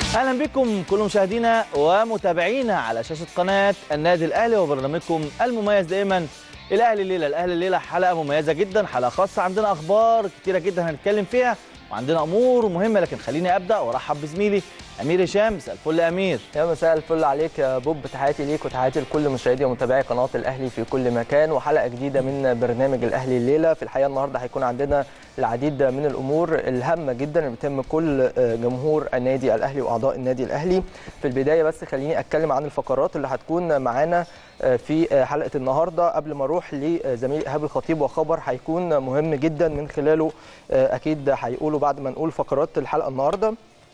اهلا بكم كل مشاهدينا ومتابعينا على شاشه قناه النادي الاهلي وبرنامجكم المميز دائما الاهلي الليله الاهلي الليله حلقه مميزه جدا حلقه خاصه عندنا اخبار كتيره جدا هنتكلم فيها وعندنا امور مهمه لكن خليني ابدا وارحب بزميلي امير هشام مساء الفل يا امير يا مساء الفل عليك يا بوب تحياتي ليك وتحياتي لكل مشاهدي ومتابعي قناه الاهلي في كل مكان وحلقه جديده من برنامج الاهلي الليله في الحقيقه النهارده هيكون عندنا العديد من الامور الهامه جدا اللي بتهم كل جمهور النادي الاهلي واعضاء النادي الاهلي في البدايه بس خليني اتكلم عن الفقرات اللي هتكون معانا في حلقه النهارده قبل ما اروح لزميل ايهاب الخطيب وخبر هيكون مهم جدا من خلاله اكيد هيقولوا بعد ما نقول فقرات الحلقه النهارده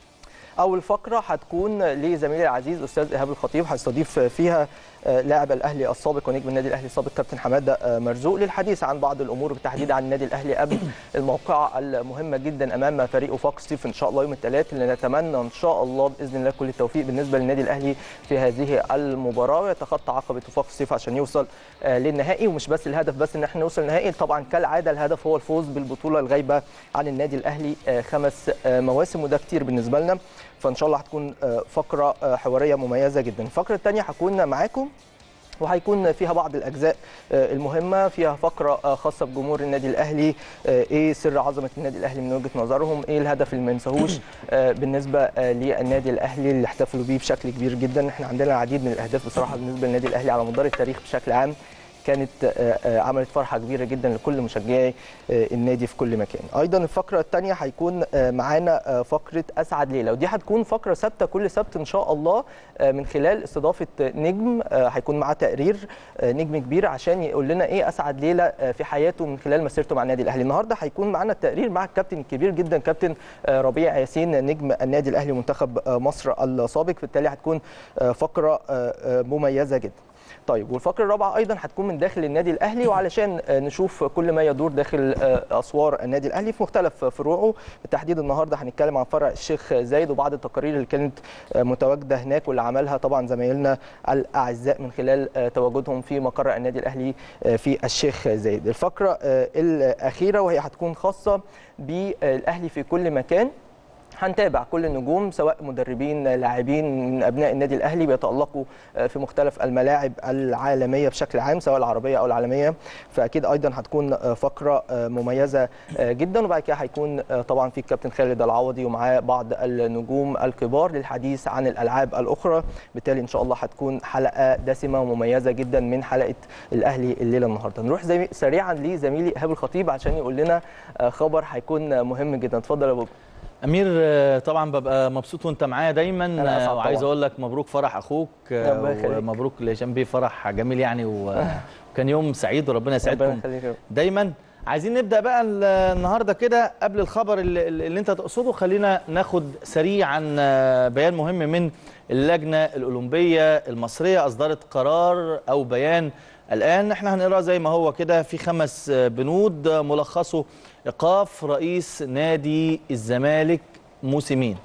اول فقره هتكون لزميلي العزيز استاذ ايهاب الخطيب هيستضيف فيها لاعب الاهلي السابق ونجم النادي الاهلي السابق كابتن حماده مرزوق للحديث عن بعض الامور بالتحديد عن النادي الاهلي قبل الموقعه المهمه جدا امام فريق وفاق ستيف ان شاء الله يوم الثلاث اللي نتمنى ان شاء الله باذن الله كل التوفيق بالنسبه للنادي الاهلي في هذه المباراه ويتخطى عقبه وفاق ستيف عشان يوصل للنهائي ومش بس الهدف بس ان احنا نوصل للنهائي طبعا كالعاده الهدف هو الفوز بالبطوله الغايبه عن النادي الاهلي خمس مواسم وده كتير بالنسبه لنا فان شاء الله هتكون فقره حواريه مميزه جدا الفقره الثانيه هكون معاكم وهيكون فيها بعض الاجزاء المهمه فيها فقره خاصه بجمهور النادي الاهلي ايه سر عظمه النادي الاهلي من وجهه نظرهم ايه الهدف اللي ما ينساهوش بالنسبه للنادي الاهلي اللي احتفلوا بيه بشكل كبير جدا احنا عندنا العديد من الاهداف بصراحه بالنسبه للنادي الاهلي على مدار التاريخ بشكل عام كانت عملت فرحه كبيره جدا لكل مشجعي النادي في كل مكان ايضا الفقره الثانيه هيكون معانا فقره اسعد ليله ودي هتكون فقره ثابته كل سبت ان شاء الله من خلال استضافه نجم هيكون معاه تقرير نجم كبير عشان يقول لنا ايه اسعد ليله في حياته من خلال مسيرته مع النادي الاهلي النهارده هيكون معانا التقرير مع الكابتن الكبير جدا كابتن ربيع ياسين نجم النادي الاهلي منتخب مصر السابق بالتالي هتكون فقره مميزه جدا طيب والفقره الرابعه ايضا هتكون من داخل النادي الاهلي وعلشان نشوف كل ما يدور داخل اسوار النادي الاهلي في مختلف فروعه بالتحديد النهارده هنتكلم عن فرع الشيخ زايد وبعض التقارير اللي كانت متواجده هناك واللي عملها طبعا زمايلنا الاعزاء من خلال تواجدهم في مقر النادي الاهلي في الشيخ زايد الفقره الاخيره وهي هتكون خاصه بالاهلي في كل مكان هنتابع كل النجوم سواء مدربين لاعبين من ابناء النادي الاهلي بيتالقوا في مختلف الملاعب العالميه بشكل عام سواء العربيه او العالميه فاكيد ايضا هتكون فقره مميزه جدا وبعد كده هيكون طبعا في الكابتن خالد العوضي ومعاه بعض النجوم الكبار للحديث عن الالعاب الاخرى بالتالي ان شاء الله هتكون حلقه دسمه ومميزه جدا من حلقه الاهلي الليله النهارده نروح زي سريعا لزميلي ايهاب الخطيب عشان يقول لنا خبر هيكون مهم جدا اتفضل يا بوب امير طبعا ببقى مبسوط وانت معايا دايما وعايز اقول لك مبروك فرح اخوك ومبروك لهشام بيه فرح جميل يعني وكان يوم سعيد وربنا يسعدكم دايما عايزين نبدا بقى النهارده كده قبل الخبر اللي, اللي انت تقصده خلينا ناخد سريعا بيان مهم من اللجنه الاولمبيه المصريه اصدرت قرار او بيان الان احنا هنقراه زي ما هو كده في خمس بنود ملخصه ايقاف رئيس نادي الزمالك موسمين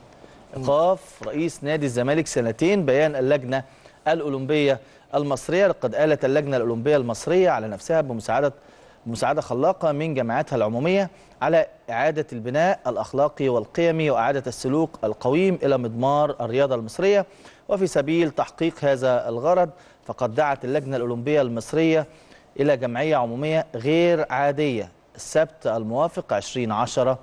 ايقاف رئيس نادي الزمالك سنتين بيان اللجنه الاولمبيه المصريه لقد آلت اللجنه الاولمبيه المصريه على نفسها بمساعده مساعده خلاقه من جامعاتها العموميه على اعاده البناء الاخلاقي والقيمي واعاده السلوك القويم الى مضمار الرياضه المصريه وفي سبيل تحقيق هذا الغرض فقد دعت اللجنه الاولمبيه المصريه الى جمعيه عموميه غير عاديه السبت الموافق 20 10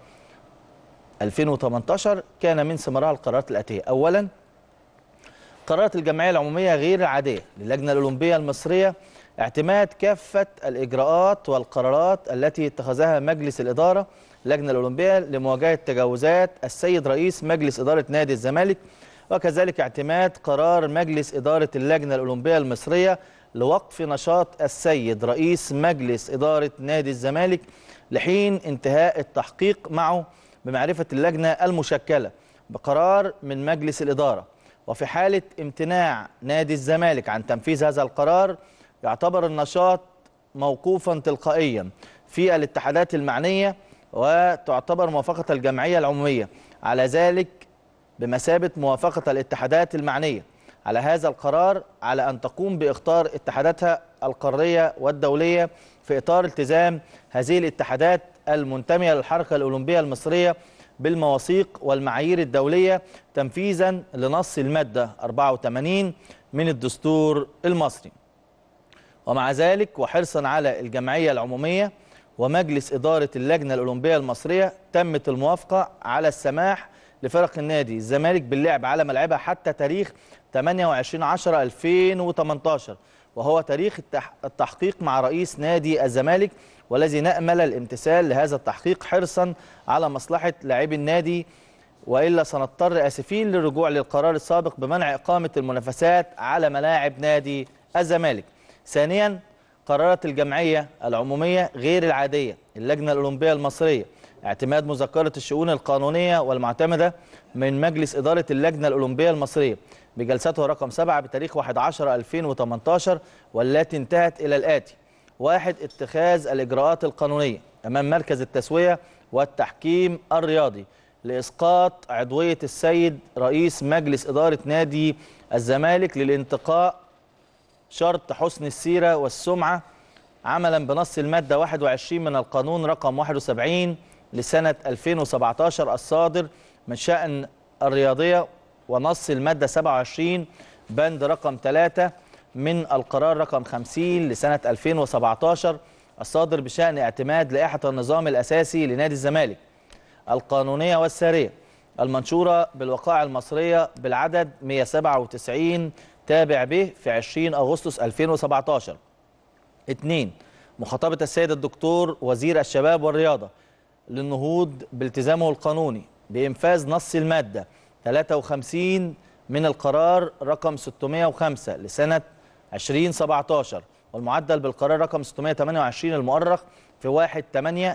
2018 كان من ثمارها القرارات الاتيه اولا قررت الجمعيه العموميه غير العاديه للجنه الاولمبيه المصريه اعتماد كافه الاجراءات والقرارات التي اتخذها مجلس الاداره اللجنه الاولمبيه لمواجهه تجاوزات السيد رئيس مجلس اداره نادي الزمالك وكذلك اعتماد قرار مجلس اداره اللجنه الاولمبيه المصريه لوقف نشاط السيد رئيس مجلس اداره نادي الزمالك لحين انتهاء التحقيق معه بمعرفه اللجنه المشكله بقرار من مجلس الاداره وفي حاله امتناع نادي الزمالك عن تنفيذ هذا القرار يعتبر النشاط موقوفا تلقائيا في الاتحادات المعنيه وتعتبر موافقه الجمعيه العموميه على ذلك بمثابه موافقه الاتحادات المعنيه على هذا القرار على ان تقوم باختار اتحاداتها القاريه والدوليه في اطار التزام هذه الاتحادات المنتميه للحركه الاولمبيه المصريه بالمواثيق والمعايير الدولية تنفيذا لنص المادة 84 من الدستور المصري ومع ذلك وحرصا على الجمعية العمومية ومجلس إدارة اللجنة الأولمبية المصرية تمت الموافقة على السماح لفرق النادي الزمالك باللعب على ملعبها حتى تاريخ 28 10 2018 وهو تاريخ التحقيق مع رئيس نادي الزمالك والذي نأمل الامتثال لهذا التحقيق حرصا على مصلحة لاعبي النادي وإلا سنضطر آسفين للرجوع للقرار السابق بمنع إقامة المنافسات على ملاعب نادي الزمالك ثانيا قررت الجمعية العمومية غير العادية اللجنة الأولمبية المصرية اعتماد مذكرة الشؤون القانونية والمعتمدة من مجلس إدارة اللجنة الأولمبية المصرية بجلسته رقم 7 بتاريخ 11/2018 والتي انتهت إلى الآتي واحد اتخاذ الإجراءات القانونية أمام مركز التسوية والتحكيم الرياضي لإسقاط عضوية السيد رئيس مجلس إدارة نادي الزمالك للانتقاء شرط حسن السيرة والسمعة عملا بنص المادة 21 من القانون رقم 71 لسنة 2017 الصادر من شأن الرياضية ونص المادة 27 بند رقم 3 من القرار رقم 50 لسنة 2017 الصادر بشأن اعتماد لائحة النظام الأساسي لنادي الزمالك القانونية والسارية المنشورة بالوقائع المصرية بالعدد 197 تابع به في 20 أغسطس 2017 2 مخاطبة السيد الدكتور وزير الشباب والرياضة للنهوض بالتزامه القانوني بإنفاذ نص المادة 53 من القرار رقم 605 لسنة 2017 والمعدل بالقرار رقم 628 المؤرخ في 1 8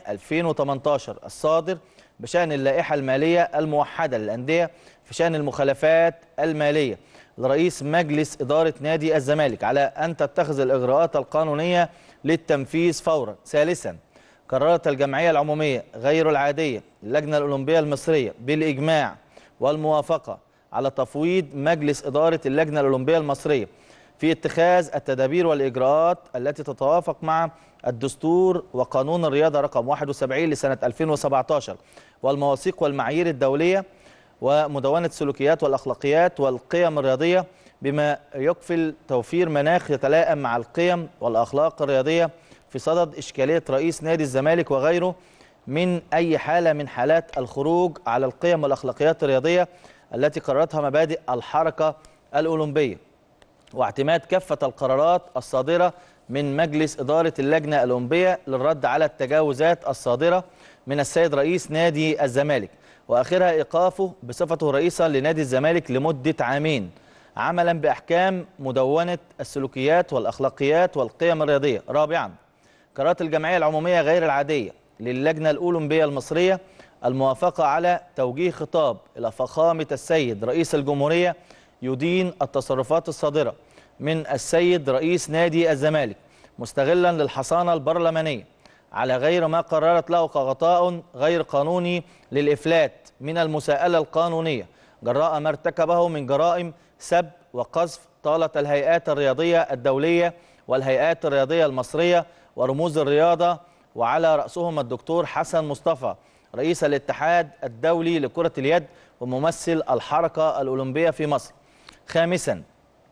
2018 الصادر بشأن اللائحة المالية الموحدة للأندية في شأن المخالفات المالية لرئيس مجلس إدارة نادي الزمالك على أن تتخذ الإجراءات القانونية للتنفيذ فورا ثالثا قررت الجمعية العمومية غير العادية اللجنة الأولمبية المصرية بالإجماع والموافقة على تفويض مجلس إدارة اللجنة الأولمبية المصرية في اتخاذ التدابير والإجراءات التي تتوافق مع الدستور وقانون الرياضة رقم 71 لسنة 2017 والمواثيق والمعايير الدولية ومدونة السلوكيات والأخلاقيات والقيم الرياضية بما يكفل توفير مناخ يتلائم مع القيم والأخلاق الرياضية في صدد إشكالية رئيس نادي الزمالك وغيره من أي حالة من حالات الخروج على القيم والأخلاقيات الرياضية التي قررتها مبادئ الحركة الأولمبية واعتماد كافة القرارات الصادرة من مجلس إدارة اللجنة الأولمبية للرد على التجاوزات الصادرة من السيد رئيس نادي الزمالك وآخرها إيقافه بصفته رئيسا لنادي الزمالك لمدة عامين عملا بأحكام مدونة السلوكيات والأخلاقيات والقيم الرياضية رابعا قرارات الجمعية العمومية غير العادية للجنة الأولمبية المصرية الموافقة على توجيه خطاب إلى فخامة السيد رئيس الجمهورية يدين التصرفات الصادرة من السيد رئيس نادي الزمالك مستغلا للحصانة البرلمانية على غير ما قررت له كغطاء غير قانوني للإفلات من المساءلة القانونية جراء ما ارتكبه من جرائم سب وقذف طالت الهيئات الرياضية الدولية والهيئات الرياضية المصرية ورموز الرياضة وعلى رأسهم الدكتور حسن مصطفى رئيس الاتحاد الدولي لكرة اليد وممثل الحركة الأولمبية في مصر خامسا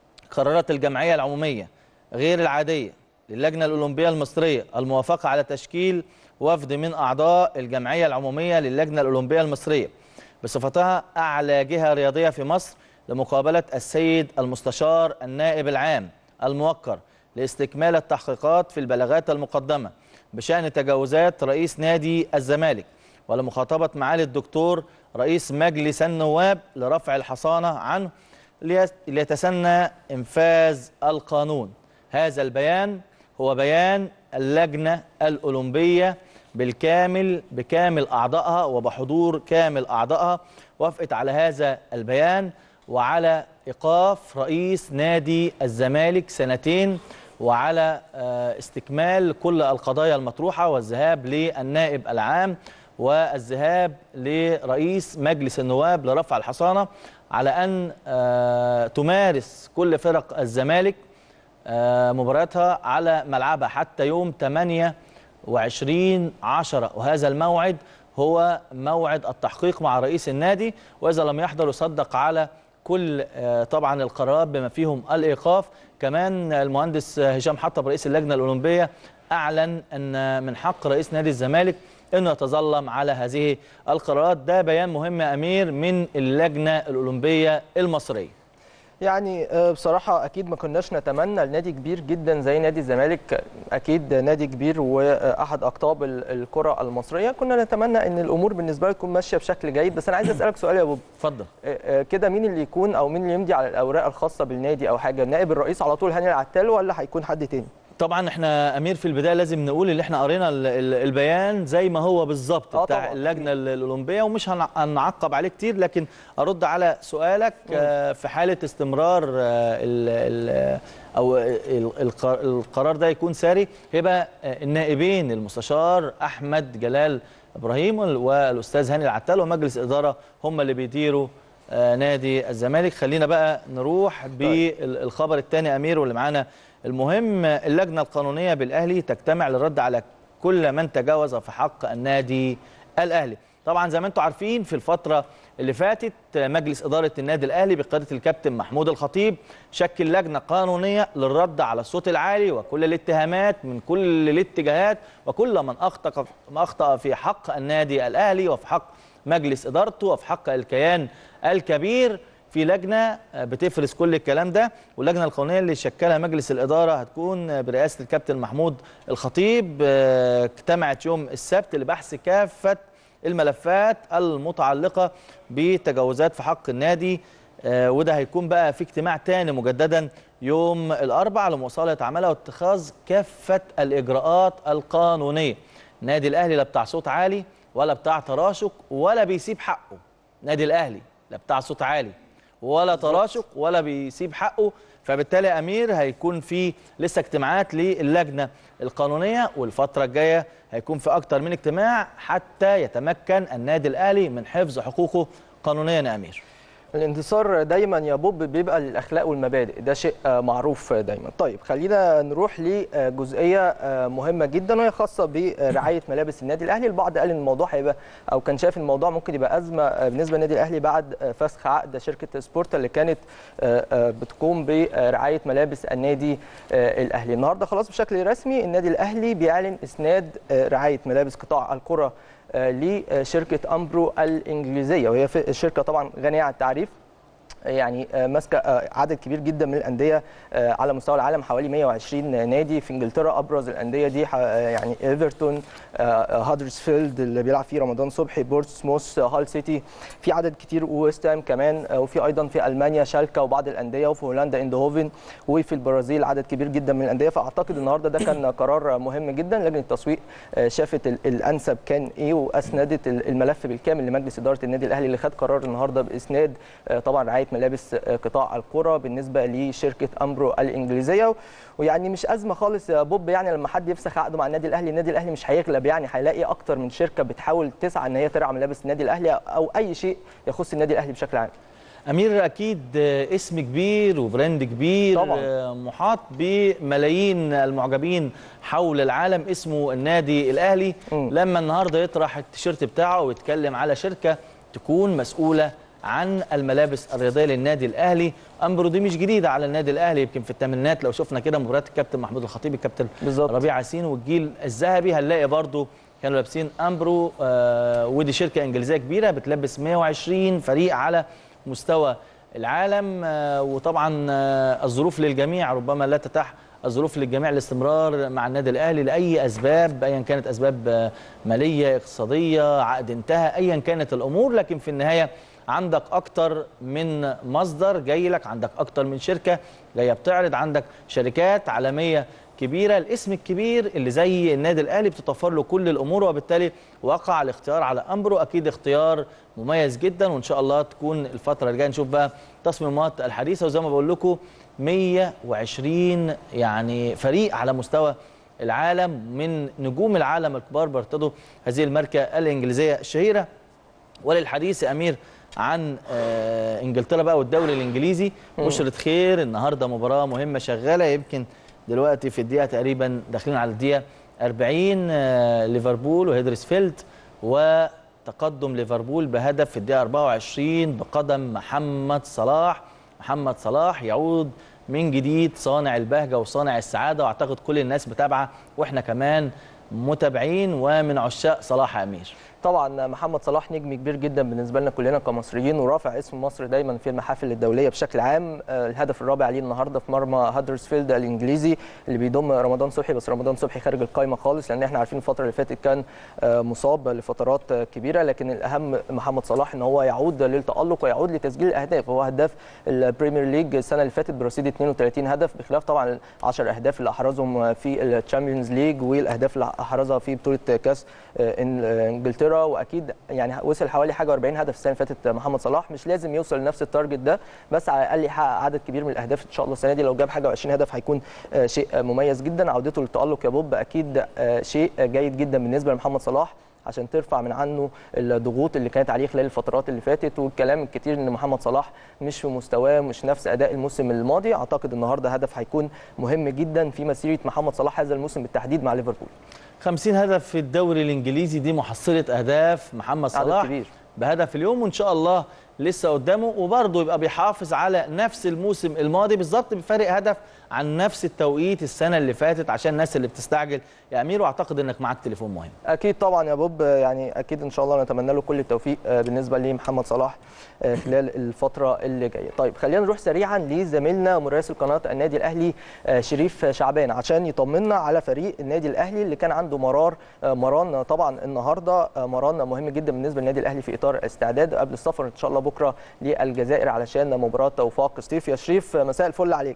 قررت الجمعية العمومية غير العادية للجنة الأولمبية المصرية الموافقة على تشكيل وفد من أعضاء الجمعية العمومية للجنة الأولمبية المصرية بصفتها أعلى جهة رياضية في مصر لمقابلة السيد المستشار النائب العام الموقر لاستكمال التحقيقات في البلاغات المقدمة بشأن تجاوزات رئيس نادي الزمالك ولمخاطبة معالي الدكتور رئيس مجلس النواب لرفع الحصانة عنه ليتسنى إنفاذ القانون هذا البيان هو بيان اللجنة الأولمبية بالكامل بكامل أعضائها وبحضور كامل أعضائها وافقت على هذا البيان وعلى إيقاف رئيس نادي الزمالك سنتين وعلى استكمال كل القضايا المطروحة والذهاب للنائب العام والذهاب لرئيس مجلس النواب لرفع الحصانة على أن تمارس كل فرق الزمالك مبارياتها على ملعبها حتى يوم 28 10 وهذا الموعد هو موعد التحقيق مع رئيس النادي واذا لم يحضر يصدق على كل طبعا القرارات بما فيهم الايقاف كمان المهندس هشام حطب رئيس اللجنه الاولمبيه اعلن ان من حق رئيس نادي الزمالك انه يتظلم على هذه القرارات ده بيان مهم يا امير من اللجنه الاولمبيه المصريه يعني بصراحة أكيد ما كناش نتمنى لنادي كبير جدا زي نادي الزمالك أكيد نادي كبير وأحد أقطاب الكرة المصرية كنا نتمنى أن الأمور بالنسبة له تكون ماشية بشكل جيد بس أنا عايز أسألك سؤال يا بوب اتفضل كده مين اللي يكون أو مين اللي يمضي على الأوراق الخاصة بالنادي أو حاجة نائب الرئيس على طول هاني العتال ولا هيكون حد تاني؟ طبعا احنا امير في البدايه لازم نقول اللي احنا قرينا البيان زي ما هو بالظبط بتاع طبعا. اللجنه الاولمبيه ومش هنعقب عليه كتير لكن ارد على سؤالك م. في حاله استمرار ال ال او القرار ده يكون ساري هيبقى النائبين المستشار احمد جلال ابراهيم والاستاذ هاني العتال ومجلس اداره هم اللي بيديروا نادي الزمالك خلينا بقى نروح بالخبر الثاني امير واللي معانا المهم اللجنة القانونية بالأهلي تجتمع للرد على كل من تجاوز في حق النادي الأهلي طبعا زي ما انتم عارفين في الفترة اللي فاتت مجلس إدارة النادي الأهلي بقيادة الكابتن محمود الخطيب شكل لجنة قانونية للرد على الصوت العالي وكل الاتهامات من كل الاتجاهات وكل من أخطأ أخطأ في حق النادي الأهلي وفي حق مجلس إدارته وفي حق الكيان الكبير في لجنه بتفرز كل الكلام ده واللجنه القانونيه اللي شكلها مجلس الاداره هتكون برئاسه الكابتن محمود الخطيب اجتمعت يوم السبت لبحث كافه الملفات المتعلقه بتجاوزات في حق النادي وده هيكون بقى في اجتماع تاني مجددا يوم الاربعاء لمواصله عملها واتخاذ كافه الاجراءات القانونيه النادي الاهلي لا بتاع صوت عالي ولا بتاع تراشق ولا بيسيب حقه نادي الاهلي لا بتاع صوت عالي ولا تراشق ولا بيسيب حقه فبالتالي امير هيكون في لسه اجتماعات للجنه القانونيه والفتره الجايه هيكون في اكتر من اجتماع حتى يتمكن النادي الاهلي من حفظ حقوقه قانونيا يا امير الانتصار دايما يا بوب بيبقى للاخلاق والمبادئ ده شيء معروف دايما طيب خلينا نروح لجزئيه مهمه جدا وهي خاصه برعايه ملابس النادي الاهلي البعض قال ان الموضوع هيبقى او كان شايف الموضوع ممكن يبقى ازمه بالنسبه للنادي الاهلي بعد فسخ عقد شركه سبورتا اللي كانت بتقوم برعايه ملابس النادي الاهلي النهارده خلاص بشكل رسمي النادي الاهلي بيعلن اسناد رعايه ملابس قطاع الكره لشركه امبرو الانجليزيه وهي شركه طبعا غنيه عن التعريف يعني ماسكه عدد كبير جدا من الانديه على مستوى العالم حوالي 120 نادي في انجلترا ابرز الانديه دي يعني ايفرتون هادرسفيلد اللي بيلعب فيه رمضان صبحي بورتسموث هال سيتي في عدد كتير ويست هام كمان وفي ايضا في المانيا شالكا وبعض الانديه وفي هولندا اندهوفن وفي البرازيل عدد كبير جدا من الانديه فاعتقد النهارده ده كان قرار مهم جدا لجنه التسويق شافت الانسب كان ايه واسندت الملف بالكامل لمجلس اداره النادي الاهلي اللي خد قرار النهارده باسناد طبعا رعايه ملابس قطاع الكره بالنسبه لشركه امبرو الانجليزيه ويعني مش ازمه خالص يا بوب يعني لما حد يفسخ عقده مع النادي الاهلي النادي الاهلي مش هيغلب يعني هيلاقي اكتر من شركه بتحاول تسعى ان هي ترعى ملابس النادي الاهلي او اي شيء يخص النادي الاهلي بشكل عام امير اكيد اسم كبير وبراند كبير طبعا. محاط بملايين المعجبين حول العالم اسمه النادي الاهلي م. لما النهارده يطرح التيشيرت بتاعه ويتكلم على شركه تكون مسؤوله عن الملابس الرياضيه للنادي الاهلي امبرو دي مش جديده على النادي الاهلي يمكن في الثمانينات لو شفنا كده مباريات الكابتن محمود الخطيب الكابتن ربيع ياسين والجيل الذهبي هنلاقي برضو كانوا لابسين امبرو آه ودي شركه انجليزيه كبيره بتلبس 120 فريق على مستوى العالم آه وطبعا آه الظروف للجميع ربما لا تتاح الظروف للجميع الاستمرار مع النادي الاهلي لاي اسباب ايا كانت اسباب ماليه اقتصاديه عقد انتهى ايا كانت الامور لكن في النهايه عندك اكتر من مصدر جاي لك عندك اكتر من شركه جايه بتعرض عندك شركات عالميه كبيره الاسم الكبير اللي زي النادي الاهلي بتتوفر له كل الامور وبالتالي وقع الاختيار على امبرو اكيد اختيار مميز جدا وان شاء الله تكون الفتره الجايه نشوف بقى تصميمات الحديثه وزي ما بقول لكم 120 يعني فريق على مستوى العالم من نجوم العالم الكبار بيرتضوا هذه الماركه الانجليزيه الشهيره وللحديث يا امير عن انجلترا بقى والدوري الانجليزي بشرة خير النهارده مباراه مهمه شغاله يمكن دلوقتي في الدقيقه تقريبا داخلين على الدقيقه 40 ليفربول وهيدرسفيلد تقدم ليفربول بهدف في الدقيقه 24 بقدم محمد صلاح محمد صلاح يعود من جديد صانع البهجه وصانع السعاده واعتقد كل الناس متابعه واحنا كمان متابعين ومن عشاق صلاح امير طبعا محمد صلاح نجم كبير جدا بالنسبه لنا كلنا كمصريين ورافع اسم مصر دايما في المحافل الدوليه بشكل عام الهدف الرابع ليه النهارده في مرمى هادرسفيلد الانجليزي اللي بيضم رمضان صبحي بس رمضان صبحي خارج القائمه خالص لان احنا عارفين الفتره اللي فاتت كان مصاب لفترات كبيره لكن الاهم محمد صلاح ان هو يعود للتالق ويعود لتسجيل الاهداف هو هداف البريمير ليج السنه اللي فاتت برصيد 32 هدف بخلاف طبعا 10 اهداف اللي احرزهم في الشامبيونز ليج والاهداف اللي احرزها في بطوله كاس انجلترا واكيد يعني وصل حوالي حاجه 40 هدف السنه اللي فاتت محمد صلاح مش لازم يوصل لنفس التارجت ده بس على الاقل يحقق عدد كبير من الاهداف ان شاء الله السنه دي لو جاب حاجه 20 هدف هيكون شيء مميز جدا عودته للتالق يا بوب اكيد شيء جيد جدا بالنسبه لمحمد صلاح عشان ترفع من عنه الضغوط اللي كانت عليه خلال الفترات اللي فاتت والكلام الكتير ان محمد صلاح مش في مستواه مش نفس اداء الموسم الماضي اعتقد النهارده هدف هيكون مهم جدا في مسيره محمد صلاح هذا الموسم بالتحديد مع ليفربول 50 هدف في الدوري الانجليزي دي محصله اهداف محمد صلاح كبير. بهدف اليوم وان شاء الله لسه قدامه وبرضه يبقى بيحافظ على نفس الموسم الماضي بالظبط بفارق هدف عن نفس التوقيت السنه اللي فاتت عشان الناس اللي بتستعجل يا امير واعتقد انك معاك تليفون مهم اكيد طبعا يا بوب يعني اكيد ان شاء الله نتمنى له كل التوفيق بالنسبه لمحمد صلاح خلال الفتره اللي جايه طيب خلينا نروح سريعا لزميلنا مراسل قناه النادي الاهلي شريف شعبان عشان يطمنا على فريق النادي الاهلي اللي كان عنده مرار مران طبعا النهارده مران مهم جدا بالنسبه للنادي الاهلي في اطار استعداد قبل السفر ان شاء الله بكره للجزائر علشان مباراه وفاق سطيف يا شريف مساء الفل عليك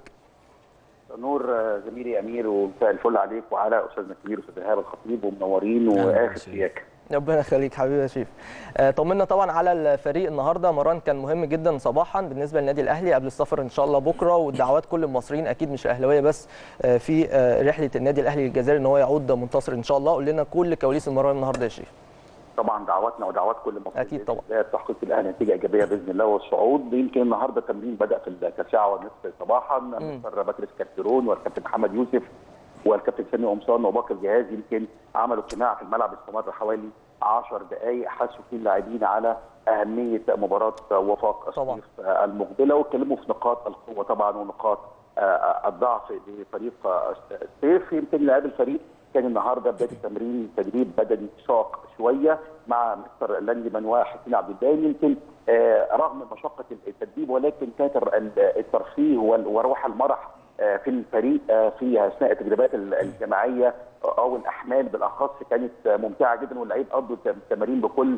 نور زميلي امير ومساء الفل عليك وعلى استاذنا الكبير استاذ ايهاب الخطيب ومنورين واخر سياكه ربنا يخليك حبيبي يا شريف طمنا طبعا على الفريق النهارده مران كان مهم جدا صباحا بالنسبه للنادي الاهلي قبل السفر ان شاء الله بكره والدعوات كل المصريين اكيد مش الاهلاويه بس في رحله النادي الاهلي للجزائر ان هو يعود منتصر ان شاء الله قول لنا كل كواليس المران النهارده يا شريف طبعا دعواتنا ودعوات كل مصري اكيد طبعا تحقيق الاهلي نتيجه ايجابيه باذن الله والصعود يمكن النهارده التمرين بدا في التاسعه والنصف صباحا مستر بكر سكرتيرون والكابتن محمد يوسف والكابتن سامي قمصان وباقي الجهاز يمكن عملوا اجتماع في الملعب استمر حوالي 10 دقائق حسوا فيه اللاعبين على اهميه مباراه وفاق طبعا المقبله واتكلموا في نقاط القوه طبعا ونقاط الضعف لفريق السيف يمكن لاعبي الفريق كان النهارده بدايه التمرين تدريب بدني شاق شويه مع مستر لاندي منواه حسين عبد الدايم يمكن رغم مشقه التدريب ولكن كانت الترفيه وروح المرح في الفريق في اثناء التدريبات الجماعيه او الاحمال بالاخص كانت ممتعه جدا واللعيب قضوا التمارين بكل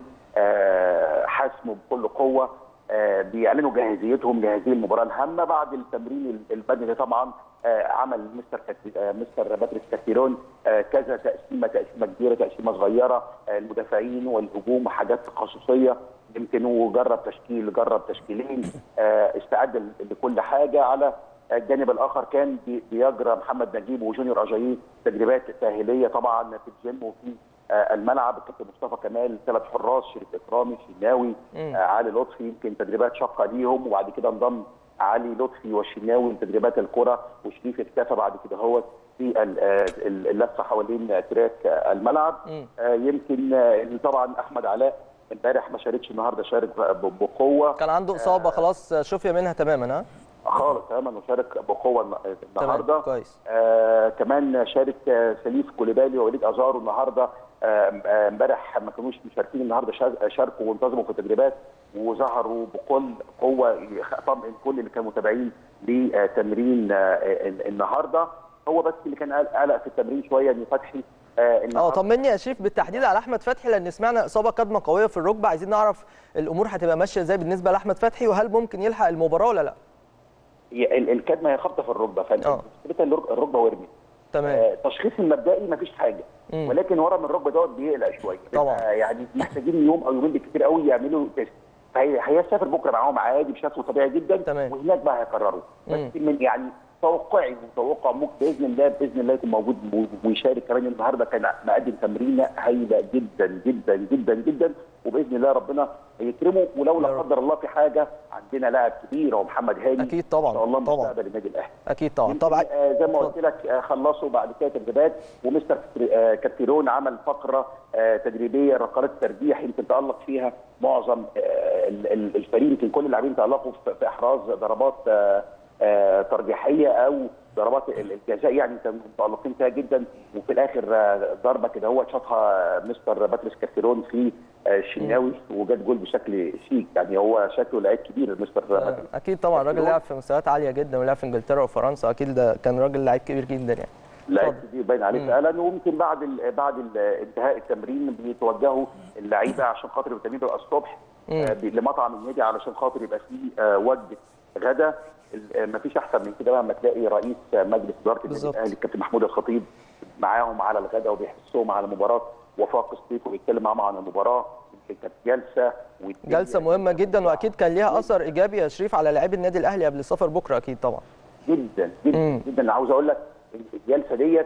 حسم وبكل قوه بيعلنوا جاهزيتهم جاهزيه المباراه الهامه بعد التمرين البدني طبعا عمل مستر مستر باتريس كاتيرون كذا تقسيمه تقسيمه كبيره تقسيمه صغيره المدافعين والهجوم حاجات تخصصيه يمكن وجرب تشكيل جرب تشكيلين استعد لكل حاجه على الجانب الاخر كان بيجرى محمد نجيب وجونيور اجاييه تدريبات تاهيليه طبعا في الجيم وفي الملعب الكابتن مصطفى كمال ثلاث حراس شريف اكرامي الشناوي علي لطفي يمكن تدريبات شاقه ليهم وبعد كده انضم علي لطفي والشناوي لتدريبات الكره وشريف اكتفى بعد كده هو في اللفه حوالين تراك الملعب يمكن طبعا احمد علاء امبارح ما شاركش النهارده شارك بقوه كان عنده اصابه خلاص شفي منها تماما ها خالص تماما وشارك بقوه النهارده كويس آه كمان شارك سليف كوليبالي ووليد ازارو النهارده امبارح آه ما كانوش مشاركين النهارده شاركوا وانتظموا في التدريبات وظهروا بكل قوه طمئن كل اللي كانوا متابعين لتمرين آه النهارده هو بس اللي كان قلق في التمرين شويه ان فتحي اه طمني يا شريف بالتحديد على احمد فتحي لان سمعنا اصابه كدمه قويه في الركبه عايزين نعرف الامور هتبقى ماشيه ازاي بالنسبه لاحمد فتحي وهل ممكن يلحق المباراه ولا لا؟ الكدمه هي خبطه في الركبه فانت الركبه ورمت تمام آه تشخيص المبدئي مفيش حاجه مم. ولكن ورم الركبه دوت بيقلق شويه طبعا يعني محتاجين يوم او يومين بالكثير قوي يعملوا تيست فهيسافر بكره معاهم عادي بشكل طبيعي جدا تمام. وهناك بقى هيقرروا بس من يعني توقعي وتوقع ممكن باذن الله باذن الله يكون موجود ويشارك كمان النهارده كان مقدم تمرينه هايله جدا جدا جدا جدا وباذن الله ربنا يكرمه ولو لا قدر الله في حاجه عندنا لاعب كبير هو محمد هاني اكيد طبعا ان شاء الله طبعا مستقبل النادي الاهلي اكيد طبعا طبعا آه زي ما قلت لك آه خلصوا بعد كده تدريبات ومستر آه كاتيرون عمل فقره آه تدريبيه ركلات ترجيح يمكن تالق فيها معظم آه الفريق يمكن كل اللاعبين تالقوا في احراز ضربات آه آه ترجيحيه او ضربات الجزاء يعني متالقين فيها جدا وفي الاخر ضربه كده هو شاطها مستر باتريس كاستيرون في الشناوي وجاب جول بشكل شيك يعني هو شكله لعيب كبير مستر باتريس اكيد طبعا راجل لعب في مستويات عاليه جدا ولعب في انجلترا وفرنسا اكيد ده كان راجل لعيب كبير جدا يعني لعيب كبير باين عليه فعلا وممكن بعد ال بعد ال انتهاء التمرين بيتوجهوا اللعيبه عشان خاطر التمرين بيبقى الصبح لمطعم النادي علشان خاطر يبقى فيه وجبه غدا ما فيش احسن من كده بقى لما تلاقي رئيس مجلس اداره النادي الاهلي الكابتن محمود الخطيب معاهم على الغداء وبيحسهم على مباراه وفاق سطيف وبيتكلم معاهم عن المباراه يمكن كانت جلسه جلسه مهمه جدا واكيد كان ليها اثر ايجابي يا شريف على لاعبي النادي الاهلي قبل السفر بكره اكيد طبعا جدا جدا مم. جدا انا عاوز اقول لك الجلسه ديت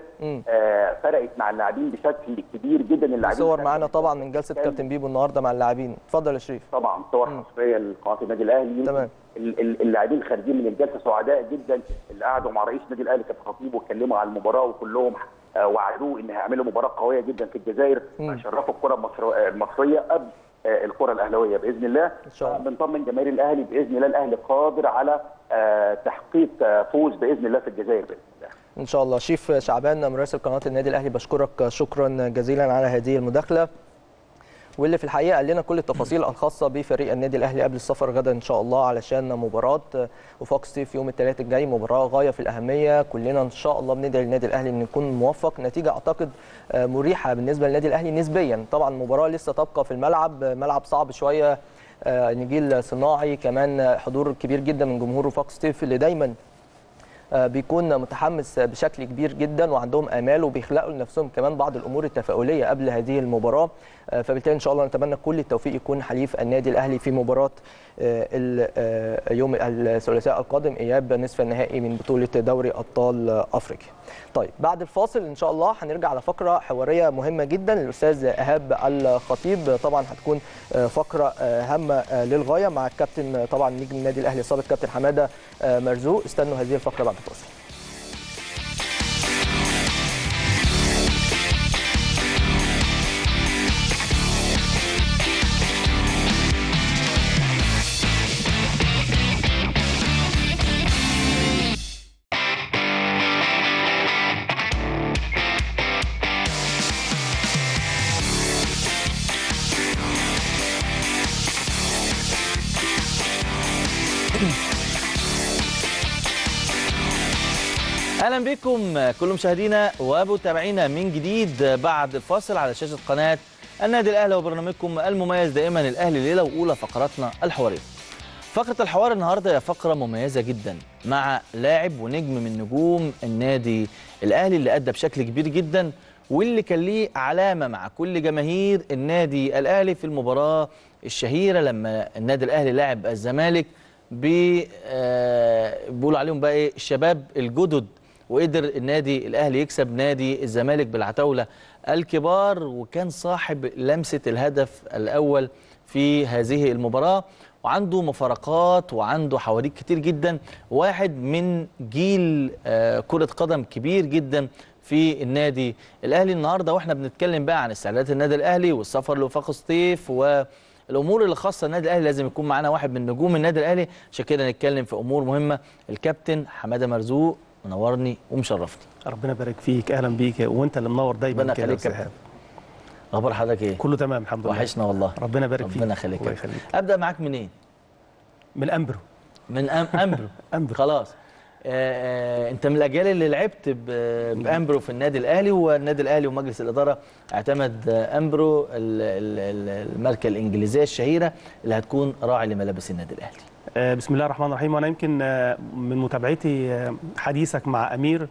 آه فرقت مع اللاعبين بشكل كبير جدا اللاعبين صور معانا طبعا من جلسه كابتن بيبو النهارده مع اللاعبين اتفضل يا شريف طبعا صور حصريه لقناه النادي الاهلي تمام اللاعبين خارجين من الجلسه سعداء جدا اللي قعدوا مع رئيس النادي الاهلي كابتن خطيب واتكلموا على المباراه وكلهم وعدوه ان هيعملوا مباراه قويه جدا في الجزائر هيشرفوا الكره المصريه قبل الكره الاهلاويه باذن الله ان شاء الله بنطمن جماهير الاهلي باذن الله الاهلي قادر على تحقيق فوز باذن الله في الجزائر باذن الله ان شاء الله شيف شعبان مراسل قناه النادي الاهلي بشكرك شكرا جزيلا على هذه المداخله واللي في الحقيقه قال لنا كل التفاصيل الخاصه بفريق النادي الاهلي قبل السفر غدا ان شاء الله علشان مباراه وفاق ستيف يوم الثلاث الجاي مباراه غايه في الاهميه كلنا ان شاء الله بندعي للنادي الاهلي ان يكون موفق نتيجه اعتقد مريحه بالنسبه للنادي الاهلي نسبيا طبعا المباراه لسه تبقى في الملعب ملعب صعب شويه نجيل صناعي كمان حضور كبير جدا من جمهور وفاق ستيف اللي دايما بيكون متحمس بشكل كبير جدا وعندهم امال وبيخلقوا لنفسهم كمان بعض الامور التفاؤليه قبل هذه المباراه فبالتالي ان شاء الله نتمنى كل التوفيق يكون حليف النادي الاهلي في مباراه يوم الثلاثاء القادم اياب نصف النهائي من بطوله دوري ابطال افريقيا. طيب بعد الفاصل ان شاء الله هنرجع على فقره حواريه مهمه جدا للاستاذ ايهاب الخطيب طبعا هتكون فقره هامه للغايه مع الكابتن طبعا نجم النادي الاهلي السابق كابتن حماده مرزوق استنوا هذه الفقره بعد الفاصل. اهلا بكم كل مشاهدينا ومتابعينا من جديد بعد الفاصل على شاشه قناه النادي الاهلي وبرنامجكم المميز دائما الاهلي ليله واولى فقراتنا الحواريه. فقره الحوار النهارده هي فقره مميزه جدا مع لاعب ونجم من نجوم النادي الاهلي اللي ادى بشكل كبير جدا واللي كان ليه علامه مع كل جماهير النادي الاهلي في المباراه الشهيره لما النادي الاهلي لعب الزمالك بيقولوا عليهم بقى ايه الشباب الجدد وقدر النادي الاهلي يكسب نادي الزمالك بالعتاوله الكبار وكان صاحب لمسه الهدف الاول في هذه المباراه وعنده مفارقات وعنده حواديت كتير جدا واحد من جيل كره قدم كبير جدا في النادي الاهلي النهارده واحنا بنتكلم بقى عن استعدادات النادي الاهلي والسفر لوفاق سطيف و الامور اللي خاصه النادي الاهلي لازم يكون معانا واحد من نجوم النادي الاهلي عشان كده نتكلم في امور مهمه الكابتن حماده مرزوق منورني ومشرفني ربنا يبارك فيك اهلا بيك وانت اللي منور دايما ربنا يخليك يا اخبار حضرتك ايه كله تمام الحمد لله وحشنا والله ربنا يبارك فيك ربنا يخليك ابدا معاك منين من امبرو من أم امبرو امبرو خلاص آه انت من الاجيال اللي لعبت بامبرو في النادي الاهلي والنادي الاهلي ومجلس الاداره اعتمد امبرو الماركه الانجليزيه الشهيره اللي هتكون راعي لملابس النادي الاهلي آه بسم الله الرحمن الرحيم وانا يمكن من متابعتي حديثك مع امير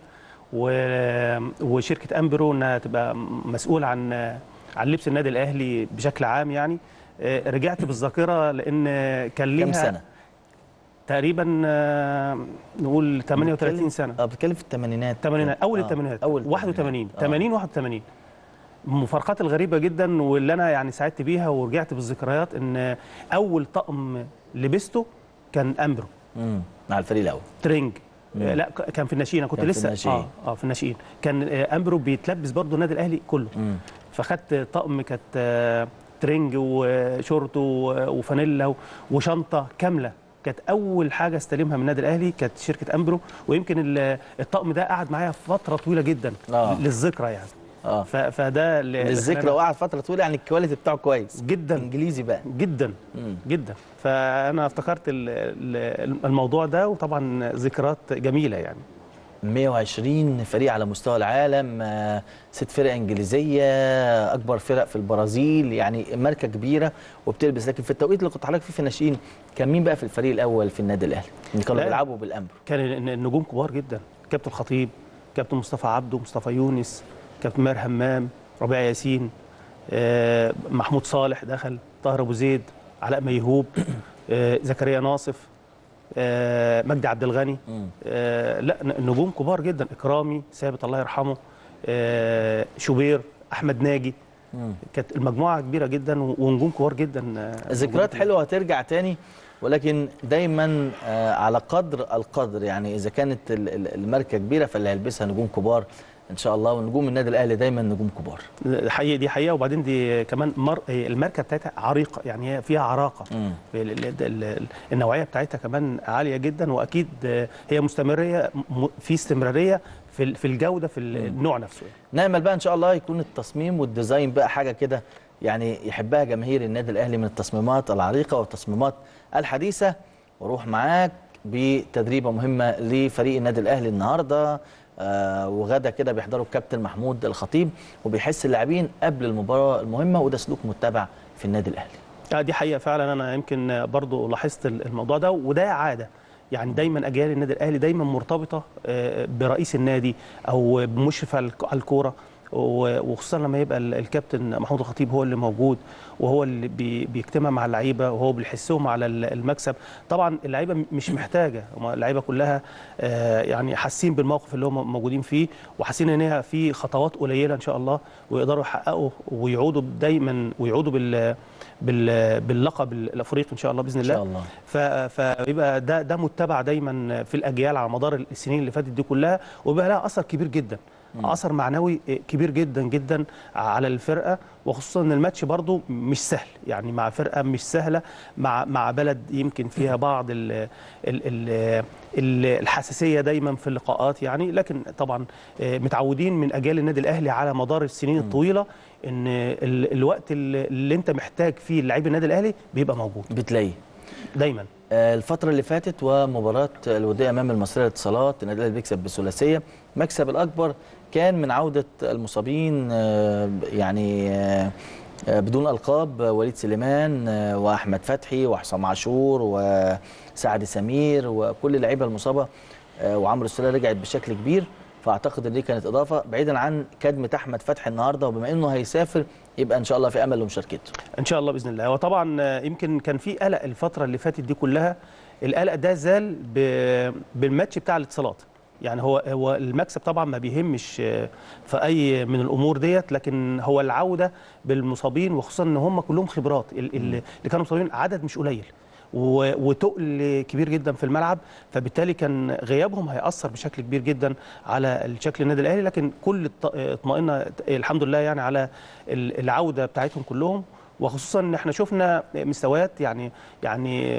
وشركه امبرو انها تبقى مسؤول عن عن لبس النادي الاهلي بشكل عام يعني رجعت بالذاكره لان كان ليها كم سنه تقريبا آه، نقول 38 سنه اه بتتكلم في الثمانينات الثمانينات اول الثمانينات اول 81 80 81 المفارقات الغريبه جدا واللي انا يعني سعدت بيها ورجعت بالذكريات ان اول طقم لبسته كان امبرو امم مع الفريق الاول ترينج آه لا ك- كان في الناشئين انا كنت كان في لسه الناشئين. اه اه في الناشئين كان آه امبرو بيتلبس برضه النادي الاهلي كله مم. فخدت طقم كانت آه، ترنج وشورت و- وفانيلا و- وشنطه كامله كانت اول حاجه استلمها من النادي الاهلي كانت شركه امبرو ويمكن ال- الطقم ده قعد معايا فتره طويله جدا آه. للذكرى يعني اه ف- فده اللي- اللي للذكرى خلاني- وقعد فتره طويله يعني الكواليتي بتاعه كويس جدا انجليزي بقى جدا مم. جدا فانا افتكرت ال- ال- الموضوع ده وطبعا ذكريات جميله يعني 120 فريق على مستوى العالم آه، ست فرق انجليزيه اكبر فرق في البرازيل يعني ماركه كبيره وبتلبس لكن في التوقيت اللي كنت حضرتك فيه في الناشئين كان مين بقى في الفريق الاول في النادي الاهلي اللي كانوا لا. بيلعبوا بالامبر كان الن- النجوم كبار جدا كابتن الخطيب كابتن مصطفى عبده مصطفى يونس كابتن ماهر همام ربيع ياسين آه، محمود صالح دخل طاهر ابو زيد علاء ميهوب آه، زكريا ناصف آه، مجدي عبد الغني مم. آه، لا ن- نجوم كبار جدا اكرامي ثابت الله يرحمه آه، شوبير احمد ناجي مم. كانت المجموعه كبيره جدا و- ونجوم كبار جدا آه، ذكريات موجودين. حلوه هترجع تاني ولكن دايما آه، على قدر القدر يعني اذا كانت ال- ال- الماركه كبيره فاللي هيلبسها نجوم كبار ان شاء الله ونجوم النادي الاهلي دايما نجوم كبار حقيقة دي حقيقه وبعدين دي كمان مر... الماركه بتاعتها عريقه يعني هي فيها عراقه مم. ال- ال- ال- النوعيه بتاعتها كمان عاليه جدا واكيد هي مستمريه م- في استمراريه في ال- في الجوده في ال- النوع نفسه نامل بقى ان شاء الله يكون التصميم والديزاين بقى حاجه كده يعني يحبها جماهير النادي الاهلي من التصميمات العريقه والتصميمات الحديثه واروح معاك بتدريبه مهمه لفريق النادي الاهلي النهارده آه وغدا كده بيحضروا الكابتن محمود الخطيب وبيحس اللاعبين قبل المباراه المهمه وده سلوك متبع في النادي الاهلي آه دي حقيقه فعلا انا يمكن برضو لاحظت الموضوع ده وده عاده يعني دايما اجيال النادي الاهلي دايما مرتبطه آه، برئيس النادي او بمشرف على الك- على الكوره و- وخصوصا لما يبقى ال- الكابتن محمود الخطيب هو اللي موجود وهو اللي بي- بيجتمع مع اللعيبه وهو بيحسهم على ال- المكسب طبعا اللعيبه م- مش محتاجه هم اللعيبه كلها آه، يعني حاسين بالموقف اللي هم موجودين فيه وحاسين ان هي في خطوات قليله ان شاء الله ويقدروا يحققوا ويعودوا دايما ويعودوا بال بال- باللقب الافريقي ان شاء الله باذن ان الله شاء الله ف- فبيبقى ده ده متبع دايما في الاجيال على مدار السنين اللي فاتت دي كلها وبيبقى لها اثر كبير جدا اثر معنوي كبير جدا جدا على الفرقه وخصوصا ان الماتش برضو مش سهل يعني مع فرقه مش سهله مع مع بلد يمكن فيها بعض ال ال ال ال الحساسيه دايما في اللقاءات يعني لكن طبعا آه، متعودين من اجيال النادي الاهلي على مدار السنين الطويله ان ال- الوقت اللي اللي انت محتاج فيه لعيب النادي الاهلي بيبقى موجود بتلاقيه دايما آه، الفترة اللي فاتت ومباراة الودية أمام المصرية للاتصالات النادي الأهلي بيكسب بثلاثية مكسب الأكبر كان من عودة المصابين آه، يعني آه، آه، بدون ألقاب آه، وليد سليمان آه، وأحمد فتحي وحسام عاشور وسعد سمير وكل اللعيبة المصابة آه، وعمرو السولية رجعت بشكل كبير فاعتقد ان دي كانت اضافه بعيدا عن كدمه احمد فتحي النهارده وبما انه هيسافر يبقى ان شاء الله في امل لمشاركته ان شاء الله باذن الله وطبعا آه، يمكن كان في قلق الفتره اللي فاتت دي كلها القلق ده زال ب- بالماتش بتاع الاتصالات يعني هو هو المكسب طبعا ما بيهمش آه، في اي من الامور ديت لكن هو العوده بالمصابين وخصوصا ان هم كلهم خبرات ال- ال- اللي كانوا مصابين عدد مش قليل و- وتقل كبير جدا في الملعب فبالتالي كان غيابهم هيأثر بشكل كبير جدا على الشكل النادي الاهلي لكن كل الط- اطمئنا الحمد لله يعني على ال- العوده بتاعتهم كلهم وخصوصا ان احنا شفنا مستويات يعني يعني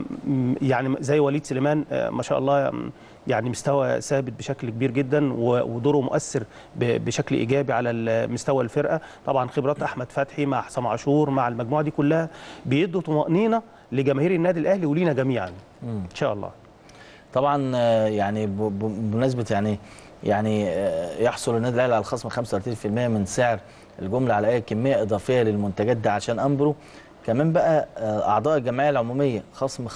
يعني زي وليد سليمان ما شاء الله يعني مستوى ثابت بشكل كبير جدا و- ودوره مؤثر ب- بشكل ايجابي على ال- مستوى الفرقه طبعا خبرات احمد فتحي مع حسام عاشور مع المجموعه دي كلها بيدوا طمانينه لجماهير النادي الاهلي ولينا جميعا ان شاء الله طبعا آه، يعني ب- ب- بمناسبه يعني يعني آه، يحصل النادي الاهلي على الخصم 35% من سعر الجمله على اي كميه اضافيه للمنتجات ده عشان امبرو كمان بقى آه، اعضاء الجمعيه العموميه خصم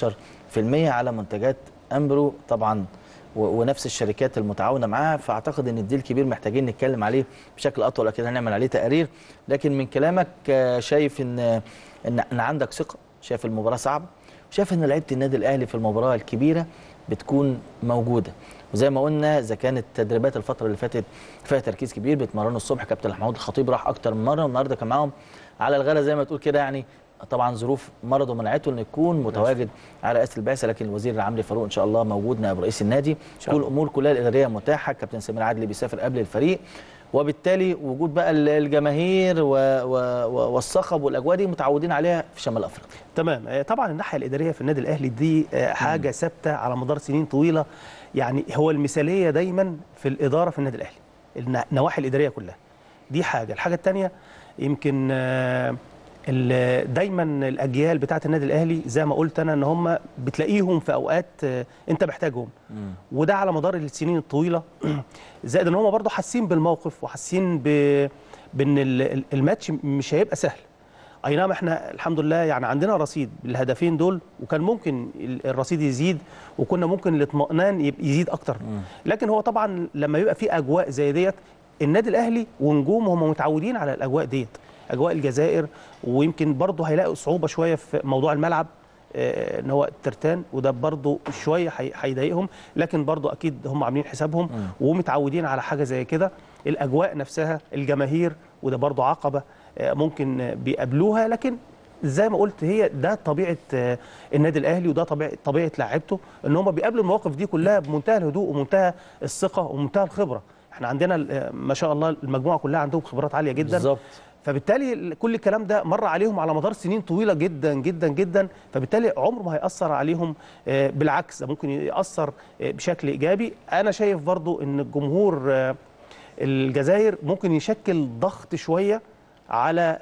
15% على منتجات امبرو طبعا و- ونفس الشركات المتعاونه معاها فاعتقد ان الديل كبير محتاجين نتكلم عليه بشكل اطول اكيد هنعمل عليه تقرير لكن من كلامك آه، شايف ان ان ان عندك ثقه شايف المباراه صعبه شايف ان لعيبه النادي الاهلي في المباراه الكبيره بتكون موجوده وزي ما قلنا اذا كانت تدريبات الفتره اللي فاتت فيها تركيز كبير بيتمرنوا الصبح كابتن محمود الخطيب راح اكتر من مره والنهارده كان معاهم على الغلا زي ما تقول كده يعني طبعا ظروف مرضه منعته انه يكون متواجد على رئاسه البعثه لكن الوزير عمرو فاروق ان شاء الله موجود نائب رئيس النادي كل الامور كلها الاداريه متاحه كابتن سمير عدلي بيسافر قبل الفريق وبالتالي وجود بقى الجماهير و... و... والصخب والاجواء دي متعودين عليها في شمال افريقيا. تمام طبعا الناحيه الاداريه في النادي الاهلي دي حاجه ثابته على مدار سنين طويله يعني هو المثاليه دايما في الاداره في النادي الاهلي النواحي الاداريه كلها. دي حاجه، الحاجه الثانيه يمكن دايما الاجيال بتاعه النادي الاهلي زي ما قلت انا ان هم بتلاقيهم في اوقات انت محتاجهم وده على مدار السنين الطويله زائد ان هم برضه حاسين بالموقف وحاسين بان الماتش مش هيبقى سهل اي نعم احنا الحمد لله يعني عندنا رصيد بالهدفين دول وكان ممكن الرصيد يزيد وكنا ممكن الاطمئنان يزيد اكتر لكن هو طبعا لما يبقى في اجواء زي ديت النادي الاهلي ونجومه هم متعودين على الاجواء ديت اجواء الجزائر ويمكن برضه هيلاقوا صعوبه شويه في موضوع الملعب آه ان هو الترتان وده برضه شويه هيضايقهم لكن برضه اكيد هم عاملين حسابهم م. ومتعودين على حاجه زي كده الاجواء نفسها الجماهير وده برضه عقبه آه ممكن بيقابلوها لكن زي ما قلت هي ده طبيعه آه النادي الاهلي وده طبيعه طبيعه لاعيبته ان هم بيقابلوا المواقف دي كلها بمنتهى الهدوء ومنتهى الثقه ومنتهى الخبره احنا عندنا ما شاء الله المجموعه كلها عندهم خبرات عاليه جدا بالظبط فبالتالي كل الكلام ده مر عليهم على مدار سنين طويله جدا جدا جدا فبالتالي عمره ما هياثر عليهم بالعكس ده ممكن ياثر بشكل ايجابي انا شايف برضو ان الجمهور الجزائر ممكن يشكل ضغط شويه على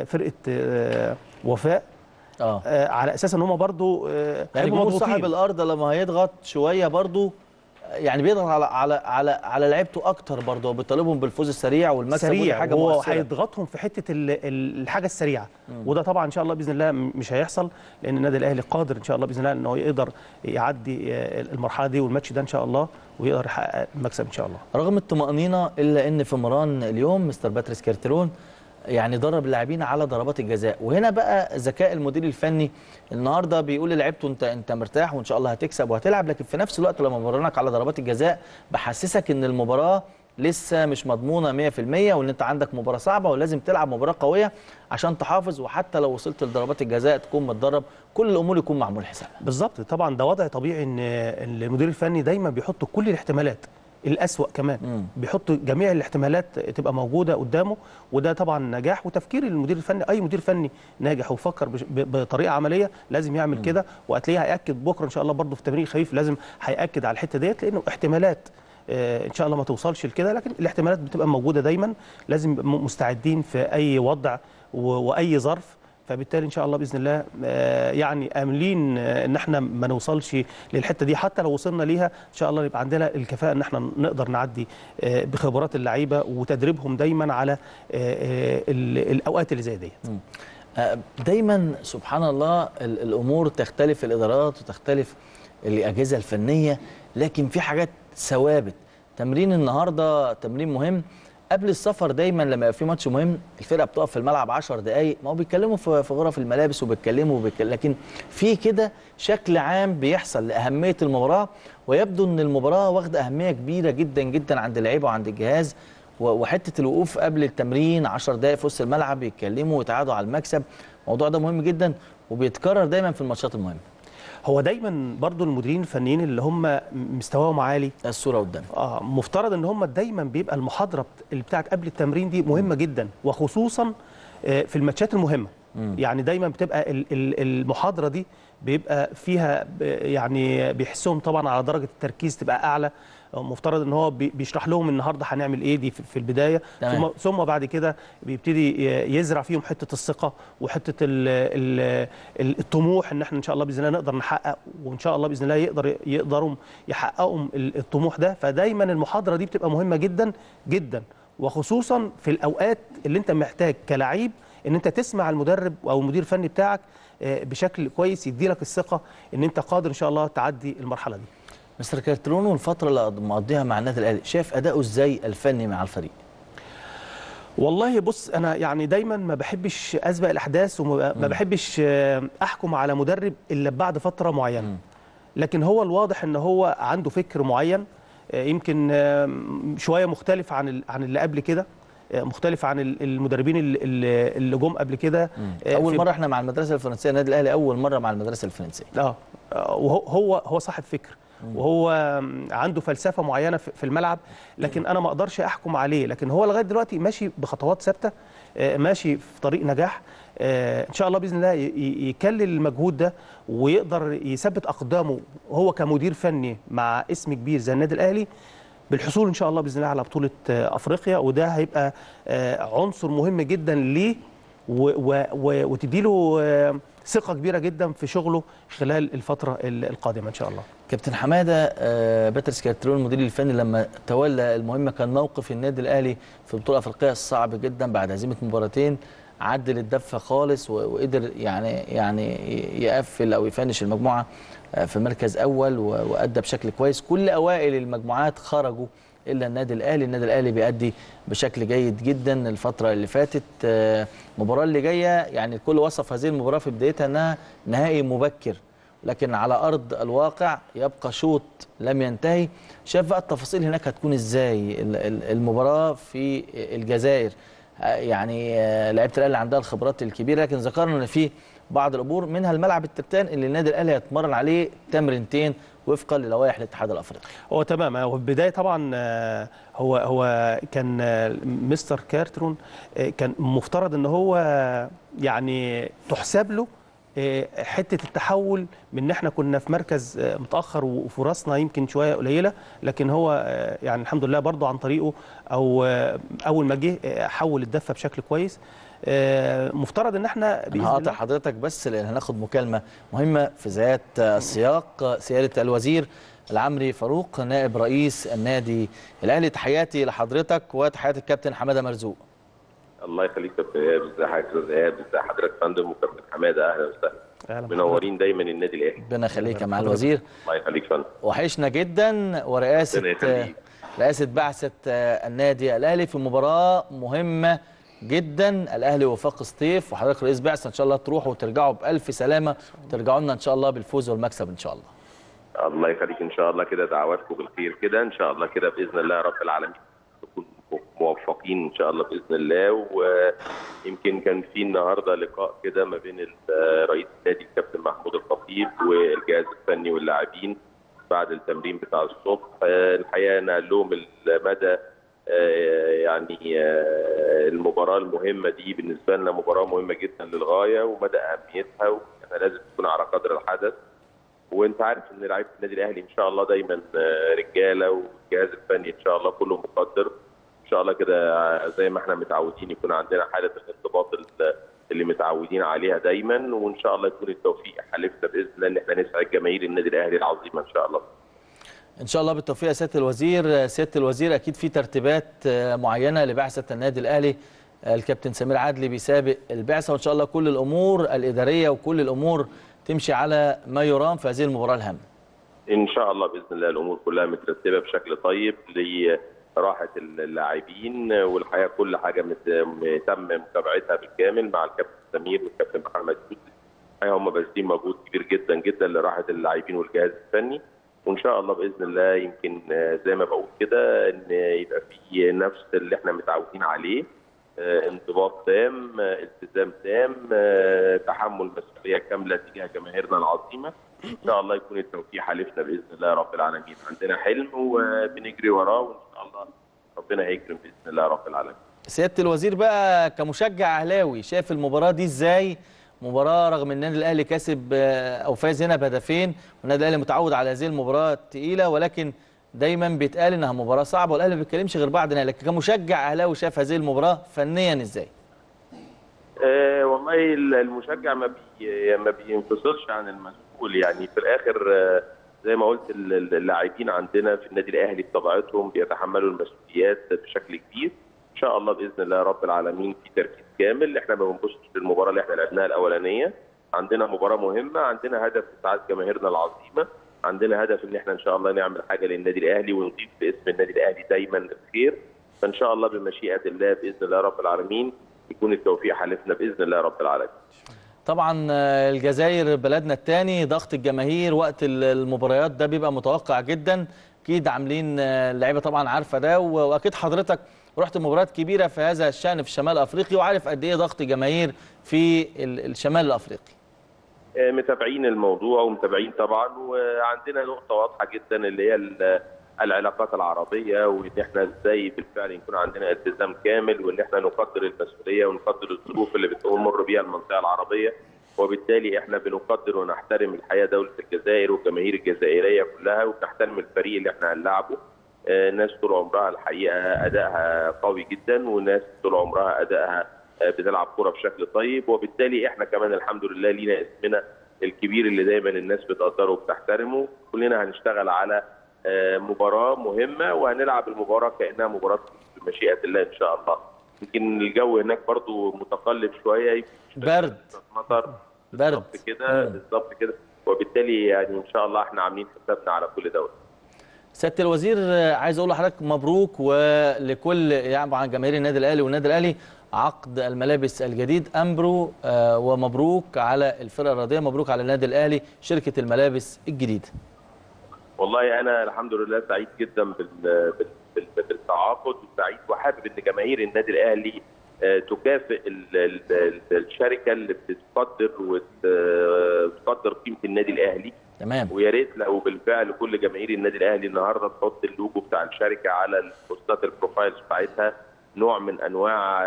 فرقه وفاء اه على اساس ان هم برضو يعني جمهور صاحب الارض لما هيضغط شويه برضو يعني بيضغط على على على على لعيبته اكتر برضه وبيطالبهم بالفوز السريع والمكسب سريع حاجه هو هيضغطهم في حته الحاجه السريعه مم. وده طبعا ان شاء الله باذن الله مش هيحصل لان النادي الاهلي قادر ان شاء الله باذن الله ان هو يقدر يعدي المرحله دي والماتش ده ان شاء الله ويقدر يحقق المكسب ان شاء الله رغم الطمانينه الا ان في مران اليوم مستر باتريس كارترون يعني درب اللاعبين على ضربات الجزاء وهنا بقى ذكاء المدير الفني النهارده بيقول للعيبته انت انت مرتاح وان شاء الله هتكسب وهتلعب لكن في نفس الوقت لما بمرنك على ضربات الجزاء بحسسك ان المباراه لسه مش مضمونه 100% وان انت عندك مباراه صعبه ولازم تلعب مباراه قويه عشان تحافظ وحتى لو وصلت لضربات الجزاء تكون متدرب كل الامور يكون معمول حساب بالظبط طبعا ده وضع طبيعي ان المدير الفني دايما بيحط كل الاحتمالات الأسوأ كمان مم. بيحط جميع الاحتمالات تبقى موجودة قدامه وده طبعا نجاح وتفكير المدير الفني أي مدير فني ناجح وفكر بطريقة عملية لازم يعمل كده وهتلاقيه هيأكد بكرة إن شاء الله برضه في تمرين خفيف لازم هيأكد على الحتة ديت لأنه احتمالات ان شاء الله ما توصلش لكده لكن الاحتمالات بتبقى موجوده دايما لازم مستعدين في اي وضع واي ظرف فبالتالي ان شاء الله باذن الله يعني املين ان احنا ما نوصلش للحته دي حتى لو وصلنا ليها ان شاء الله يبقى عندنا الكفاءه ان احنا نقدر نعدي بخبرات اللعيبه وتدريبهم دايما على الاوقات اللي زي ديت دايما سبحان الله الامور تختلف الادارات وتختلف الاجهزه الفنيه لكن في حاجات ثوابت تمرين النهارده تمرين مهم قبل السفر دايما لما يبقى في ماتش مهم الفرقه بتقف في الملعب 10 دقائق ما هو بيتكلموا في غرف الملابس وبيتكلموا وبيتكلم لكن في كده شكل عام بيحصل لاهميه المباراه ويبدو ان المباراه واخده اهميه كبيره جدا جدا عند اللعيبه وعند الجهاز وحته الوقوف قبل التمرين 10 دقائق في وسط الملعب يتكلموا ويتعادوا على المكسب الموضوع ده مهم جدا وبيتكرر دايما في الماتشات المهمه هو دايما برضو المديرين الفنيين اللي هم مستواهم عالي الصوره قدام اه مفترض ان هم دايما بيبقى المحاضره اللي بتاعت قبل التمرين دي مهمه جدا وخصوصا في الماتشات المهمه م. يعني دايما بتبقى المحاضره دي بيبقى فيها يعني بيحسهم طبعا على درجه التركيز تبقى اعلى مفترض ان هو بيشرح لهم النهارده هنعمل ايه دي في البدايه ثم ثم بعد كده بيبتدي يزرع فيهم حته الثقه وحته ال ال الطموح ان احنا ان شاء الله باذن الله نقدر نحقق وان شاء الله باذن الله يقدر يقدروا يحققوا الطموح ده فدايما المحاضره دي بتبقى مهمه جدا جدا وخصوصا في الاوقات اللي انت محتاج كلاعب ان انت تسمع المدرب او المدير الفني بتاعك بشكل كويس يديلك الثقه ان انت قادر ان شاء الله تعدي المرحله دي مستر كارترون والفتره اللي مقضيها مع النادي الاهلي شايف اداؤه ازاي الفني مع الفريق والله بص انا يعني دايما ما بحبش اسبق الاحداث وما بحبش احكم على مدرب الا بعد فتره معينه لكن هو الواضح ان هو عنده فكر معين يمكن شويه مختلف عن عن اللي قبل كده مختلف عن المدربين اللي جم قبل كده اول مره احنا مع المدرسه الفرنسيه النادي الاهلي اول مره مع المدرسه الفرنسيه اه وهو هو هو صاحب فكر وهو عنده فلسفه معينه في الملعب لكن انا ما اقدرش احكم عليه لكن هو لغايه دلوقتي ماشي بخطوات ثابته ماشي في طريق نجاح ان شاء الله باذن الله يكلل المجهود ده ويقدر يثبت اقدامه هو كمدير فني مع اسم كبير زي النادي الاهلي بالحصول ان شاء الله باذن الله على بطوله افريقيا وده هيبقى عنصر مهم جدا ليه وتدي له ثقه كبيره جدا في شغله خلال الفتره القادمه ان شاء الله كابتن حماده باتريس كارترون المدير الفني لما تولى المهمه كان موقف النادي الاهلي في البطوله الافريقيه صعب جدا بعد هزيمه مباراتين عدل الدفه خالص وقدر يعني يعني يقفل او يفنش المجموعه في مركز اول وادى بشكل كويس كل اوائل المجموعات خرجوا الا النادي الاهلي النادي الاهلي بيأدي بشكل جيد جدا الفتره اللي فاتت المباراه اللي جايه يعني الكل وصف هذه المباراه في بدايتها انها نهائي مبكر لكن على ارض الواقع يبقى شوط لم ينتهي شايف بقى التفاصيل هناك هتكون ازاي المباراه في الجزائر يعني لعيبه الاهلي عندها الخبرات الكبيره لكن ذكرنا ان في بعض الامور منها الملعب الترتان اللي النادي الاهلي هيتمرن عليه تمرينتين وفقا للوائح الاتحاد الافريقي. هو تمام هو البدايه طبعا هو هو كان مستر كارترون كان مفترض ان هو يعني تحسب له حته التحول من ان احنا كنا في مركز متاخر وفرصنا يمكن شويه قليله لكن هو يعني الحمد لله برضه عن طريقه او اول ما جه حول الدفه بشكل كويس مفترض ان احنا باذن هقاطع حضرتك بس لان هناخد مكالمه مهمه في ذات السياق سياده الوزير العمري فاروق نائب رئيس النادي الاهلي تحياتي لحضرتك وتحياتي الكابتن حماده مرزوق الله يخليك كابتن ايهاب ازي حضرتك يا ايهاب ازي حضرتك فندم وكابتن حماده اهلا وسهلا منورين دايما النادي الاهلي ربنا يخليك يا معالي الوزير الله يخليك فندم وحشنا جدا ورئاسه رئاسه بعثه النادي الاهلي في مباراه مهمه جدا الاهلي وفاق سطيف وحضرتك رئيس بعثه ان شاء الله تروحوا وترجعوا بالف سلامه وترجعوا لنا ان شاء الله بالفوز والمكسب ان شاء الله الله يخليك ان شاء الله كده دعواتكم بالخير كده ان شاء الله كده باذن الله رب العالمين نكون موفقين ان شاء الله باذن الله ويمكن كان في النهارده لقاء كده ما بين رئيس النادي الكابتن محمود الخطيب والجهاز الفني واللاعبين بعد التمرين بتاع الصبح الحقيقه نقل لهم المدى يعني المباراه المهمه دي بالنسبه لنا مباراه مهمه جدا للغايه ومدى اهميتها واحنا لازم تكون على قدر الحدث وانت عارف ان لعيبه النادي الاهلي ان شاء الله دايما رجاله والجهاز الفني ان شاء الله كله مقدر ان شاء الله كده زي ما احنا متعودين يكون عندنا حاله الانضباط اللي متعودين عليها دايما وان شاء الله يكون التوفيق حلفنا باذن الله ان احنا نسعد جماهير النادي الاهلي العظيمه ان شاء الله. ان شاء الله بالتوفيق يا سياده الوزير سياده الوزير اكيد في ترتيبات معينه لبعثه النادي الاهلي الكابتن سمير عدلي بيسابق البعثه وان شاء الله كل الامور الاداريه وكل الامور تمشي على ما يرام في هذه المباراه الهامه ان شاء الله باذن الله الامور كلها مترتبه بشكل طيب لراحه اللاعبين والحقيقه كل حاجه تم متابعتها بالكامل مع الكابتن سمير والكابتن محمد يوسف هم باذلين مجهود كبير جدا جدا لراحه اللاعبين والجهاز الفني وان شاء الله باذن الله يمكن زي ما بقول كده ان يبقى في نفس اللي احنا متعودين عليه انضباط تام التزام تام تحمل مسؤوليه كامله تجاه جماهيرنا العظيمه ان شاء الله يكون التوفيق حالفنا باذن الله رب العالمين عندنا حلم وبنجري وراه وان شاء الله ربنا هيكرم باذن الله رب العالمين سياده الوزير بقى كمشجع اهلاوي شايف المباراه دي ازاي مباراه رغم ان النادي الاهلي كسب او فاز هنا بهدفين والنادي الاهلي متعود على هذه المباراه الثقيله ولكن دايما بيتقال انها مباراه صعبه والاهلي ما بيتكلمش غير بعد نهائي لكن كمشجع اهلاوي شاف هذه المباراه فنيا ازاي؟ آه والله المشجع ما بي ما بينفصلش عن المسؤول يعني في الاخر آه زي ما قلت اللاعبين عندنا في النادي الاهلي بطبيعتهم بيتحملوا المسؤوليات بشكل كبير ان شاء الله باذن الله رب العالمين في تركيز كامل احنا ما بنبصش للمباراه اللي احنا لعبناها الاولانيه عندنا مباراه مهمه عندنا هدف اسعاد جماهيرنا العظيمه عندنا هدف ان احنا ان شاء الله نعمل حاجه للنادي الاهلي ونضيف باسم النادي الاهلي دايما الخير فان شاء الله بمشيئه الله باذن الله رب العالمين يكون التوفيق حالفنا باذن الله رب العالمين طبعا الجزائر بلدنا الثاني ضغط الجماهير وقت المباريات ده بيبقى متوقع جدا اكيد عاملين اللعيبه طبعا عارفه ده واكيد حضرتك رحت مباريات كبيره في هذا الشان في الشمال الافريقي وعارف قد ايه ضغط جماهير في الشمال الافريقي متابعين الموضوع ومتابعين طبعا وعندنا نقطه واضحه جدا اللي هي العلاقات العربيه وان احنا ازاي بالفعل يكون عندنا التزام كامل وان احنا نقدر المسؤوليه ونقدر الظروف اللي بتمر بيها المنطقه العربيه وبالتالي احنا بنقدر ونحترم الحقيقه دوله الجزائر والجماهير الجزائريه كلها وبنحترم الفريق اللي احنا هنلعبه ناس طول عمرها الحقيقه ادائها قوي جدا وناس طول عمرها ادائها بتلعب كوره بشكل طيب وبالتالي احنا كمان الحمد لله لينا اسمنا الكبير اللي دايما الناس بتقدره وبتحترمه كلنا هنشتغل على مباراه مهمه وهنلعب المباراه كانها مباراه بمشيئه الله ان شاء الله يمكن الجو هناك برضو متقلب شويه برد مطر برد كده بالظبط كده وبالتالي يعني ان شاء الله احنا عاملين حسابنا على كل دوله سياده الوزير عايز اقول لحضرتك مبروك ولكل يعني عن جماهير النادي الاهلي والنادي الاهلي عقد الملابس الجديد امبرو ومبروك على الفرقه الرياضيه مبروك على النادي الاهلي شركه الملابس الجديده والله انا الحمد لله سعيد جدا بالتعاقد وسعيد وحابب ان جماهير النادي الاهلي تكافئ الشركه اللي بتقدر وتقدر قيمه النادي الاهلي تمام ويا ريت لو بالفعل كل جماهير النادي الاهلي النهارده تحط اللوجو بتاع الشركه على البوستات البروفايلز بتاعتها نوع من انواع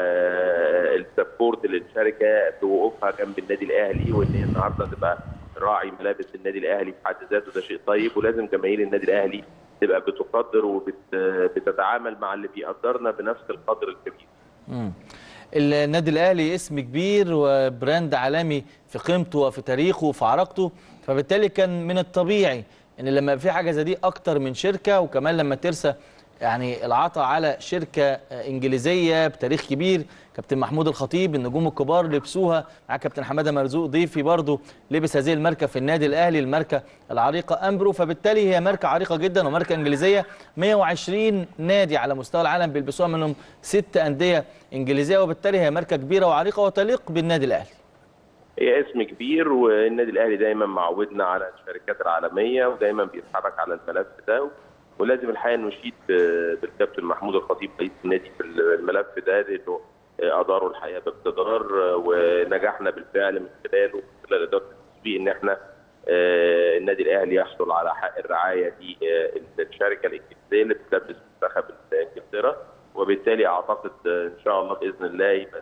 السبورت للشركه بوقوفها جنب النادي الاهلي وان هي النهارده تبقى راعي ملابس النادي الاهلي في حد ذاته ده شيء طيب ولازم جماهير النادي الاهلي تبقى بتقدر وبتتعامل مع اللي بيقدرنا بنفس القدر الكبير. امم النادي الاهلي اسم كبير وبراند عالمي في قيمته وفي تاريخه وفي عراقته فبالتالي كان من الطبيعي ان لما في حاجه زي دي اكتر من شركه وكمان لما ترسى يعني العطاء على شركه انجليزيه بتاريخ كبير كابتن محمود الخطيب النجوم الكبار لبسوها مع كابتن حماده مرزوق ضيفي برضه لبس هذه الماركه في النادي الاهلي الماركه العريقه امبرو فبالتالي هي ماركه عريقه جدا وماركه انجليزيه 120 نادي على مستوى العالم بيلبسوها منهم ست انديه انجليزيه وبالتالي هي ماركه كبيره وعريقه وتليق بالنادي الاهلي هي اسم كبير والنادي الاهلي دايما معودنا على الشركات العالميه ودايما بيتحرك على الملف ده ولازم الحقيقه نشيد بالكابتن محمود الخطيب رئيس النادي في الملف ده لانه اداروا الحقيقه باقتدار ونجحنا بالفعل من خلاله من خلال اداره التسويق ان احنا النادي الاهلي يحصل على حق الرعايه دي الشركه الانجليزيه اللي بتلبس منتخب انجلترا وبالتالي اعتقد ان شاء الله باذن الله يبقى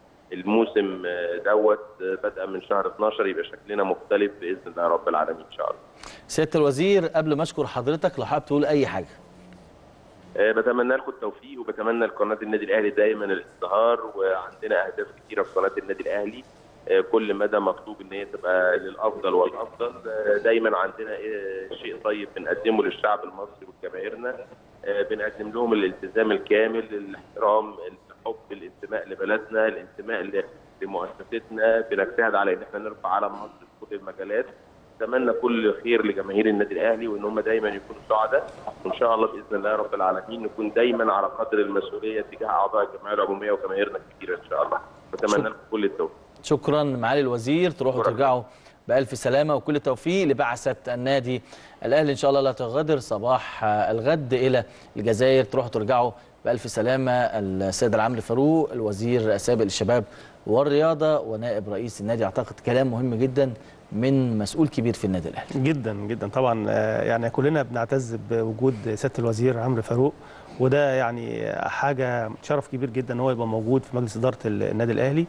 الموسم دوت بدءا من شهر 12 يبقى شكلنا مختلف باذن الله رب العالمين ان شاء الله. سياده الوزير قبل ما اشكر حضرتك لو حابب تقول اي حاجه. أه بتمنى لكم التوفيق وبتمنى لقناه النادي الاهلي دايما الازدهار وعندنا اهداف كثيره في قناه النادي الاهلي أه كل مدى مطلوب ان هي تبقى للافضل والافضل أه دايما عندنا شيء طيب بنقدمه للشعب المصري وجماهيرنا بنقدم لهم الالتزام الكامل الاحترام الحب الانتماء لبلدنا الانتماء لمؤسستنا بنجتهد على ان احنا نرفع علم مصر في كل المجالات اتمنى كل خير لجماهير النادي الاهلي وان هم دايما يكونوا سعداء وان شاء الله باذن الله رب العالمين نكون دايما على قدر المسؤوليه تجاه اعضاء الجمعيه العموميه وجماهيرنا الكبيره ان شاء الله بتمنى لكم كل التوفيق شكرا معالي الوزير تروحوا ترجعوا بألف سلامة وكل التوفيق لبعثة النادي الأهلي إن شاء الله لا تغادر صباح الغد إلى الجزائر تروحوا ترجعوا بألف سلامة السيد العمري فاروق الوزير السابق للشباب والرياضة ونائب رئيس النادي أعتقد كلام مهم جدا من مسؤول كبير في النادي الاهلي جدا جدا طبعا يعني كلنا بنعتز بوجود سياده الوزير عمرو فاروق وده يعني حاجه شرف كبير جدا ان هو يبقى موجود في مجلس اداره النادي الاهلي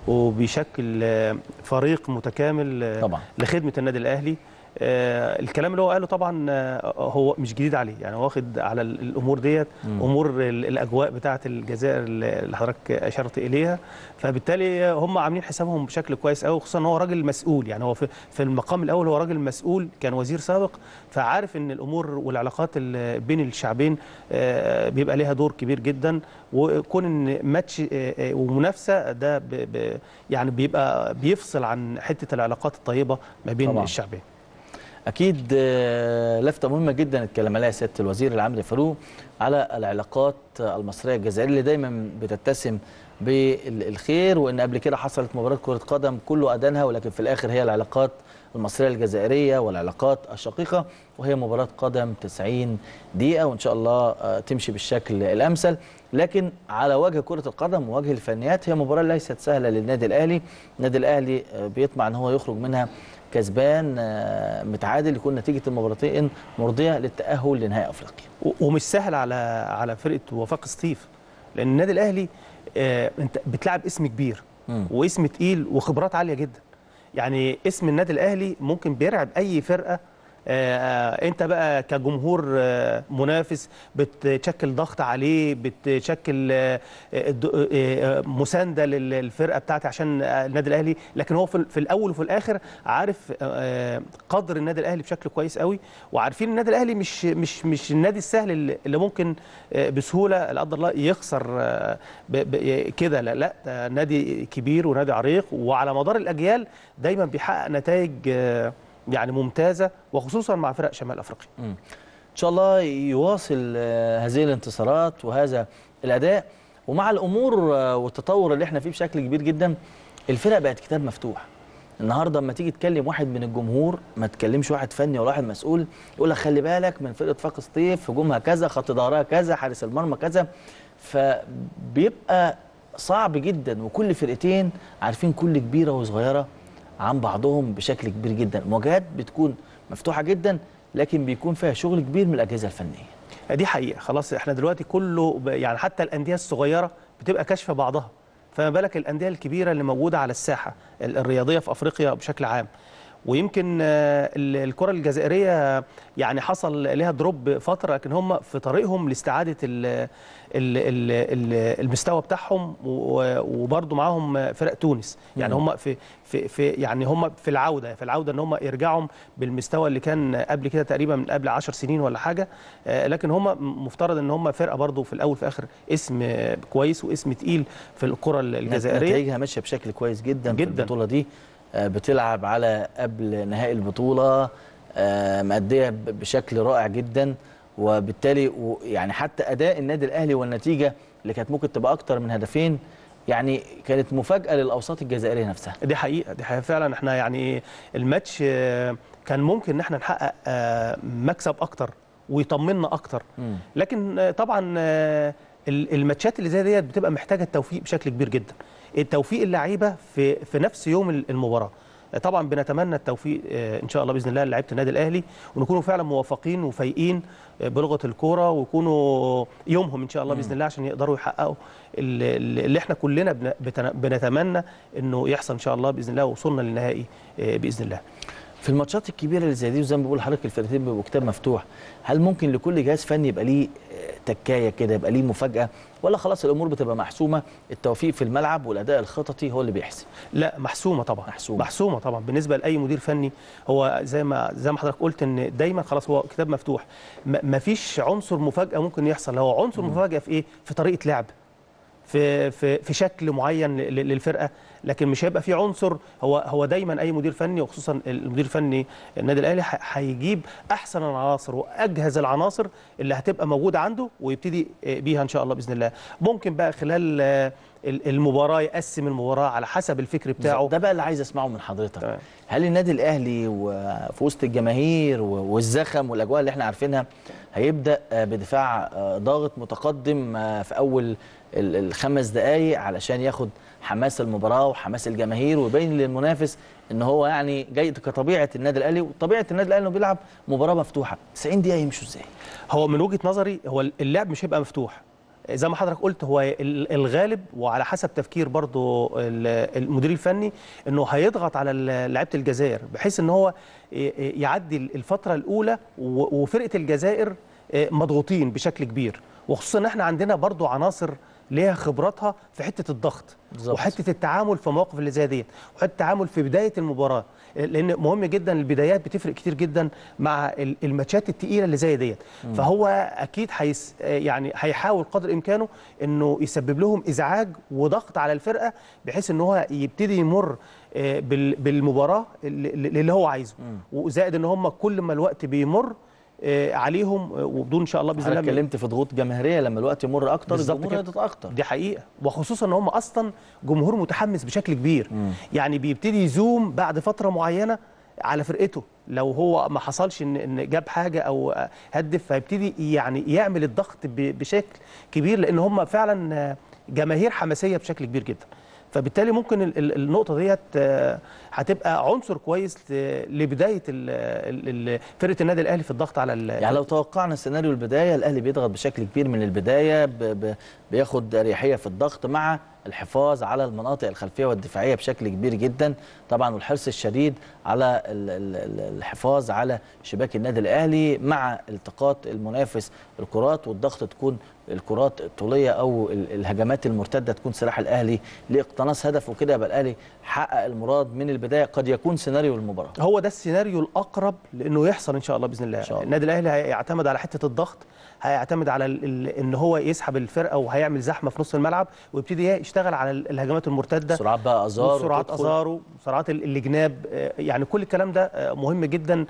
وبيشكل فريق متكامل طبعا. لخدمه النادي الاهلي آه الكلام اللي هو قاله طبعا آه هو مش جديد عليه يعني واخد على الامور ديت امور الاجواء بتاعه الجزائر اللي حضرتك اشرت اليها فبالتالي هم عاملين حسابهم بشكل كويس قوي خصوصا ان هو راجل مسؤول يعني هو في, في المقام الاول هو راجل مسؤول كان وزير سابق فعارف ان الامور والعلاقات بين الشعبين آه بيبقى ليها دور كبير جدا وكون ان ماتش ومنافسه ده ب ب يعني بيبقى بيفصل عن حته العلاقات الطيبه ما بين طبعا. الشعبين اكيد لفته مهمه جدا اتكلم عليها سياده الوزير العام فاروق على العلاقات المصريه الجزائريه اللي دايما بتتسم بالخير وان قبل كده حصلت مباراه كره قدم كله ادانها ولكن في الاخر هي العلاقات المصريه الجزائريه والعلاقات الشقيقه وهي مباراه قدم 90 دقيقه وان شاء الله تمشي بالشكل الامثل لكن على وجه كره القدم ووجه الفنيات هي مباراه ليست سهله للنادي الاهلي النادي الاهلي بيطمع ان هو يخرج منها كسبان متعادل يكون نتيجه المباراتين مرضيه للتاهل لنهائي افريقيا ومش سهل على على فرقه وفاق سطيف لان النادي الاهلي آه انت بتلعب اسم كبير م. واسم تقيل وخبرات عاليه جدا يعني اسم النادي الاهلي ممكن بيرعب اي فرقه آه انت بقى كجمهور آه منافس بتشكل ضغط عليه بتشكل آه مسانده للفرقه بتاعتي عشان النادي الاهلي لكن هو في الاول وفي الاخر عارف قدر النادي الاهلي بشكل كويس قوي وعارفين النادي الاهلي مش مش مش النادي السهل اللي ممكن بسهوله لا قدر الله يخسر كده لا لا نادي كبير ونادي عريق وعلى مدار الاجيال دايما بيحقق نتائج يعني ممتازه وخصوصا مع فرق شمال افريقيا. ان شاء الله يواصل هذه الانتصارات وهذا الاداء ومع الامور والتطور اللي احنا فيه بشكل كبير جدا الفرق بقت كتاب مفتوح. النهارده اما تيجي تكلم واحد من الجمهور ما تكلمش واحد فني ولا واحد مسؤول يقول لك خلي بالك من فرقه فاق سطيف هجومها كذا خط ظهرها كذا حارس المرمى كذا فبيبقى صعب جدا وكل فرقتين عارفين كل كبيره وصغيره عن بعضهم بشكل كبير جدا المواجهات بتكون مفتوحه جدا لكن بيكون فيها شغل كبير من الاجهزه الفنيه دي حقيقه خلاص احنا دلوقتي كله يعني حتى الانديه الصغيره بتبقى كاشفه بعضها فما بالك الانديه الكبيره اللي موجوده على الساحه الرياضيه في افريقيا بشكل عام ويمكن الكره الجزائريه يعني حصل لها دروب فتره لكن هم في طريقهم لاستعاده المستوى بتاعهم وبرده معاهم فرق تونس يعني هم في في في يعني هم في العوده في العوده ان هم يرجعوا بالمستوى اللي كان قبل كده تقريبا من قبل 10 سنين ولا حاجه لكن هم مفترض ان هم فرقه برده في الاول في الاخر اسم كويس واسم تقيل في الكره الجزائريه نتائجها ماشيه بشكل كويس جدا, جدا في البطوله دي بتلعب على قبل نهائي البطوله مأديه بشكل رائع جدا وبالتالي يعني حتى اداء النادي الاهلي والنتيجه اللي كانت ممكن تبقى اكتر من هدفين يعني كانت مفاجاه للاوساط الجزائريه نفسها دي حقيقه دي حقيقه فعلا احنا يعني الماتش كان ممكن ان احنا نحقق مكسب اكتر ويطمنا اكتر لكن طبعا الماتشات اللي زي ديت بتبقى محتاجه التوفيق بشكل كبير جدا التوفيق اللعيبه في في نفس يوم المباراه طبعا بنتمنى التوفيق ان شاء الله باذن الله لعيبه النادي الاهلي ونكونوا فعلا موفقين وفايقين بلغه الكوره ويكونوا يومهم ان شاء الله باذن الله عشان يقدروا يحققوا اللي احنا كلنا بنتمنى انه يحصل ان شاء الله باذن الله وصلنا للنهائي باذن الله في الماتشات الكبيره اللي زي دي وزي ما بقول لحضرتك الفرقتين بيبقوا كتاب مفتوح هل ممكن لكل جهاز فني يبقى ليه تكايه كده يبقى ليه مفاجاه ولا خلاص الامور بتبقى محسومه التوفيق في الملعب والاداء الخططي هو اللي بيحسم لا محسومه طبعا محسومه محسومه طبعا بالنسبه لاي مدير فني هو زي ما زي ما حضرتك قلت ان دايما خلاص هو كتاب مفتوح ما فيش عنصر مفاجاه ممكن يحصل هو عنصر مفاجاه في ايه في طريقه لعب في في في شكل معين للفرقه لكن مش هيبقى في عنصر هو هو دايما اي مدير فني وخصوصا المدير الفني النادي الاهلي هيجيب احسن العناصر واجهز العناصر اللي هتبقى موجوده عنده ويبتدي بيها ان شاء الله باذن الله ممكن بقى خلال المباراه يقسم المباراه على حسب الفكر بتاعه ده بقى اللي عايز اسمعه من حضرتك تمام. هل النادي الاهلي وفي وسط الجماهير والزخم والاجواء اللي احنا عارفينها هيبدا بدفاع ضاغط متقدم في اول الخمس دقائق علشان ياخد حماس المباراه وحماس الجماهير ويبين للمنافس ان هو يعني جاي كطبيعه النادي الاهلي وطبيعه النادي الاهلي انه بيلعب مباراه مفتوحه 90 دقيقه يمشوا ازاي هو من وجهه نظري هو اللعب مش هيبقى مفتوح زي ما حضرتك قلت هو الغالب وعلى حسب تفكير برضو المدير الفني انه هيضغط على لعيبه الجزائر بحيث ان هو يعدي الفتره الاولى وفرقه الجزائر مضغوطين بشكل كبير وخصوصا ان احنا عندنا برضو عناصر ليها خبراتها في حته الضغط بالزبط. وحته التعامل في مواقف اللي زي ديت وحته التعامل في بدايه المباراه لان مهم جدا البدايات بتفرق كتير جدا مع الماتشات الثقيله اللي زي ديت فهو اكيد حيس يعني هيحاول قدر امكانه انه يسبب لهم ازعاج وضغط على الفرقه بحيث ان هو يبتدي يمر بالمباراه اللي هو عايزه وزائد ان هم كل ما الوقت بيمر عليهم وبدون ان شاء الله باذن الله اتكلمت في ضغوط جماهيريه لما الوقت يمر اكتر الجمهور يتاخر دي حقيقه وخصوصا ان هم اصلا جمهور متحمس بشكل كبير مم. يعني بيبتدي يزوم بعد فتره معينه على فرقته لو هو ما حصلش ان ان جاب حاجه او هدف فيبتدي يعني يعمل الضغط بشكل كبير لان هم فعلا جماهير حماسيه بشكل كبير جدا فبالتالي ممكن النقطه ديت هتبقى عنصر كويس لبدايه فرقه النادي الاهلي في الضغط على يعني لو توقعنا سيناريو البدايه الاهلي بيضغط بشكل كبير من البدايه بياخد اريحيه في الضغط مع الحفاظ على المناطق الخلفيه والدفاعيه بشكل كبير جدا طبعا والحرص الشديد على الحفاظ على شباك النادي الاهلي مع التقاط المنافس الكرات والضغط تكون الكرات الطوليه او الهجمات المرتده تكون سلاح الاهلي لاقتناص هدف وكده يبقى الاهلي حقق المراد من البدايه قد يكون سيناريو المباراه هو ده السيناريو الاقرب لانه يحصل ان شاء الله باذن الله, الله. النادي الاهلي هيعتمد على حته الضغط هيعتمد على ان هو يسحب الفرقه وهيعمل زحمه في نص الملعب ويبتدي يشتغل على الهجمات المرتده سرعات بقى ازار سرعات ازارو سرعات الجناب يعني كل الكلام ده مهم جدا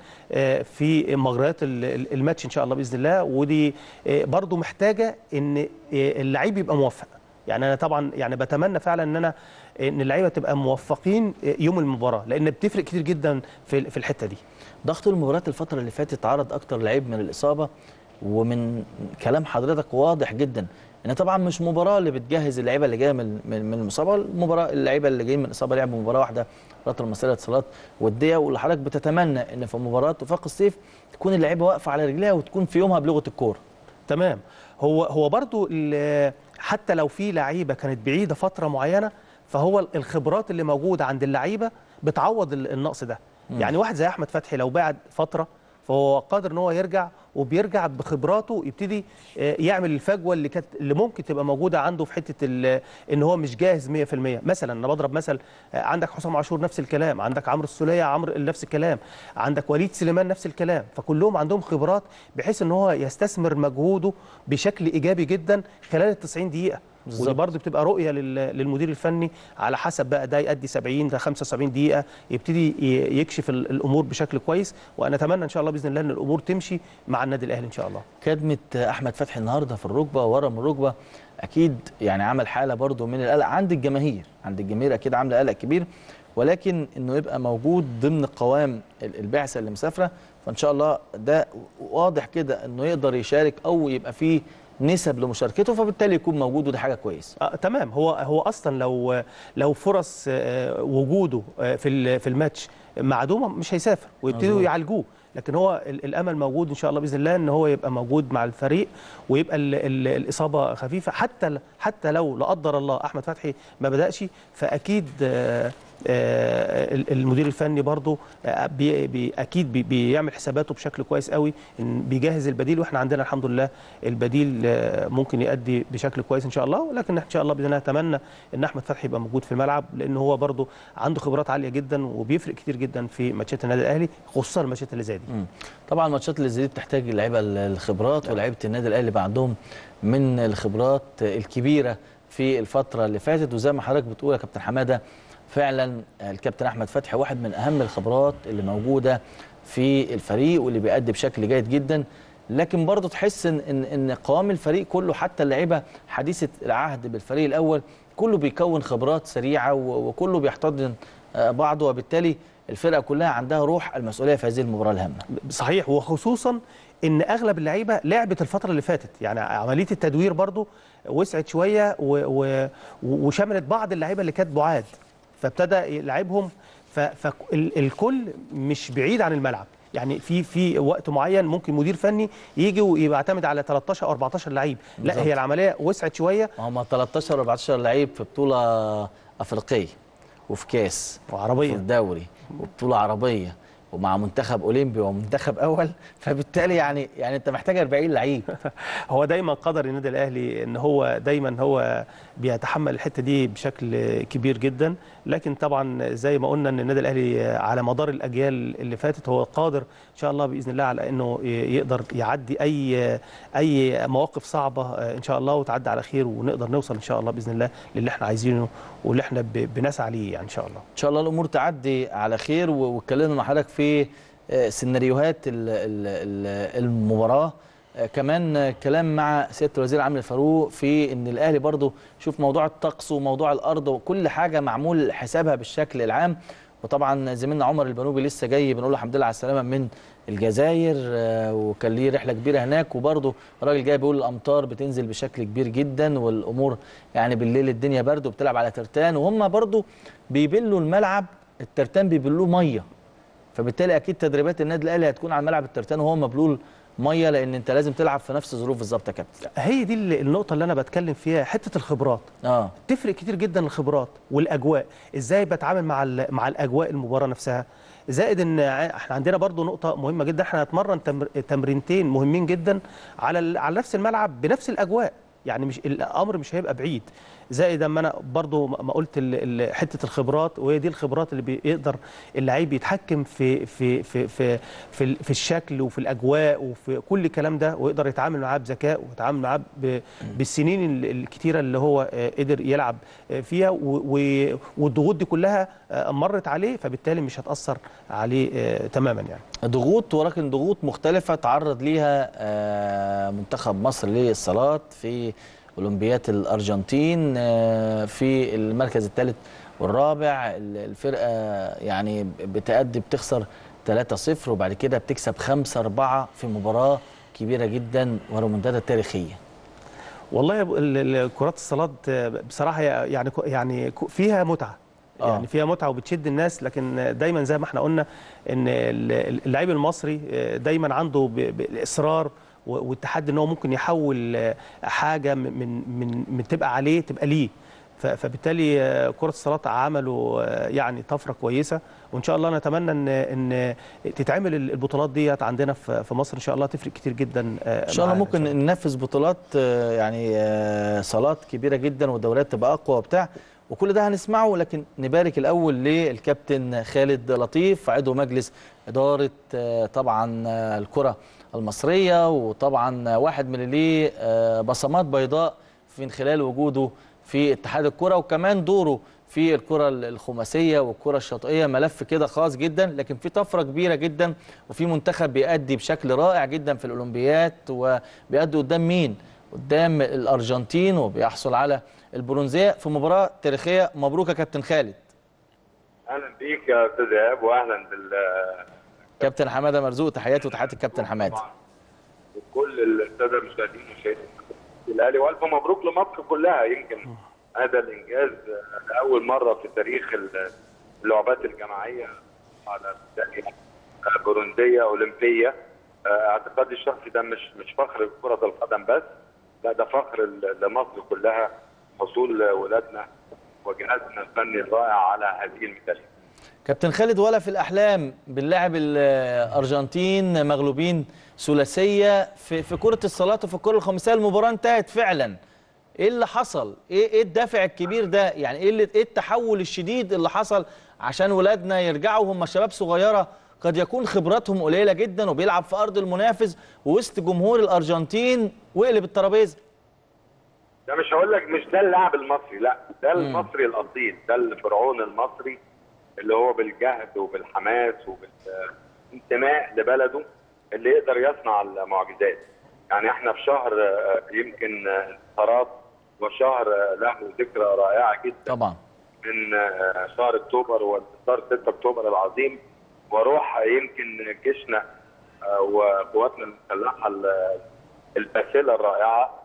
في مجريات الماتش ان شاء الله باذن الله ودي برضو محتاجه ان اللعيب يبقى موفق يعني انا طبعا يعني بتمنى فعلا ان انا ان اللعيبه تبقى موفقين يوم المباراه لان بتفرق كتير جدا في في الحته دي ضغط المباريات الفتره اللي فاتت تعرض اكتر لعيب من الاصابه ومن كلام حضرتك واضح جدا ان طبعا مش مباراه اللي بتجهز اللعيبه اللي جايه من من المصابه المباراه اللعيبه اللي جايين من الاصابه لعبوا مباراه واحده فتره المصريه اتصالات وديه واللي حضرتك بتتمنى ان في مباراه وفاق الصيف تكون اللعيبه واقفه على رجليها وتكون في يومها بلغه الكوره تمام هو هو برضو حتى لو في لعيبه كانت بعيده فتره معينه فهو الخبرات اللي موجوده عند اللعيبه بتعوض النقص ده م. يعني واحد زي احمد فتحي لو بعد فتره فهو قادر ان هو يرجع وبيرجع بخبراته يبتدي يعمل الفجوه اللي كانت اللي ممكن تبقى موجوده عنده في حته ان هو مش جاهز 100% مثلا انا بضرب مثل عندك حسام عاشور نفس الكلام عندك عمرو السوليه عمرو نفس الكلام عندك وليد سليمان نفس الكلام فكلهم عندهم خبرات بحيث ان هو يستثمر مجهوده بشكل ايجابي جدا خلال ال 90 دقيقه ودي برضه بتبقى رؤيه للمدير الفني على حسب بقى ده يؤدي 70 ده 75 دقيقه يبتدي يكشف الامور بشكل كويس وانا اتمنى ان شاء الله باذن الله ان الامور تمشي مع النادي الاهلي ان شاء الله كدمه احمد فتحي النهارده في الركبه ورا من الركبه اكيد يعني عمل حاله برضه من القلق عند الجماهير عند الجماهير اكيد عامله قلق كبير ولكن انه يبقى موجود ضمن قوام البعثه اللي مسافره فان شاء الله ده واضح كده انه يقدر يشارك او يبقى فيه نسب لمشاركته فبالتالي يكون موجود ودي حاجه كويسه آه تمام هو هو اصلا لو لو فرص آه وجوده آه في في الماتش معدومه مش هيسافر ويبتدوا يعالجوه لكن هو الامل موجود ان شاء الله باذن الله ان هو يبقى موجود مع الفريق ويبقى ال ال الاصابه خفيفه حتى حتى لو لا قدر الله احمد فتحي ما بداش فاكيد آه المدير الفني برضه بي بي اكيد بي بيعمل حساباته بشكل كويس قوي إن بيجهز البديل واحنا عندنا الحمد لله البديل ممكن يؤدي بشكل كويس ان شاء الله ولكن ان شاء الله باذن الله اتمنى ان احمد فتحي يبقى موجود في الملعب لان هو برضه عنده خبرات عاليه جدا وبيفرق كتير جدا في ماتشات النادي الاهلي خصوصا الماتشات اللي زي دي طبعا الماتشات اللي زي دي بتحتاج اللعيبه الخبرات ولاعيبه النادي الاهلي بقى عندهم من الخبرات الكبيره في الفتره اللي فاتت وزي ما حضرتك بتقول يا كابتن حماده فعلا الكابتن احمد فتحي واحد من اهم الخبرات اللي موجوده في الفريق واللي بيأدي بشكل جيد جدا لكن برضه تحس ان ان, إن قوام الفريق كله حتى اللعيبه حديثه العهد بالفريق الاول كله بيكون خبرات سريعه وكله بيحتضن بعضه وبالتالي الفرقه كلها عندها روح المسؤوليه في هذه المباراه الهامه. صحيح وخصوصا ان اغلب اللعيبه لعبت الفتره اللي فاتت يعني عمليه التدوير برضه وسعت شويه وشملت بعض اللعيبه اللي كانت بعاد فابتدى يلعبهم فالكل مش بعيد عن الملعب يعني في في وقت معين ممكن مدير فني يجي ويعتمد على 13 او 14 لعيب لا هي العمليه وسعت شويه هم 13 او 14 لعيب في بطوله افريقيه وفي كاس وعربيه وفي الدوري وبطوله عربيه ومع منتخب اولمبي ومنتخب اول فبالتالي يعني يعني انت محتاج 40 لعيب هو دايما قدر النادي الاهلي ان هو دايما هو بيتحمل الحته دي بشكل كبير جدا لكن طبعا زي ما قلنا ان النادي الاهلي على مدار الاجيال اللي فاتت هو قادر ان شاء الله باذن الله على انه يقدر يعدي اي اي مواقف صعبه ان شاء الله وتعدي على خير ونقدر نوصل ان شاء الله باذن الله للي احنا عايزينه واللي احنا بنسعى ليه يعني ان شاء الله ان شاء الله الامور تعدي على خير واتكلمنا مع حضرتك في سيناريوهات المباراه كمان كلام مع سياده الوزير عامر فاروق في ان الاهلي برضو شوف موضوع الطقس وموضوع الارض وكل حاجه معمول حسابها بالشكل العام وطبعا زميلنا عمر البنوبي لسه جاي بنقول له الحمد لله على السلامه من الجزائر وكان ليه رحله كبيره هناك وبرضه الراجل جاي بيقول الامطار بتنزل بشكل كبير جدا والامور يعني بالليل الدنيا برد وبتلعب على ترتان وهم برضه بيبلوا الملعب الترتان بيبلوه ميه فبالتالي اكيد تدريبات النادي الاهلي هتكون على ملعب الترتان وهو مبلول ميه لان انت لازم تلعب في نفس الظروف بالظبط يا كابتن هي دي النقطه اللي انا بتكلم فيها حته الخبرات اه تفرق كتير جدا الخبرات والاجواء ازاي بتعامل مع مع الاجواء المباراه نفسها زائد ان احنا عندنا برضو نقطه مهمه جدا احنا هنتمرن تمرينتين مهمين جدا على على نفس الملعب بنفس الاجواء يعني مش الامر مش هيبقى بعيد زائد اما انا برضو ما قلت حته الخبرات وهي دي الخبرات اللي بيقدر اللعيب يتحكم في في في في في, في الشكل وفي الاجواء وفي كل الكلام ده ويقدر يتعامل معاه بذكاء ويتعامل معاه بالسنين الكتيره اللي هو قدر يلعب فيها والضغوط دي كلها مرت عليه فبالتالي مش هتاثر عليه تماما يعني ضغوط ولكن ضغوط مختلفه تعرض ليها منتخب مصر للصالات في اولمبياد الارجنتين في المركز الثالث والرابع الفرقه يعني بتأدي بتخسر 3-0 وبعد كده بتكسب 5-4 في مباراه كبيره جدا وريمونتادا تاريخيه والله كرات الصالات بصراحه يعني يعني فيها متعه آه. يعني فيها متعه وبتشد الناس لكن دايما زي ما احنا قلنا ان اللعيب المصري دايما عنده بالاصرار والتحدي ان هو ممكن يحول حاجه من من من تبقى عليه تبقى ليه فبالتالي كره الصالات عملوا يعني طفره كويسه وان شاء الله نتمنى ان ان تتعمل البطولات ديت عندنا في مصر ان شاء الله تفرق كتير جدا ان شاء الله ممكن ننفذ بطولات يعني صالات كبيره جدا والدوريات تبقى اقوى وبتاع وكل ده هنسمعه لكن نبارك الاول للكابتن خالد لطيف عضو مجلس اداره طبعا الكره المصريه وطبعا واحد من اللي بصمات بيضاء من خلال وجوده في اتحاد الكره وكمان دوره في الكره الخماسيه والكره الشاطئيه ملف كده خاص جدا لكن في طفره كبيره جدا وفي منتخب بيأدي بشكل رائع جدا في الاولمبيات وبيأدي قدام مين؟ قدام الارجنتين وبيحصل على البرونزيه في مباراه تاريخيه مبروك يا كابتن خالد اهلا بيك يا استاذ ايهاب واهلا بال كابتن حماده مرزوق تحياتي وتحيات الكابتن حماده وكل الساده المشاهدين والمشاهدين الاهلي والف مبروك لمصر كلها يمكن هذا الانجاز لاول مره في تاريخ اللعبات الجماعيه على برونزيه اولمبيه اعتقادي الشخصي ده مش مش فخر لكره القدم بس لا ده فخر لمصر كلها حصول ولادنا وجهازنا الفني الرائع على هذه الميداليه كابتن خالد ولا في الاحلام بنلاعب الارجنتين مغلوبين ثلاثيه في في كره الصالات وفي الكره الخماسيه المباراه انتهت فعلا ايه اللي حصل ايه ايه الدافع الكبير ده يعني ايه اللي ايه التحول الشديد اللي حصل عشان ولادنا يرجعوا هم شباب صغيره قد يكون خبراتهم قليله جدا وبيلعب في ارض المنافس ووسط جمهور الارجنتين وقلب الترابيزه ده مش هقول لك مش ده اللاعب المصري لا ده المصري الاصيل ده الفرعون المصري اللي هو بالجهد وبالحماس وبالانتماء لبلده اللي يقدر يصنع المعجزات يعني احنا في شهر يمكن انتصارات وشهر له ذكرى رائعه جدا طبعا من شهر اكتوبر وانتصار 6 اكتوبر العظيم وروح يمكن جيشنا وقواتنا المسلحه الباسله الرائعه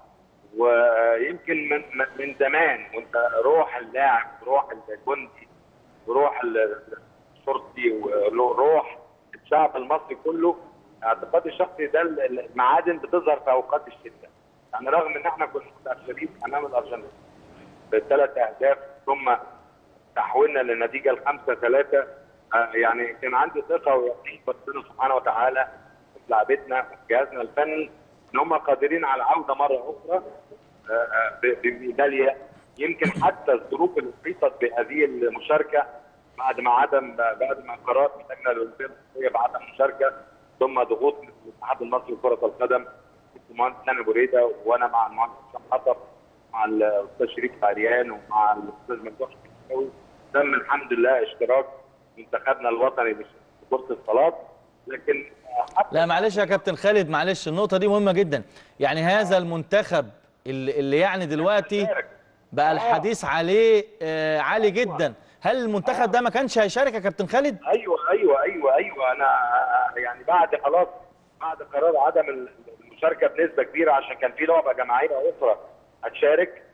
ويمكن من من زمان وانت روح اللاعب روح الجندي وروح الشرطي وروح الشعب المصري كله اعتقادي الشخصي ده المعادن بتظهر في اوقات الشده يعني رغم ان احنا كنا متاخرين امام الارجنتين بثلاث اهداف ثم تحولنا للنتيجه الخمسه ثلاثه يعني كان عندي ثقه ويقين ربنا سبحانه وتعالى في لعبتنا وفي جهازنا الفني ان هم قادرين على عوده مره اخرى بميداليه يمكن حتى الظروف اللي احيطت بهذه المشاركه بعد ما عدم بعد ما قرار اللجنه الاولمبيه بعدم المشاركه ثم ضغوط من الاتحاد المصري لكره القدم المهندس هاني بريده وانا مع المهندس هشام حطب مع الاستاذ شريف عريان ومع الاستاذ ممدوح الشناوي تم الحمد لله اشتراك منتخبنا الوطني في كره الصالات لكن لا معلش يا كابتن خالد معلش النقطه دي مهمه جدا يعني هذا المنتخب اللي, اللي يعني دلوقتي بقى الحديث عليه آه عالي جدا هل المنتخب ده ما كانش هيشارك يا كابتن خالد ايوه ايوه ايوه ايوه انا يعني بعد خلاص بعد قرار عدم المشاركه بنسبه كبيره عشان كان في لعبه جماعيه اخرى هتشارك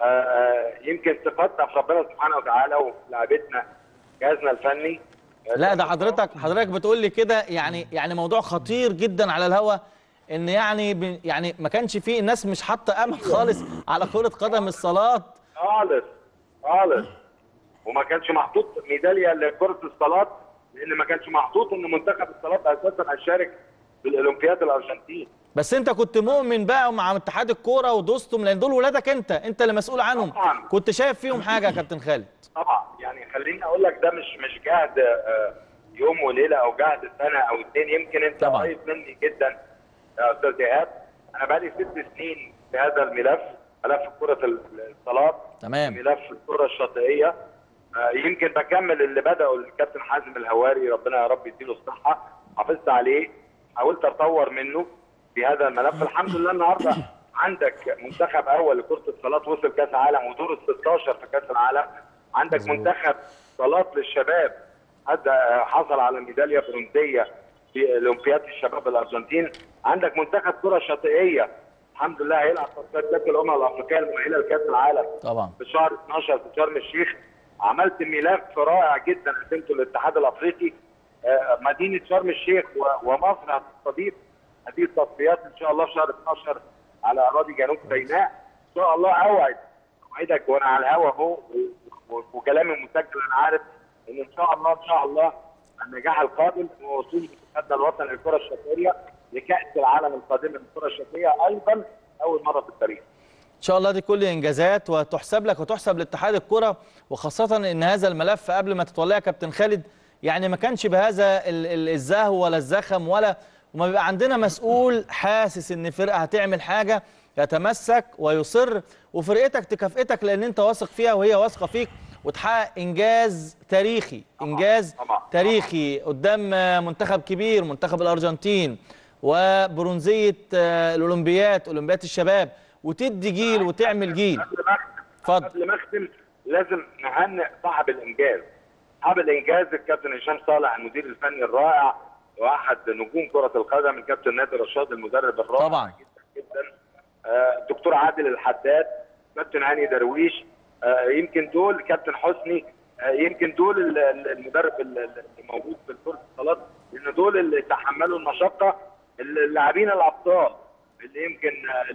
آه يمكن ثقتنا في ربنا سبحانه وتعالى وفي لعبتنا جهازنا الفني لا ده حضرتك حضرتك بتقول لي كده يعني يعني موضوع خطير جدا على الهوا ان يعني يعني ما كانش فيه الناس مش حاطه امل خالص على كره قدم الصالات خالص خالص وما كانش محطوط ميداليه لكره الصالات لان ما كانش محطوط ان منتخب الصالات اساسا هيشارك في الاولمبياد الارجنتين بس انت كنت مؤمن بقى مع اتحاد الكوره ودوستم لان دول ولادك انت انت اللي مسؤول عنهم طبعا. كنت شايف فيهم حاجه يا كابتن خالد طبعا يعني خليني اقول لك ده مش مش جهد يوم وليله او جهد سنه او اثنين يمكن انت قريب مني جدا يا استاذ ايهاب انا بقالي ست سنين في هذا الملف ملف كره الصالات تمام ملف الكره الشاطئيه يمكن بكمل اللي بدأه الكابتن حازم الهواري ربنا يا رب يديله الصحه حافظت عليه حاولت اطور منه في هذا الملف الحمد لله النهارده عندك منتخب اول لكره الصالات وصل كاس عالم ودور ال 16 في كاس العالم عندك مزبوط. منتخب صالات للشباب هذا حصل على ميداليه برونزيه في اولمبياد الشباب الارجنتين عندك منتخب كره شاطئيه الحمد لله هيلعب تصفيات كاس الامم الافريقيه المؤهله لكاس العالم طبعا في شهر 12 في شرم الشيخ عملت ملف رائع جدا قدمته للاتحاد الافريقي مدينه شرم الشيخ ومصر هتستضيف هذه التصفيات ان شاء الله في شهر 12 على اراضي جنوب سيناء ان شاء الله اوعد اوعدك وانا على الهوا اهو وكلامي مسجل انا عارف ان ان شاء الله ان شاء الله النجاح القادم هو وصول منتخبنا الوطني للكره الشاطئيه لكاس العالم القادمه للكره الشاطئيه ايضا اول مره في التاريخ. ان شاء الله دي كل انجازات وتحسب لك وتحسب لاتحاد الكره وخاصه ان هذا الملف قبل ما تتولاه كابتن خالد يعني ما كانش بهذا الزهو ولا الزخم ولا وما بيبقى عندنا مسؤول حاسس ان فرقه هتعمل حاجه يتمسك ويصر وفرقتك تكافئتك لان انت واثق فيها وهي واثقه فيك وتحقق انجاز تاريخي انجاز طبعا. تاريخي قدام منتخب كبير منتخب الارجنتين وبرونزيه الاولمبيات اولمبيات الشباب وتدي جيل وتعمل جيل قبل ما اختم قبل ما اختم لازم نهنئ صاحب الانجاز صاحب الانجاز الكابتن هشام صالح المدير الفني الرائع واحد نجوم كره القدم الكابتن نادر رشاد المدرب الرائع طبعا جدا جدا الدكتور عادل الحداد كابتن هاني درويش يمكن دول كابتن حسني يمكن دول المدرب اللي موجود في كره الصالات لان دول اللي تحملوا المشقه اللاعبين الابطال اللي يمكن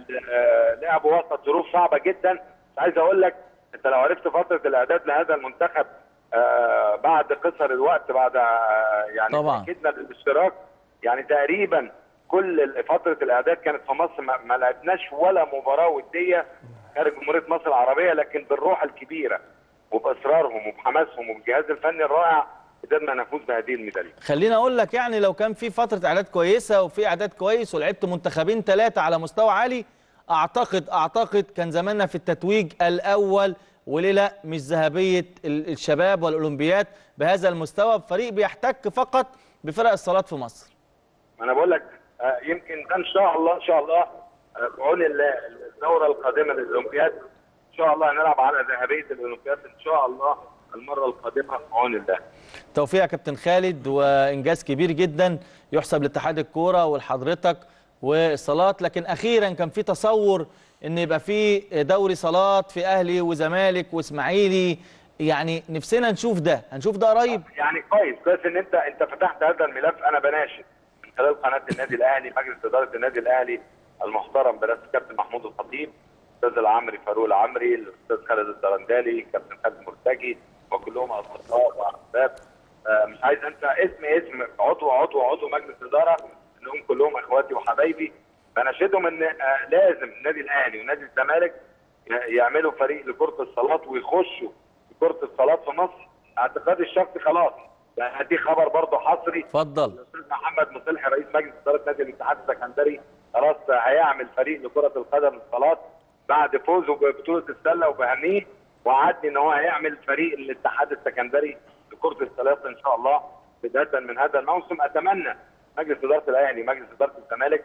لعبوا وسط ظروف صعبه جدا مش عايز اقول لك انت لو عرفت فتره الاعداد لهذا المنتخب آه بعد قصر الوقت بعد آه يعني طبعا اكدنا للاشتراك يعني تقريبا كل فتره الاعداد كانت في مصر ما, ما لعبناش ولا مباراه وديه خارج جمهوريه مصر العربيه لكن بالروح الكبيره وباصرارهم وبحماسهم وبالجهاز الفني الرائع قدرنا نفوز بهذه الميداليه. خليني اقول لك يعني لو كان في فتره اعداد كويسه وفي اعداد كويس ولعبت منتخبين ثلاثه على مستوى عالي اعتقد اعتقد كان زماننا في التتويج الاول وليه لا مش ذهبيه الشباب والاولمبيات بهذا المستوى بفريق بيحتك فقط بفرق الصالات في مصر. انا بقول لك يمكن ده ان شاء الله ان شاء الله بعون الدوره القادمه للاولمبياد ان شاء الله هنلعب على ذهبيه الاولمبياد ان شاء الله المره القادمه بعون الله. توفيق يا كابتن خالد وانجاز كبير جدا يحسب لاتحاد الكوره ولحضرتك والصالات لكن اخيرا كان في تصور ان يبقى في دوري صالات في اهلي وزمالك واسماعيلي يعني نفسنا نشوف ده هنشوف ده قريب يعني كويس كويس ان انت انت فتحت هذا الملف انا بناشد من خلال قناه النادي الاهلي مجلس اداره النادي الاهلي المحترم برئاسه الكابتن محمود الخطيب الاستاذ العمري فاروق العمري الاستاذ خالد الدرندالي كابتن خالد مرتجي وكلهم اصدقاء واحباب مش عايز انسى اسم اسم عضو عضو عضو مجلس اداره انهم كلهم اخواتي وحبايبي بناشدهم ان لازم النادي الاهلي ونادي الزمالك يعملوا فريق لكره الصالات ويخشوا في كره الصالات في مصر اعتقادي الشخصي خلاص يعني هدي خبر برضه حصري اتفضل الاستاذ محمد مصلحي رئيس مجلس اداره نادي الاتحاد السكندري خلاص هيعمل فريق لكره القدم الصالات بعد فوزه ببطوله السله وبهنيه وعدني ان هو هيعمل فريق الاتحاد السكندري لكره الصالات ان شاء الله بدايه من هذا الموسم اتمنى مجلس اداره الاهلي مجلس اداره الزمالك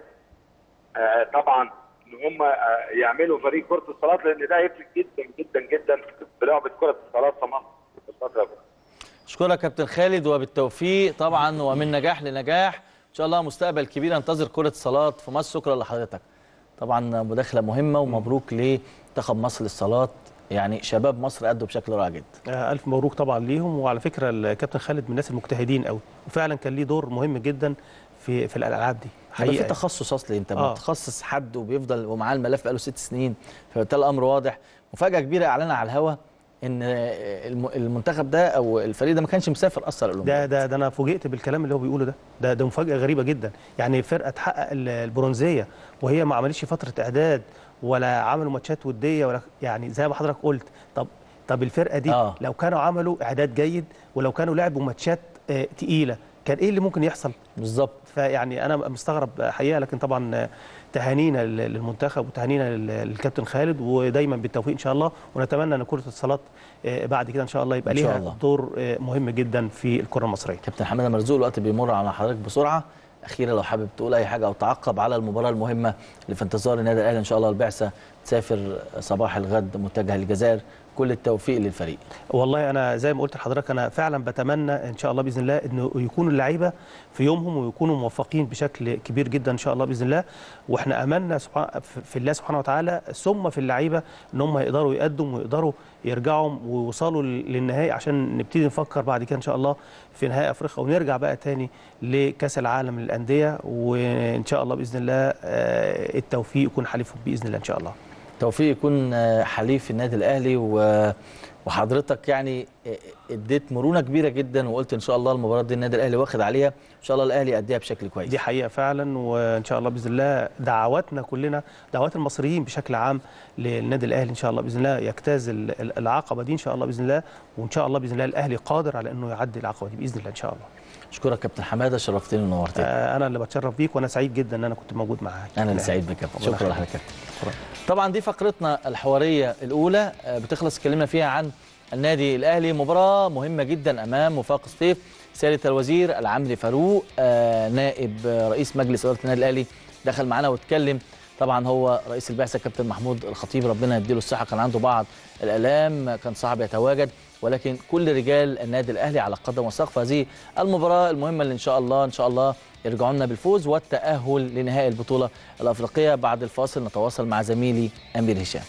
آه طبعا ان هم آه يعملوا فريق كره الصالات لان ده هيفرق جدا جدا جدا في لعبه كره الصالات في مصر الفتره اشكرك كابتن خالد وبالتوفيق طبعا ومن نجاح لنجاح ان شاء الله مستقبل كبير ينتظر كره الصالات في مصر شكرا لحضرتك طبعا مداخله مهمه ومبروك لمنتخب مصر للصالات يعني شباب مصر ادوا بشكل رائع جدا الف مبروك طبعا ليهم وعلى فكره الكابتن خالد من الناس المجتهدين قوي وفعلا كان ليه دور مهم جدا في في الالعاب دي حقيقه في تخصص اصلي انت آه. بتخصص حد وبيفضل ومعاه الملف بقاله ست سنين فبالتالي الامر واضح مفاجاه كبيره اعلنها على الهوا ان المنتخب ده او الفريق ده ما كانش مسافر اصلا ده ده ده انا فوجئت بالكلام اللي هو بيقوله ده ده ده مفاجاه غريبه جدا يعني فرقه تحقق البرونزيه وهي ما عملتش فتره اعداد ولا عملوا ماتشات وديه ولا يعني زي ما حضرتك قلت طب طب الفرقه دي آه. لو كانوا عملوا اعداد جيد ولو كانوا لعبوا ماتشات آه تقيله كان ايه اللي ممكن يحصل بالظبط فيعني انا مستغرب حقيقه لكن طبعا تهانينا للمنتخب وتهانينا للكابتن خالد ودايما بالتوفيق ان شاء الله ونتمنى ان كره الصالات بعد كده ان شاء الله يبقى ليها الله. دور مهم جدا في الكره المصريه كابتن حماده مرزوق الوقت بيمر على حضرتك بسرعه اخيرا لو حابب تقول اي حاجه او تعقب على المباراه المهمه اللي في انتظار النادي الاهلي ان شاء الله البعثه تسافر صباح الغد متجهه للجزائر كل التوفيق للفريق والله انا زي ما قلت لحضرتك انا فعلا بتمنى ان شاء الله باذن الله انه يكونوا اللعيبه في يومهم ويكونوا موفقين بشكل كبير جدا ان شاء الله باذن الله واحنا املنا في الله سبحانه وتعالى ثم في اللعيبه ان هم يقدروا يقدموا ويقدروا يرجعوا ويوصلوا للنهائي عشان نبتدي نفكر بعد كده ان شاء الله في نهائي افريقيا ونرجع بقى تاني لكاس العالم للانديه وان شاء الله باذن الله التوفيق يكون حليفهم باذن الله ان شاء الله توفيق يكون حليف النادي الاهلي وحضرتك يعني اديت مرونه كبيره جدا وقلت ان شاء الله المباراه دي النادي الاهلي واخد عليها ان شاء الله الاهلي يأديها بشكل كويس دي حقيقه فعلا وان شاء الله باذن الله دعواتنا كلنا دعوات المصريين بشكل عام للنادي الاهلي ان شاء الله باذن الله يجتاز العقبه دي ان شاء الله باذن الله وان شاء الله باذن الله الاهلي قادر على انه يعدي العقبه دي باذن الله ان شاء الله اشكرك كابتن حماده شرفتني ونورتني آه انا اللي بتشرف بيك وانا سعيد جدا ان انا كنت موجود معاك انا اللي سعيد بك كابتن شكرا لحضرتك طبعا دي فقرتنا الحواريه الاولى بتخلص اتكلمنا فيها عن النادي الاهلي مباراه مهمه جدا امام وفاق سطيف سياده الوزير العمري فاروق آه نائب رئيس مجلس اداره النادي الاهلي دخل معانا واتكلم طبعا هو رئيس البعثه كابتن محمود الخطيب ربنا يديله الصحه كان عنده بعض الالام كان صعب يتواجد ولكن كل رجال النادي الاهلي على قدم وساق في هذه المباراه المهمه اللي ان شاء الله ان شاء الله يرجعوا لنا بالفوز والتاهل لنهائي البطوله الافريقيه بعد الفاصل نتواصل مع زميلي امير هشام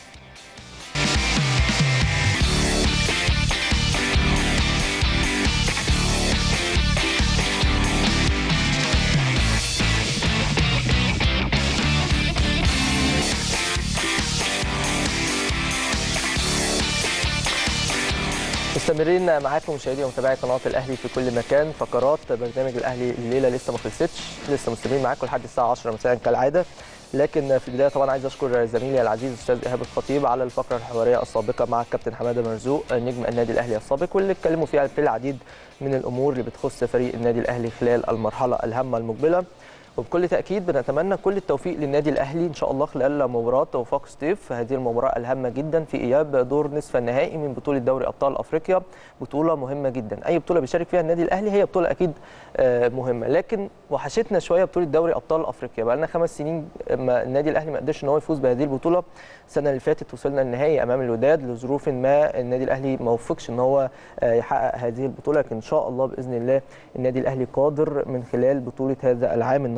مستمرين معاكم مشاهدي ومتابعي قناه الاهلي في كل مكان فقرات برنامج الاهلي الليله لسه ما خلصتش لسه مستمرين معاكم لحد الساعه 10 مساء كالعاده لكن في البدايه طبعا عايز اشكر زميلي العزيز الاستاذ ايهاب الخطيب على الفقره الحواريه السابقه مع الكابتن حماده مرزوق نجم النادي الاهلي السابق واللي اتكلموا فيها في العديد من الامور اللي بتخص فريق النادي الاهلي خلال المرحله الهامه المقبله وبكل تاكيد بنتمنى كل التوفيق للنادي الاهلي ان شاء الله خلال مباراه وفاق ستيف هذه المباراه الهامه جدا في اياب دور نصف النهائي من بطوله دوري ابطال افريقيا بطوله مهمه جدا اي بطوله بيشارك فيها النادي الاهلي هي بطوله اكيد مهمه لكن وحشتنا شويه بطوله دوري ابطال افريقيا بقى لنا خمس سنين ما النادي الاهلي ما قدرش ان هو يفوز بهذه البطوله السنه اللي فاتت وصلنا النهائي امام الوداد لظروف ما النادي الاهلي ما وفقش ان هو يحقق هذه البطوله لكن ان شاء الله باذن الله النادي الاهلي قادر من خلال بطوله هذا العام ان هو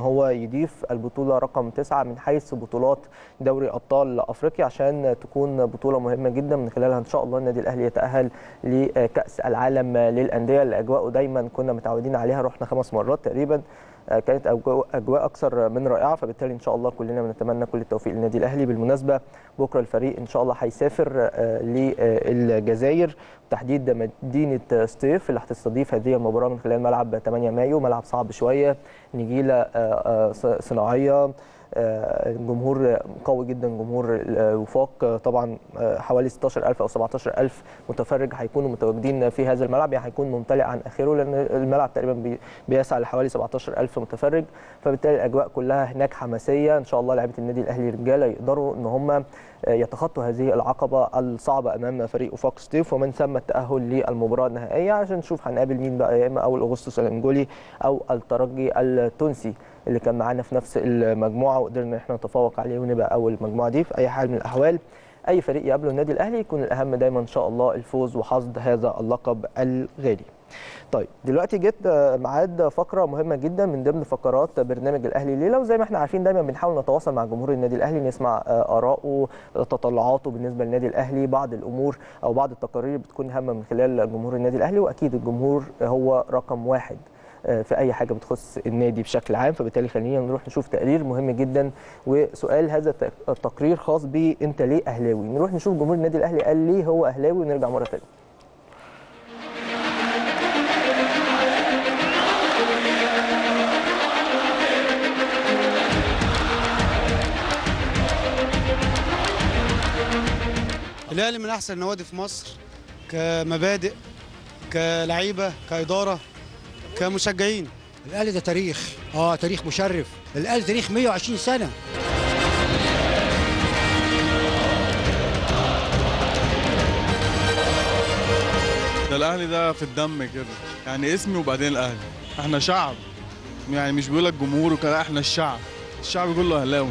هو يضيف البطوله رقم تسعه من حيث بطولات دوري ابطال افريقيا عشان تكون بطوله مهمه جدا من خلالها ان شاء الله النادي الاهلي يتاهل لكاس العالم للانديه اللي اجواءه دايما كنا متعودين عليها رحنا خمس مرات تقريبا كانت اجواء اكثر من رائعه فبالتالي ان شاء الله كلنا بنتمنى كل التوفيق للنادي الاهلي بالمناسبه بكره الفريق ان شاء الله هيسافر للجزائر تحديد مدينه ستيف اللي هتستضيف هذه المباراه من خلال ملعب 8 مايو ملعب صعب شويه نجيله صناعيه جمهور قوي جدا جمهور الوفاق طبعا حوالي 16000 او 17000 متفرج هيكونوا متواجدين في هذا الملعب يعني هيكون ممتلئ عن اخره لان الملعب تقريبا بيسعى لحوالي 17000 متفرج فبالتالي الاجواء كلها هناك حماسيه ان شاء الله لعيبه النادي الاهلي رجاله يقدروا ان هم يتخطوا هذه العقبه الصعبه امام فريق وفاق ستيف ومن ثم التاهل للمباراه النهائيه عشان نشوف هنقابل مين بقى يا اما اول اغسطس الانجولي او الترجي التونسي اللي كان معانا في نفس المجموعه وقدرنا احنا نتفوق عليه ونبقى اول مجموعه دي في اي حال من الاحوال اي فريق يقابله النادي الاهلي يكون الاهم دايما ان شاء الله الفوز وحصد هذا اللقب الغالي. طيب دلوقتي جت ميعاد فقره مهمه جدا من ضمن فقرات برنامج الاهلي الليله وزي ما احنا عارفين دايما بنحاول نتواصل مع جمهور النادي الاهلي نسمع اراءه تطلعاته بالنسبه للنادي الاهلي بعض الامور او بعض التقارير بتكون هامه من خلال جمهور النادي الاهلي واكيد الجمهور هو رقم واحد في اي حاجه بتخص النادي بشكل عام فبالتالي خلينا نروح نشوف تقرير مهم جدا وسؤال هذا التقرير خاص بيه انت ليه اهلاوي نروح نشوف جمهور النادي الاهلي قال ليه هو اهلاوي ونرجع مره ثانيه الاهلي من احسن النوادي في مصر كمبادئ كلعيبه كاداره كمشجعين الاهلي ده تاريخ اه تاريخ مشرف الاهلي تاريخ 120 سنه ده الاهلي ده في الدم كده يعني اسمي وبعدين الاهلي احنا شعب يعني مش بيقول لك جمهور وكده احنا الشعب الشعب كله اهلاوي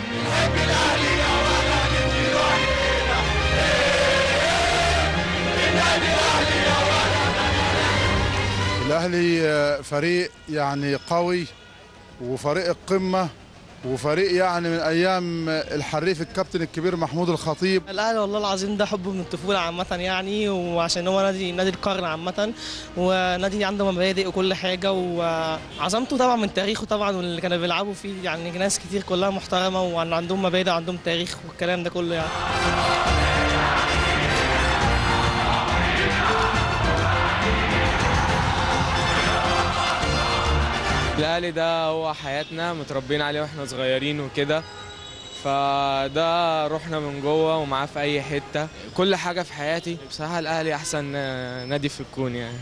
الاهلي فريق يعني قوي وفريق القمه وفريق يعني من ايام الحريف الكابتن الكبير محمود الخطيب الاهلي والله العظيم ده حب من الطفوله عامه يعني وعشان هو نادي نادي القرن عامه ونادي عنده مبادئ وكل حاجه وعظمته طبعا من تاريخه طبعا واللي كانوا بيلعبوا فيه يعني ناس كتير كلها محترمه وعندهم مبادئ وعندهم تاريخ والكلام ده كله يعني الاهلي ده هو حياتنا متربيين عليه واحنا صغيرين وكده فده روحنا من جوه ومعاه في اي حته كل حاجه في حياتي بصراحه الاهلي احسن نادي في الكون يعني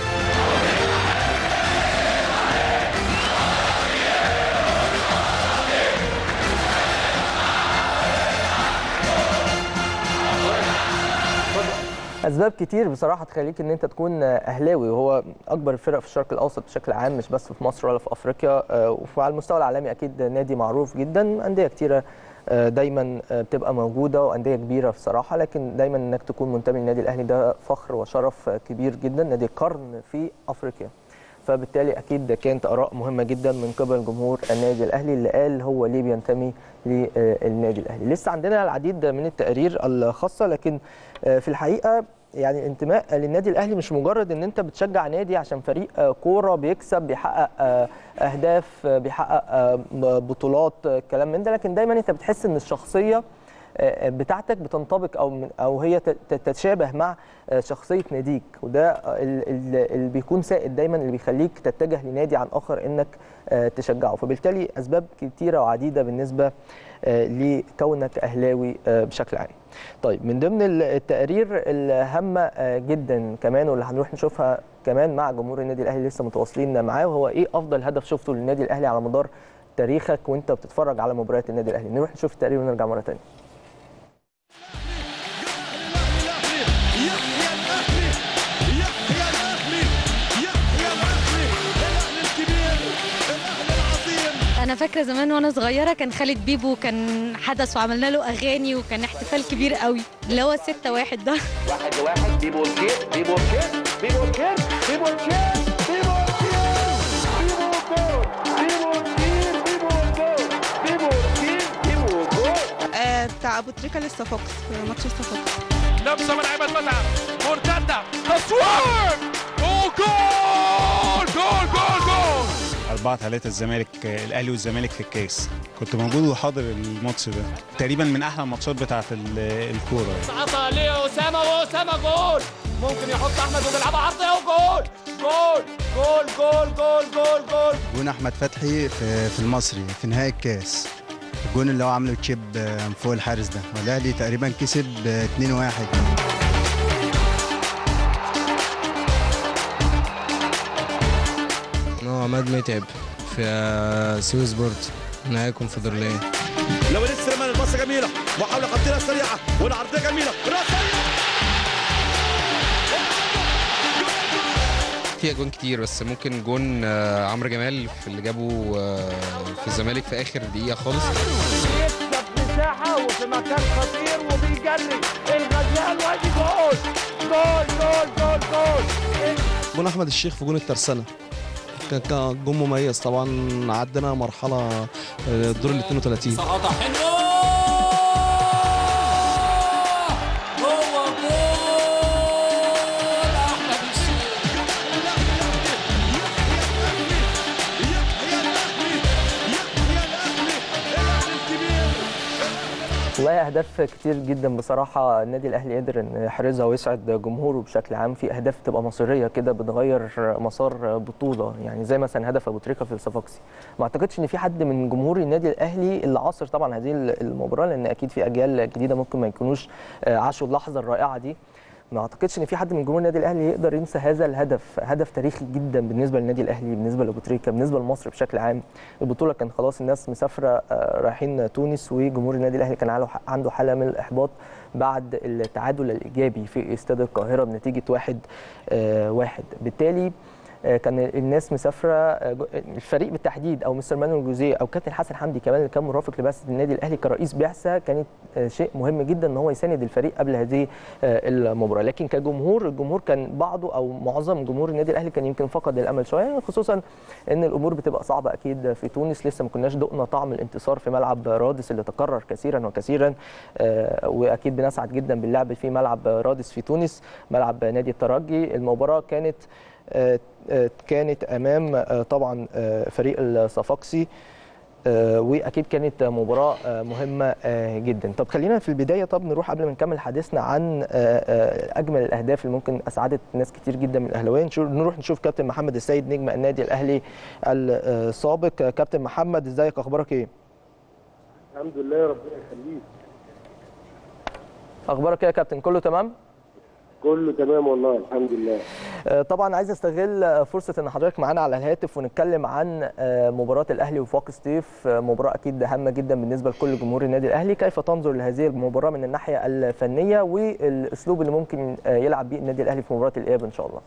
اسباب كتير بصراحه تخليك ان انت تكون اهلاوي وهو اكبر الفرق في الشرق الاوسط بشكل عام مش بس في مصر ولا في افريقيا وعلى المستوى العالمي اكيد نادي معروف جدا انديه كتيره دايما بتبقى موجوده وانديه كبيره بصراحه لكن دايما انك تكون منتمي للنادي الاهلي ده فخر وشرف كبير جدا نادي القرن في افريقيا فبالتالي اكيد كانت اراء مهمه جدا من قبل جمهور النادي الاهلي اللي قال هو ليه بينتمي للنادي الاهلي لسه عندنا العديد من التقارير الخاصه لكن في الحقيقه يعني الانتماء للنادي الاهلي مش مجرد ان انت بتشجع نادي عشان فريق كوره بيكسب بيحقق اهداف بيحقق بطولات كلام من ده لكن دايما انت بتحس ان الشخصيه بتاعتك بتنطبق او او هي تتشابه مع شخصيه ناديك وده اللي بيكون سائد دايما اللي بيخليك تتجه لنادي عن اخر انك تشجعه فبالتالي اسباب كتيره وعديده بالنسبه لكونك اهلاوي بشكل عام. طيب من ضمن التقارير الهامه جدا كمان واللي هنروح نشوفها كمان مع جمهور النادي الاهلي لسه متواصلين معاه وهو ايه افضل هدف شفته للنادي الاهلي على مدار تاريخك وانت بتتفرج على مباريات النادي الاهلي نروح نشوف التقرير ونرجع مره ثانيه انا فاكره زمان وانا صغيره كان خالد بيبو كان حدث وعملنا له اغاني وكان احتفال كبير قوي اللي هو 6 واحد ده واحد لواحد بيبو الكيس بيبو الكيس بيبو الكيس بيبو الكيس بيبو الكيس بيبو الكيس بيبو الكيس بيبو بتاع ابو تريكه للصفاقس في ماتش الصفاقس لمسه من عماد متعب مرتده تصوير وجول جول جول جول 4 3 الزمالك الاهلي والزمالك في الكاس كنت موجود وحاضر الماتش ده تقريبا من احلى الماتشات بتاعه الكوره يعني. عطى لاسامه واسامه جول ممكن يحط احمد وبيلعبها عرضيه وجول جول جول جول جول جول جول جون احمد فتحي في, في المصري في نهائي الكاس الجون اللي هو عامله تشيب من فوق الحارس ده والاهلي تقريبا كسب 2-1 عماد متعب في سيو سبورت نهائي الكونفدراليه لو لسه سليمان الباصه جميله محاوله خطيره سريعه والعرضيه جميله راسيه في اجوان كتير بس ممكن جون عمرو جمال في اللي جابه في الزمالك في اخر دقيقه خالص يكسب مساحه وفي مكان خطير وبيجري الغزال وادي جول جول جول جول جول جون احمد الشيخ في جون الترسانه كان كان جون مميز طبعا عدينا مرحله الدور ال 32 سقطه حلوه جوه جول احمد الشيخ والله اهداف كتير جدا بصراحه النادي الاهلي قدر ان يحرزها ويسعد جمهوره بشكل عام في اهداف تبقى مصيريه كده بتغير مسار بطوله يعني زي مثلا هدف ابو تريكه في الصفاقسي ما اعتقدش ان في حد من جمهور النادي الاهلي اللي عاصر طبعا هذه المباراه لان اكيد في اجيال جديده ممكن ما يكونوش عاشوا اللحظه الرائعه دي ما اعتقدش ان في حد من جمهور النادي الاهلي يقدر ينسى هذا الهدف هدف تاريخي جدا بالنسبه للنادي الاهلي بالنسبه لابو تريكه بالنسبه لمصر بشكل عام البطوله كان خلاص الناس مسافره رايحين تونس وجمهور النادي الاهلي كان عنده حاله من الاحباط بعد التعادل الايجابي في استاد القاهره بنتيجه واحد واحد بالتالي كان الناس مسافره الفريق بالتحديد او مستر مانويل جوزيه او كابتن حسن حمدي كمان اللي كان مرافق لبعثه النادي الاهلي كرئيس بعثه كانت شيء مهم جدا ان هو يساند الفريق قبل هذه المباراه لكن كجمهور الجمهور كان بعضه او معظم جمهور النادي الاهلي كان يمكن فقد الامل شويه خصوصا ان الامور بتبقى صعبه اكيد في تونس لسه ما كناش دقنا طعم الانتصار في ملعب رادس اللي تكرر كثيرا وكثيرا واكيد بنسعد جدا باللعب في ملعب رادس في تونس ملعب نادي الترجي المباراه كانت كانت امام طبعا فريق الصفاقسي واكيد كانت مباراه مهمه جدا طب خلينا في البدايه طب نروح قبل ما نكمل حديثنا عن اجمل الاهداف اللي ممكن اسعدت ناس كتير جدا من الاهلاويه نروح نشوف كابتن محمد السيد نجم النادي الاهلي السابق كابتن محمد ازيك اخبارك ايه الحمد لله ربنا يخليك اخبارك ايه يا كابتن كله تمام كله تمام والله الحمد لله طبعا عايز استغل فرصه ان حضرتك معانا على الهاتف ونتكلم عن مباراه الاهلي وفاق سطيف مباراه اكيد هامه جدا بالنسبه لكل جمهور النادي الاهلي كيف تنظر لهذه المباراه من الناحيه الفنيه والاسلوب اللي ممكن يلعب بيه النادي الاهلي في مباراه الاياب ان شاء الله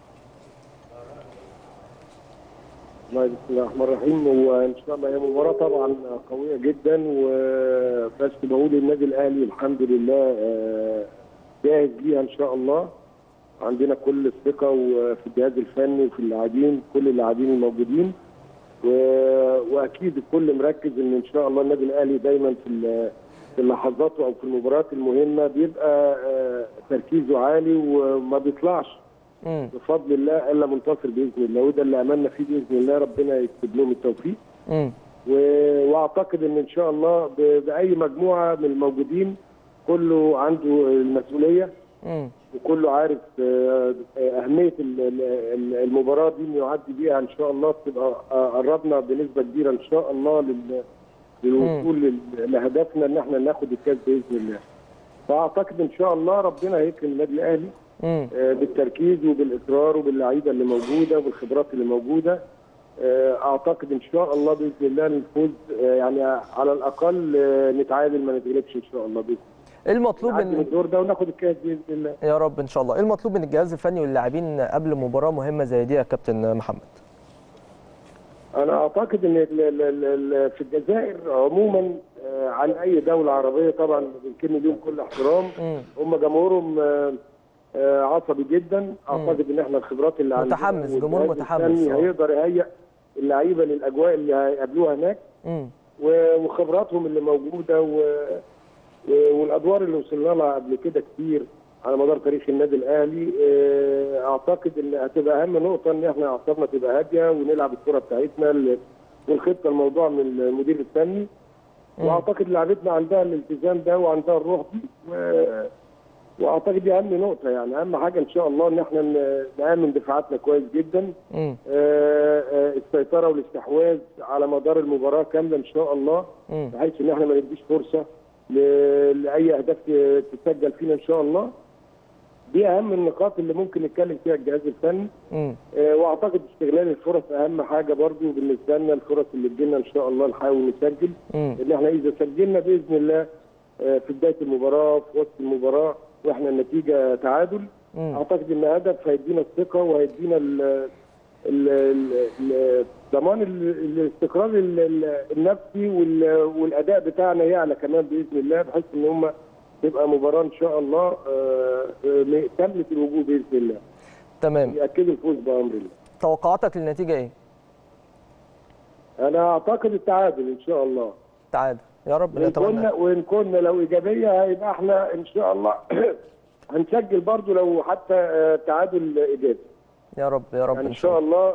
الله بسم الله الرحمن الرحيم وان شاء الله هي مباراه طبعا قويه جدا وبس بقول النادي الاهلي الحمد لله جاهز ليها ان شاء الله عندنا كل الثقه وفي الجهاز الفني وفي اللاعبين كل اللاعبين الموجودين و... واكيد الكل مركز ان ان شاء الله النادي الاهلي دايما في في اللحظات او في المباريات المهمه بيبقى تركيزه عالي وما بيطلعش بفضل الله الا منتصر باذن الله وده اللي املنا فيه باذن الله ربنا يكتب لهم التوفيق و... واعتقد ان ان شاء الله ب... باي مجموعه من الموجودين كله عنده المسؤوليه مم. وكله عارف اهميه المباراه دي انه يعدي بيها ان شاء الله تبقى قربنا بنسبه كبيره ان شاء الله للوصول لهدفنا ان احنا ناخد الكاس باذن الله. فاعتقد ان شاء الله ربنا هيكرم النادي الاهلي بالتركيز وبالاصرار وباللعيبه اللي موجوده وبالخبرات اللي موجوده اعتقد ان شاء الله باذن الله نفوز يعني على الاقل نتعادل ما نتغلبش ان شاء الله باذن الله. المطلوب من الدور ده وناخد الكاس باذن الله يا رب ان شاء الله ايه المطلوب من الجهاز الفني واللاعبين قبل مباراه مهمه زي دي يا كابتن محمد انا اعتقد ان في الجزائر عموما عن اي دوله عربيه طبعا بنكن ليهم كل احترام هم جمهورهم عصبي جدا اعتقد ان احنا الخبرات اللي عندنا متحمس جمهور متحمس هيقدر يهيئ اللعيبه للاجواء اللي هيقابلوها هناك وخبراتهم اللي موجوده و والادوار اللي وصلنا لها قبل كده كتير على مدار تاريخ النادي الاهلي اعتقد ان هتبقى اهم نقطه ان احنا اعصابنا تبقى هاديه ونلعب الكره بتاعتنا والخطه الموضوع من المدير الفني واعتقد لعبتنا عندها الالتزام ده وعندها الروح دي و... واعتقد دي اهم نقطه يعني اهم حاجه ان شاء الله ان احنا نامن دفاعاتنا كويس جدا آه آه السيطره والاستحواذ على مدار المباراه كامله ان شاء الله بحيث ان احنا ما نديش فرصه ل... لاي اهداف تسجل فينا ان شاء الله دي اهم النقاط اللي ممكن نتكلم فيها الجهاز الفني آه واعتقد استغلال الفرص اهم حاجه برضو بالنسبه لنا الفرص اللي تجيلنا ان شاء الله نحاول نسجل ان احنا اذا سجلنا باذن الله في بدايه المباراه في وسط المباراه واحنا النتيجه تعادل مم. اعتقد ان هدف هيدينا الثقه وهيدينا ضمان الاستقرار النفسي والاداء بتاعنا يعلى كمان باذن الله بحيث ان هم تبقى مباراه ان شاء الله كامله الوجوه باذن الله. تمام. ياكدوا الفوز بامر الله. توقعاتك للنتيجه ايه؟ انا اعتقد التعادل ان شاء الله. تعادل. يا رب وإن كنا وإن كنا لو إيجابية هيبقى إحنا إن شاء الله هنسجل برضو لو حتى تعادل إيجابي. يا رب يا رب يعني إن شاء الله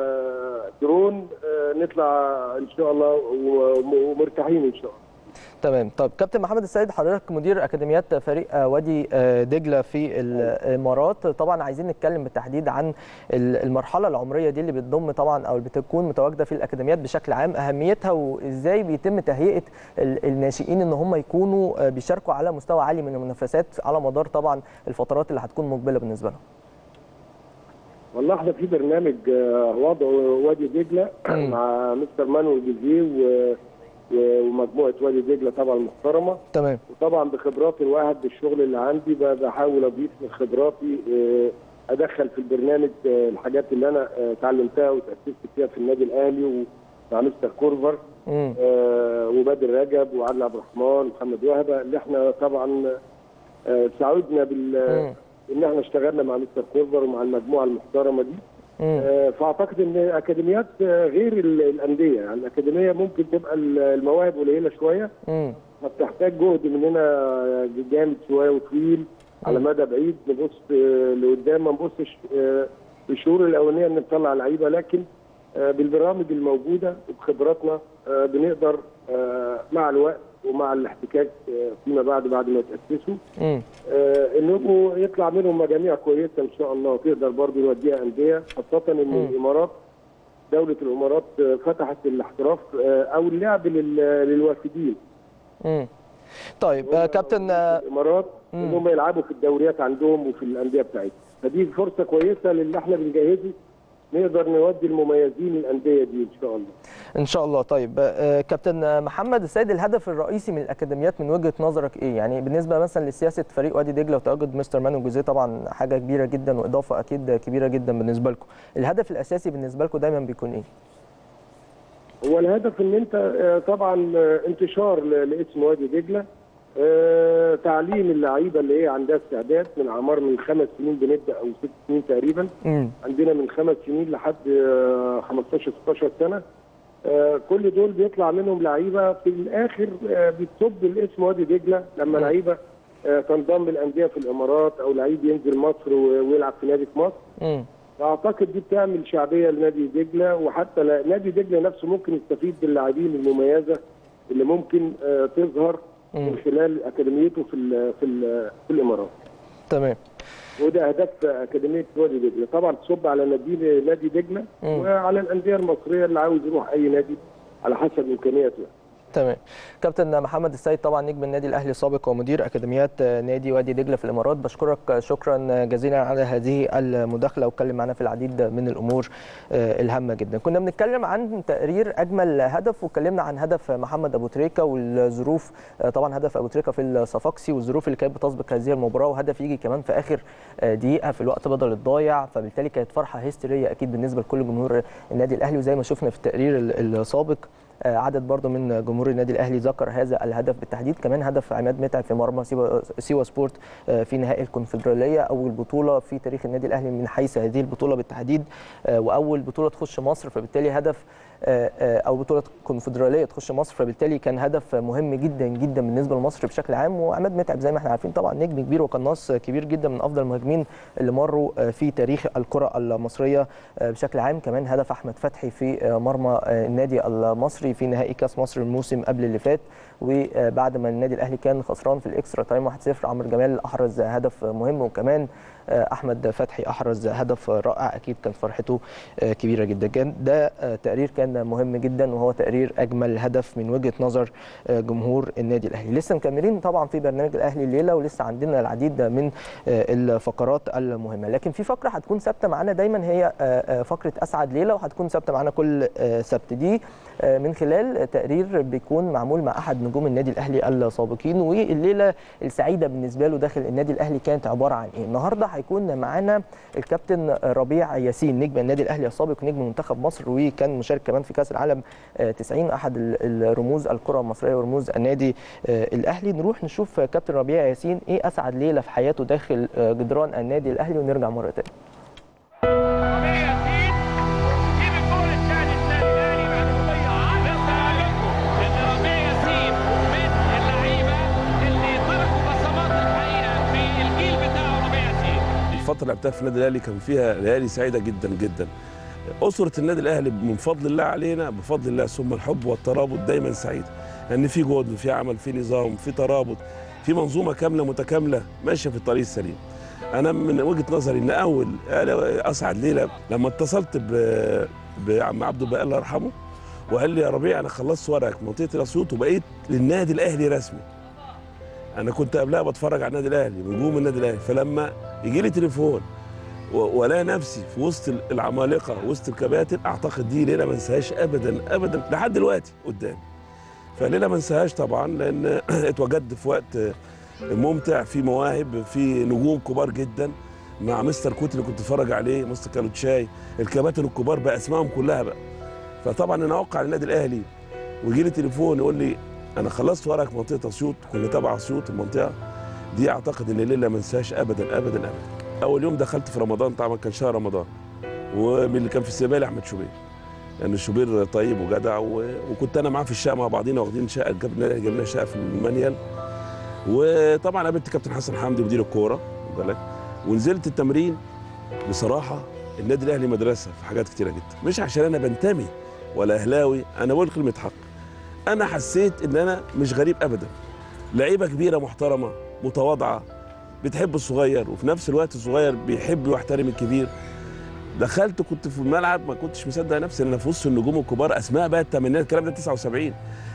درون نطلع إن شاء الله ومرتاحين إن شاء الله. تمام طيب كابتن محمد السيد حضرتك مدير اكاديميات فريق وادي دجله في الامارات طبعا عايزين نتكلم بالتحديد عن المرحله العمريه دي اللي بتضم طبعا او بتكون متواجده في الاكاديميات بشكل عام اهميتها وازاي بيتم تهيئه الناشئين ان هم يكونوا بيشاركوا على مستوى عالي من المنافسات على مدار طبعا الفترات اللي هتكون مقبله بالنسبه لهم والله احنا في برنامج وضع وادي دجله مع مستر مانويل جوزيه و ومجموعه وادي دجله طبعا محترمه تمام وطبعا بخبراتي الواحد بالشغل اللي عندي بحاول اضيف من خبراتي ادخل في البرنامج الحاجات اللي انا اتعلمتها وتاسست فيها في النادي الاهلي ومع مستر كورفر وبدر رجب وعادل عبد الرحمن ومحمد وهبه اللي احنا طبعا ساعدنا بال ان احنا اشتغلنا مع مستر كورفر ومع المجموعه المحترمه دي فاعتقد ان اكاديميات غير الانديه يعني الاكاديميه ممكن تبقى المواهب قليله شويه فبتحتاج جهد مننا جامد شويه وطويل على مدى بعيد نبص لقدام ما نبصش في الشهور الاولانيه ان نطلع لعيبه لكن بالبرامج الموجوده وبخبراتنا بنقدر مع الوقت ومع الاحتكاك فيما بعد بعد ما يتاسسوا انهم يطلع منهم مجاميع كويسه ان شاء الله تقدر برضه نوديها انديه خاصه ان الامارات دوله الامارات فتحت الاحتراف او اللعب للوافدين. طيب كابتن الامارات ان هم يلعبوا في الدوريات عندهم وفي الانديه بتاعتهم فدي فرصه كويسه للي احنا بنجهزه نقدر نودي المميزين الانديه دي ان شاء الله. ان شاء الله طيب كابتن محمد السيد الهدف الرئيسي من الاكاديميات من وجهه نظرك ايه؟ يعني بالنسبه مثلا لسياسه فريق وادي دجله وتواجد مستر مانو جوزيه طبعا حاجه كبيره جدا واضافه اكيد كبيره جدا بالنسبه لكم. الهدف الاساسي بالنسبه لكم دايما بيكون ايه؟ هو الهدف ان انت طبعا انتشار لاسم وادي دجله تعليم اللعيبه اللي هي عندها استعداد من اعمار من خمس سنين بنبدا او ست سنين تقريبا مم. عندنا من خمس سنين لحد 15 16 سنه كل دول بيطلع منهم لعيبه في الاخر بتصب الاسم وادي دجله لما لعيبه تنضم الانديه في الامارات او لعيب ينزل مصر ويلعب في نادي في مصر مم. اعتقد دي بتعمل شعبيه لنادي دجله وحتى نادي دجله نفسه ممكن يستفيد باللاعبين المميزه اللي ممكن تظهر من خلال اكاديميته في ال في ال في الامارات. تمام. وده اهداف اكاديميه وادي دجله، طبعا تصب على نادي نادي دجله وعلى الانديه المصريه اللي عاوز يروح اي نادي على حسب امكانياته. تمام كابتن محمد السيد طبعا نجم النادي الاهلي السابق ومدير اكاديميات نادي وادي دجله في الامارات بشكرك شكرا جزيلا على هذه المداخله واتكلم معنا في العديد من الامور الهامه جدا كنا بنتكلم عن تقرير اجمل هدف واتكلمنا عن هدف محمد ابو تريكه والظروف طبعا هدف ابو تريكه في الصفاقسي والظروف اللي كانت بتسبق هذه المباراه وهدف يجي كمان في اخر دقيقه في الوقت بدل الضايع فبالتالي كانت فرحه هستيريه اكيد بالنسبه لكل جمهور النادي الاهلي وزي ما شفنا في التقرير السابق عدد برضو من جمهور النادي الاهلي ذكر هذا الهدف بالتحديد كمان هدف عماد متعب في مرمى سيوا, سيوا سبورت في نهائي الكونفدراليه اول بطوله في تاريخ النادي الاهلي من حيث هذه البطوله بالتحديد واول بطوله تخش مصر فبالتالي هدف او بطوله كونفدراليه تخش مصر فبالتالي كان هدف مهم جدا جدا بالنسبه لمصر بشكل عام وعماد متعب زي ما احنا عارفين طبعا نجم كبير وقناص كبير جدا من افضل المهاجمين اللي مروا في تاريخ الكره المصريه بشكل عام كمان هدف احمد فتحي في مرمى النادي المصري في نهائي كاس مصر الموسم قبل اللي فات وبعد ما النادي الاهلي كان خسران في الاكسترا تايم 1-0 عمرو جمال احرز هدف مهم وكمان احمد فتحي احرز هدف رائع اكيد كانت فرحته كبيره جدا كان ده تقرير كان مهم جدا وهو تقرير اجمل هدف من وجهه نظر جمهور النادي الاهلي لسه مكملين طبعا في برنامج الاهلي الليله ولسه عندنا العديد من الفقرات المهمه لكن في فقره هتكون ثابته معانا دايما هي فقره اسعد ليله وهتكون ثابته معانا كل سبت دي من خلال تقرير بيكون معمول مع احد نجوم النادي الاهلي السابقين والليله السعيده بالنسبه له داخل النادي الاهلي كانت عباره عن ايه النهارده هيكون معانا الكابتن ربيع ياسين نجم النادي الاهلي السابق نجم منتخب مصر وكان مشارك كمان في كاس العالم 90 احد الرموز الكره المصريه ورموز النادي الاهلي نروح نشوف كابتن ربيع ياسين ايه اسعد ليله في حياته داخل جدران النادي الاهلي ونرجع مره ثانيه الفتره اللي لعبتها في النادي الاهلي كان فيها ليالي سعيده جدا جدا اسره النادي الاهلي من فضل الله علينا بفضل الله ثم الحب والترابط دايما سعيده لان يعني في جهد في عمل في نظام في ترابط في منظومه كامله متكامله ماشيه في الطريق السليم انا من وجهه نظري ان اول اسعد ليله لما اتصلت بعم عبد الباقي الله يرحمه وقال لي يا ربيع انا خلصت ورقك منطقه الاسيوط وبقيت للنادي الاهلي رسمي انا كنت قبلها بتفرج على النادي الاهلي نجوم النادي الاهلي فلما يجي لي تليفون ولا نفسي في وسط العمالقه وسط الكباتن اعتقد دي ليله ما انساهاش ابدا ابدا لحد دلوقتي قدامي فليله ما انساهاش طبعا لان اتوجدت في وقت ممتع في مواهب في نجوم كبار جدا مع مستر كوتي اللي كنت اتفرج عليه مستر كالوتشاي الكباتن الكبار باسمائهم كلها بقى فطبعا انا اوقع النادي الاهلي ويجي لي تليفون يقول لي انا خلصت ورقك منطقه اسيوط كنا تبع اسيوط المنطقه دي اعتقد ان الليله ما انساهاش ابدا ابدا ابدا اول يوم دخلت في رمضان طبعا كان شهر رمضان ومن اللي كان في السبالي احمد شوبير لان يعني الشوبير طيب وجدع و... وكنت انا معاه في الشقه مع بعضينا واخدين شقه جبنا جبنا شقه في المانيال وطبعا قابلت كابتن حسن حمدي مدير الكوره بالك ونزلت التمرين بصراحه النادي الاهلي مدرسه في حاجات كتيره جدا مش عشان انا بنتمي ولا اهلاوي انا بقول كلمه حق انا حسيت ان انا مش غريب ابدا لعيبه كبيره محترمه متواضعه بتحب الصغير وفي نفس الوقت الصغير بيحب ويحترم الكبير دخلت كنت في الملعب ما كنتش مصدق نفسي ان انا في وسط النجوم الكبار اسماء بقى الثمانينات الكلام ده 79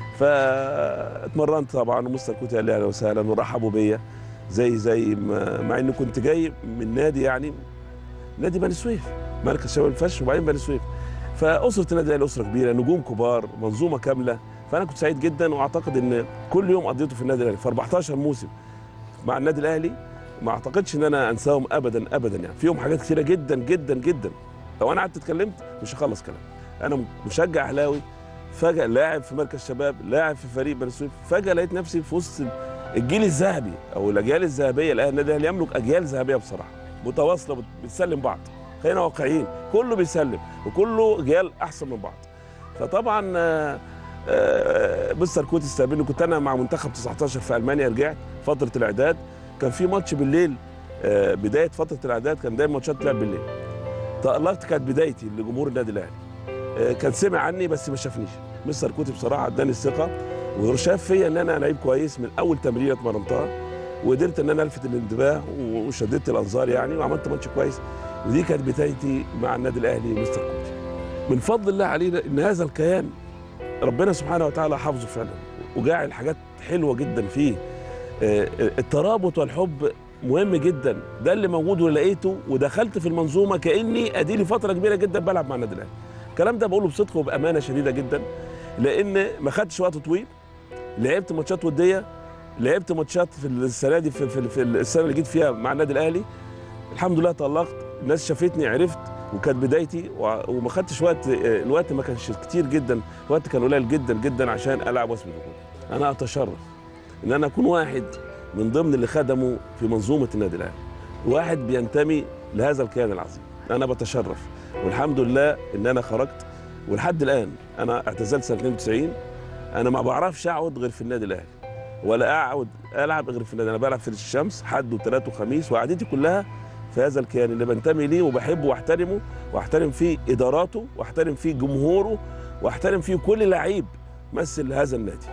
فاتمرنت طبعا ومستر كوتي قال لي اهلا وسهلا ورحبوا بيا زي زي ما مع اني كنت جاي من نادي يعني نادي بني سويف مركز شباب الفش وبعدين بني سويف فاسره النادي الاهلي اسره كبيره نجوم كبار منظومه كامله فانا كنت سعيد جدا واعتقد ان كل يوم قضيته في النادي الاهلي في 14 موسم مع النادي الاهلي ما اعتقدش ان انا انساهم ابدا ابدا يعني فيهم حاجات كثيره جدا جدا جدا لو انا قعدت اتكلمت مش هخلص كلام انا مشجع اهلاوي فجاه لاعب في مركز شباب لاعب في فريق بني سويف فجاه لقيت نفسي في وسط الجيل الذهبي او الاجيال الذهبيه النادي الاهلي يملك اجيال ذهبيه بصراحه متواصله بتسلم بعض خلينا واقعيين كله بيسلم وكله اجيال احسن من بعض فطبعا آه آه مستر كوتي استقبلني كنت انا مع منتخب 19 في المانيا رجعت فتره الاعداد كان في ماتش بالليل آه بدايه فتره الاعداد كان دايما ماتشات تلعب بالليل تألقت كانت بدايتي لجمهور النادي الاهلي آه كان سمع عني بس ما شافنيش مستر كوتي بصراحه اداني الثقه وشاف فيا ان انا لعيب كويس من اول تمريره اتمرنتها وقدرت ان انا الفت الانتباه وشددت الانظار يعني وعملت ماتش كويس ودي كانت بدايتي مع النادي الاهلي مستر كوتي من فضل الله علينا ان هذا الكيان ربنا سبحانه وتعالى حافظه فعلا وجاعل حاجات حلوه جدا فيه الترابط والحب مهم جدا ده اللي موجود ولقيته ودخلت في المنظومه كاني اديلي فتره كبيره جدا بلعب مع النادي الاهلي الكلام ده بقوله بصدق وبامانه شديده جدا لان ما خدتش وقت طويل لعبت ماتشات وديه لعبت ماتشات في السنه دي في, في, في السنه اللي جيت فيها مع النادي الاهلي الحمد لله طلقت الناس شافتني عرفت وكانت بدايتي وما خدتش وقت الوقت ما كانش كتير جدا الوقت كان قليل جدا جدا عشان العب واثبت وجودي انا اتشرف ان انا اكون واحد من ضمن اللي خدموا في منظومه النادي الاهلي واحد بينتمي لهذا الكيان العظيم انا بتشرف والحمد لله ان انا خرجت ولحد الان انا اعتزلت سنه 92 انا ما بعرفش اقعد غير في النادي الاهلي ولا اقعد العب غير في النادي انا بلعب في الشمس حد وثلاث وخميس وقعدتي كلها في هذا الكيان اللي بنتمي ليه وبحبه واحترمه واحترم فيه اداراته واحترم فيه جمهوره واحترم فيه كل لعيب مثل هذا النادي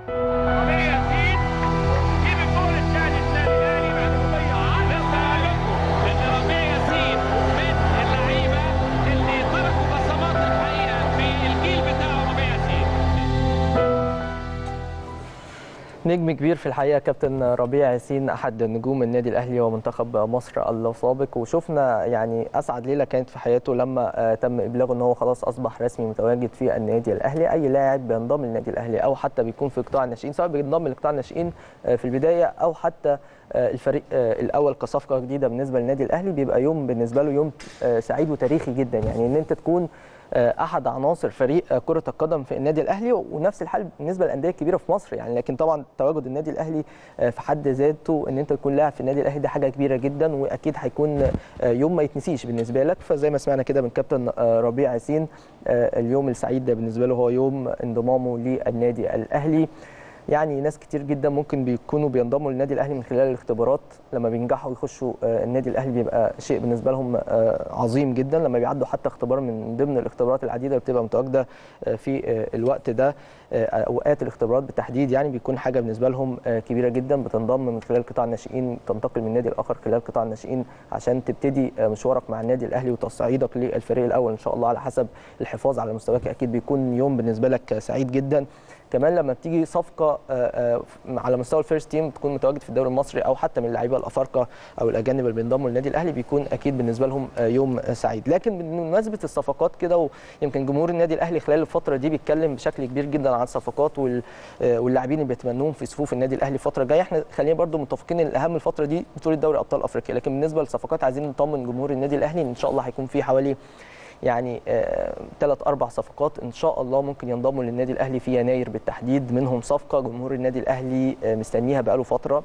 نجم كبير في الحقيقه كابتن ربيع ياسين احد نجوم النادي الاهلي ومنتخب مصر السابق وشفنا يعني اسعد ليله كانت في حياته لما تم ابلاغه ان هو خلاص اصبح رسمي متواجد في النادي الاهلي اي لاعب بينضم للنادي الاهلي او حتى بيكون في قطاع الناشئين سواء بينضم لقطاع الناشئين في البدايه او حتى الفريق الاول كصفقه جديده بالنسبه للنادي الاهلي بيبقى يوم بالنسبه له يوم سعيد وتاريخي جدا يعني ان انت تكون احد عناصر فريق كره القدم في النادي الاهلي ونفس الحال بالنسبه للانديه الكبيره في مصر يعني لكن طبعا تواجد النادي الاهلي في حد ذاته ان انت تكون لاعب في النادي الاهلي ده حاجه كبيره جدا واكيد هيكون يوم ما يتنسيش بالنسبه لك فزي ما سمعنا كده من كابتن ربيع ياسين اليوم السعيد ده بالنسبه له هو يوم انضمامه للنادي الاهلي يعني ناس كتير جدا ممكن بيكونوا بينضموا للنادي الاهلي من خلال الاختبارات لما بينجحوا يخشوا النادي الاهلي بيبقى شيء بالنسبه لهم عظيم جدا لما بيعدوا حتى اختبار من ضمن الاختبارات العديده اللي بتبقى متواجده في الوقت ده اوقات الاختبارات بالتحديد يعني بيكون حاجه بالنسبه لهم كبيره جدا بتنضم من خلال قطاع الناشئين تنتقل من نادي الاخر خلال قطاع الناشئين عشان تبتدي مشوارك مع النادي الاهلي وتصعيدك للفريق الاول ان شاء الله على حسب الحفاظ على مستواك اكيد بيكون يوم بالنسبه لك سعيد جدا كمان لما بتيجي صفقه على مستوى الفيرست تيم تكون متواجد في الدوري المصري او حتى من اللعيبه الافارقه او الاجانب اللي بينضموا للنادي الاهلي بيكون اكيد بالنسبه لهم يوم سعيد لكن بمناسبه الصفقات كده ويمكن جمهور النادي الاهلي خلال الفتره دي بيتكلم بشكل كبير جدا عن الصفقات واللاعبين اللي بيتمنوهم في صفوف النادي الاهلي الفتره الجايه احنا خلينا برده متفقين ان الاهم الفتره دي بطوله دوري ابطال افريقيا لكن بالنسبه للصفقات عايزين نطمن جمهور النادي الاهلي ان شاء الله هيكون في حوالي يعني ثلاث آه اربع صفقات ان شاء الله ممكن ينضموا للنادي الاهلي في يناير بالتحديد منهم صفقه جمهور النادي الاهلي آه مستنيها بقاله فتره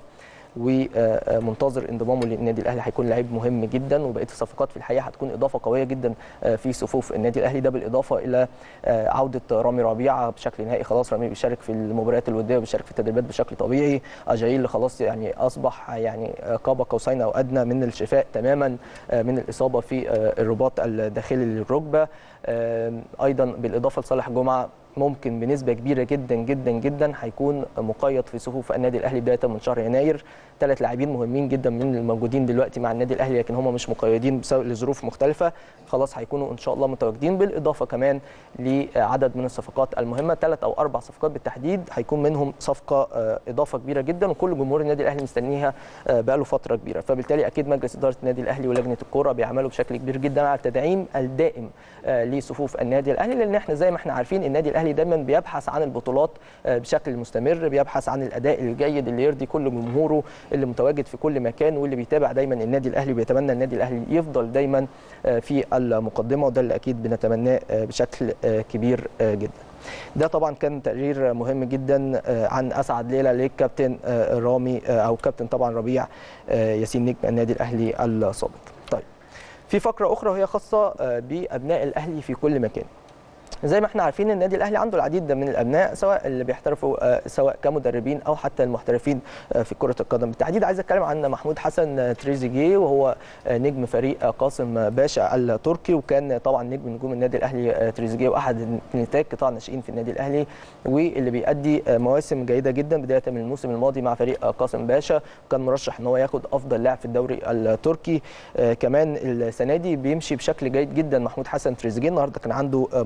ومنتظر انضمامه للنادي الاهلي هيكون لعيب مهم جدا وبقيه الصفقات في الحقيقه هتكون اضافه قويه جدا في صفوف النادي الاهلي ده بالاضافه الى عوده رامي ربيعه بشكل نهائي خلاص رامي بيشارك في المباريات الوديه وبيشارك في التدريبات بشكل طبيعي اجايل اللي خلاص يعني اصبح يعني قاب قوسين او ادنى من الشفاء تماما من الاصابه في الرباط الداخلي للركبه ايضا بالاضافه لصالح جمعه ممكن بنسبه كبيره جدا جدا جدا هيكون مقيد في صفوف النادي الاهلي بدايه من شهر يناير ثلاث لاعبين مهمين جدا من الموجودين دلوقتي مع النادي الاهلي لكن هم مش مقيدين بسبب لظروف مختلفه خلاص هيكونوا ان شاء الله متواجدين بالاضافه كمان لعدد من الصفقات المهمه ثلاث او اربع صفقات بالتحديد هيكون منهم صفقه اضافه كبيره جدا وكل جمهور النادي الاهلي مستنيها بقاله فتره كبيره فبالتالي اكيد مجلس اداره النادي الاهلي ولجنه الكوره بيعملوا بشكل كبير جدا على التدعيم الدائم لصفوف النادي الاهلي لان احنا زي ما احنا عارفين النادي الاهلي دايما بيبحث عن البطولات بشكل مستمر بيبحث عن الاداء الجيد اللي يرضي كل جمهوره اللي متواجد في كل مكان واللي بيتابع دايما النادي الاهلي وبيتمنى النادي الاهلي يفضل دايما في المقدمه وده اللي اكيد بنتمناه بشكل كبير جدا ده طبعا كان تقرير مهم جدا عن اسعد ليله للكابتن رامي او كابتن طبعا ربيع ياسين نجم النادي الاهلي السابق طيب في فقره اخرى وهي خاصه بابناء الاهلي في كل مكان زي ما احنا عارفين النادي الاهلي عنده العديد من الابناء سواء اللي بيحترفوا سواء كمدربين او حتى المحترفين في كره القدم بالتحديد عايز اتكلم عن محمود حسن تريزيجيه وهو نجم فريق قاسم باشا التركي وكان طبعا نجم نجوم النادي الاهلي تريزيجيه واحد نتاج قطاع الناشئين في النادي الاهلي واللي بيأدي مواسم جيده جدا بدايه من الموسم الماضي مع فريق قاسم باشا وكان مرشح ان هو ياخد افضل لاعب في الدوري التركي كمان السنه دي بيمشي بشكل جيد جدا محمود حسن تريزيجيه النهارده كان عنده مباراه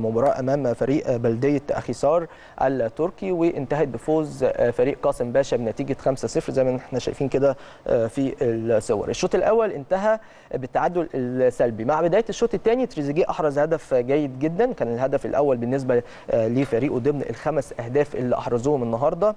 امام فريق بلديه اخيسار التركي وانتهت بفوز فريق قاسم باشا بنتيجه 5-0 زي ما احنا شايفين كده في الصور الشوط الاول انتهى بالتعادل السلبي مع بدايه الشوط الثاني تريزيجيه احرز هدف جيد جدا كان الهدف الاول بالنسبه لفريقه ضمن الخمس اهداف اللي احرزوهم النهارده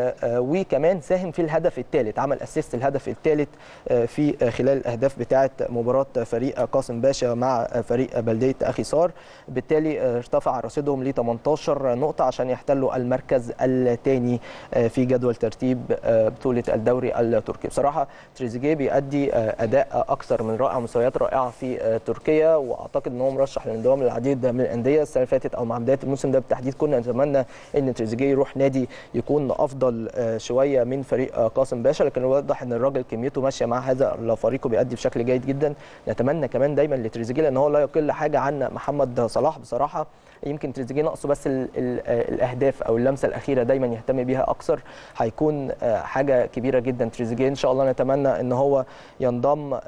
وكمان ساهم في الهدف الثالث عمل اسيست الهدف الثالث في خلال الاهداف بتاعه مباراه فريق قاسم باشا مع فريق بلديه اخيسار بالتالي ارتفع رصيدهم ل 18 نقطه عشان يحتلوا المركز الثاني في جدول ترتيب بطوله الدوري التركي بصراحه تريزيجيه بيأدي اداء اكثر من رائع مستويات رائعه في تركيا واعتقد ان هو مرشح للانضمام للعديد من الانديه السنه اللي فاتت او مع بدايه الموسم ده بالتحديد كنا نتمنى ان تريزيجيه يروح نادي يكون افضل شويه من فريق قاسم باشا لكن واضح ان الراجل كميته ماشيه مع هذا الفريق وبيأدي بشكل جيد جدا نتمنى كمان دايما لتريزيجيه لان هو لا يقل حاجه عن محمد صلاح بصراحه يمكن تريزيجيه ناقصه بس ال ال الاهداف او اللمسه الاخيره دايما يهتم بيها اكثر هيكون حاجه كبيره جدا تريزيجيه ان شاء الله نتمنى ان هو ينضم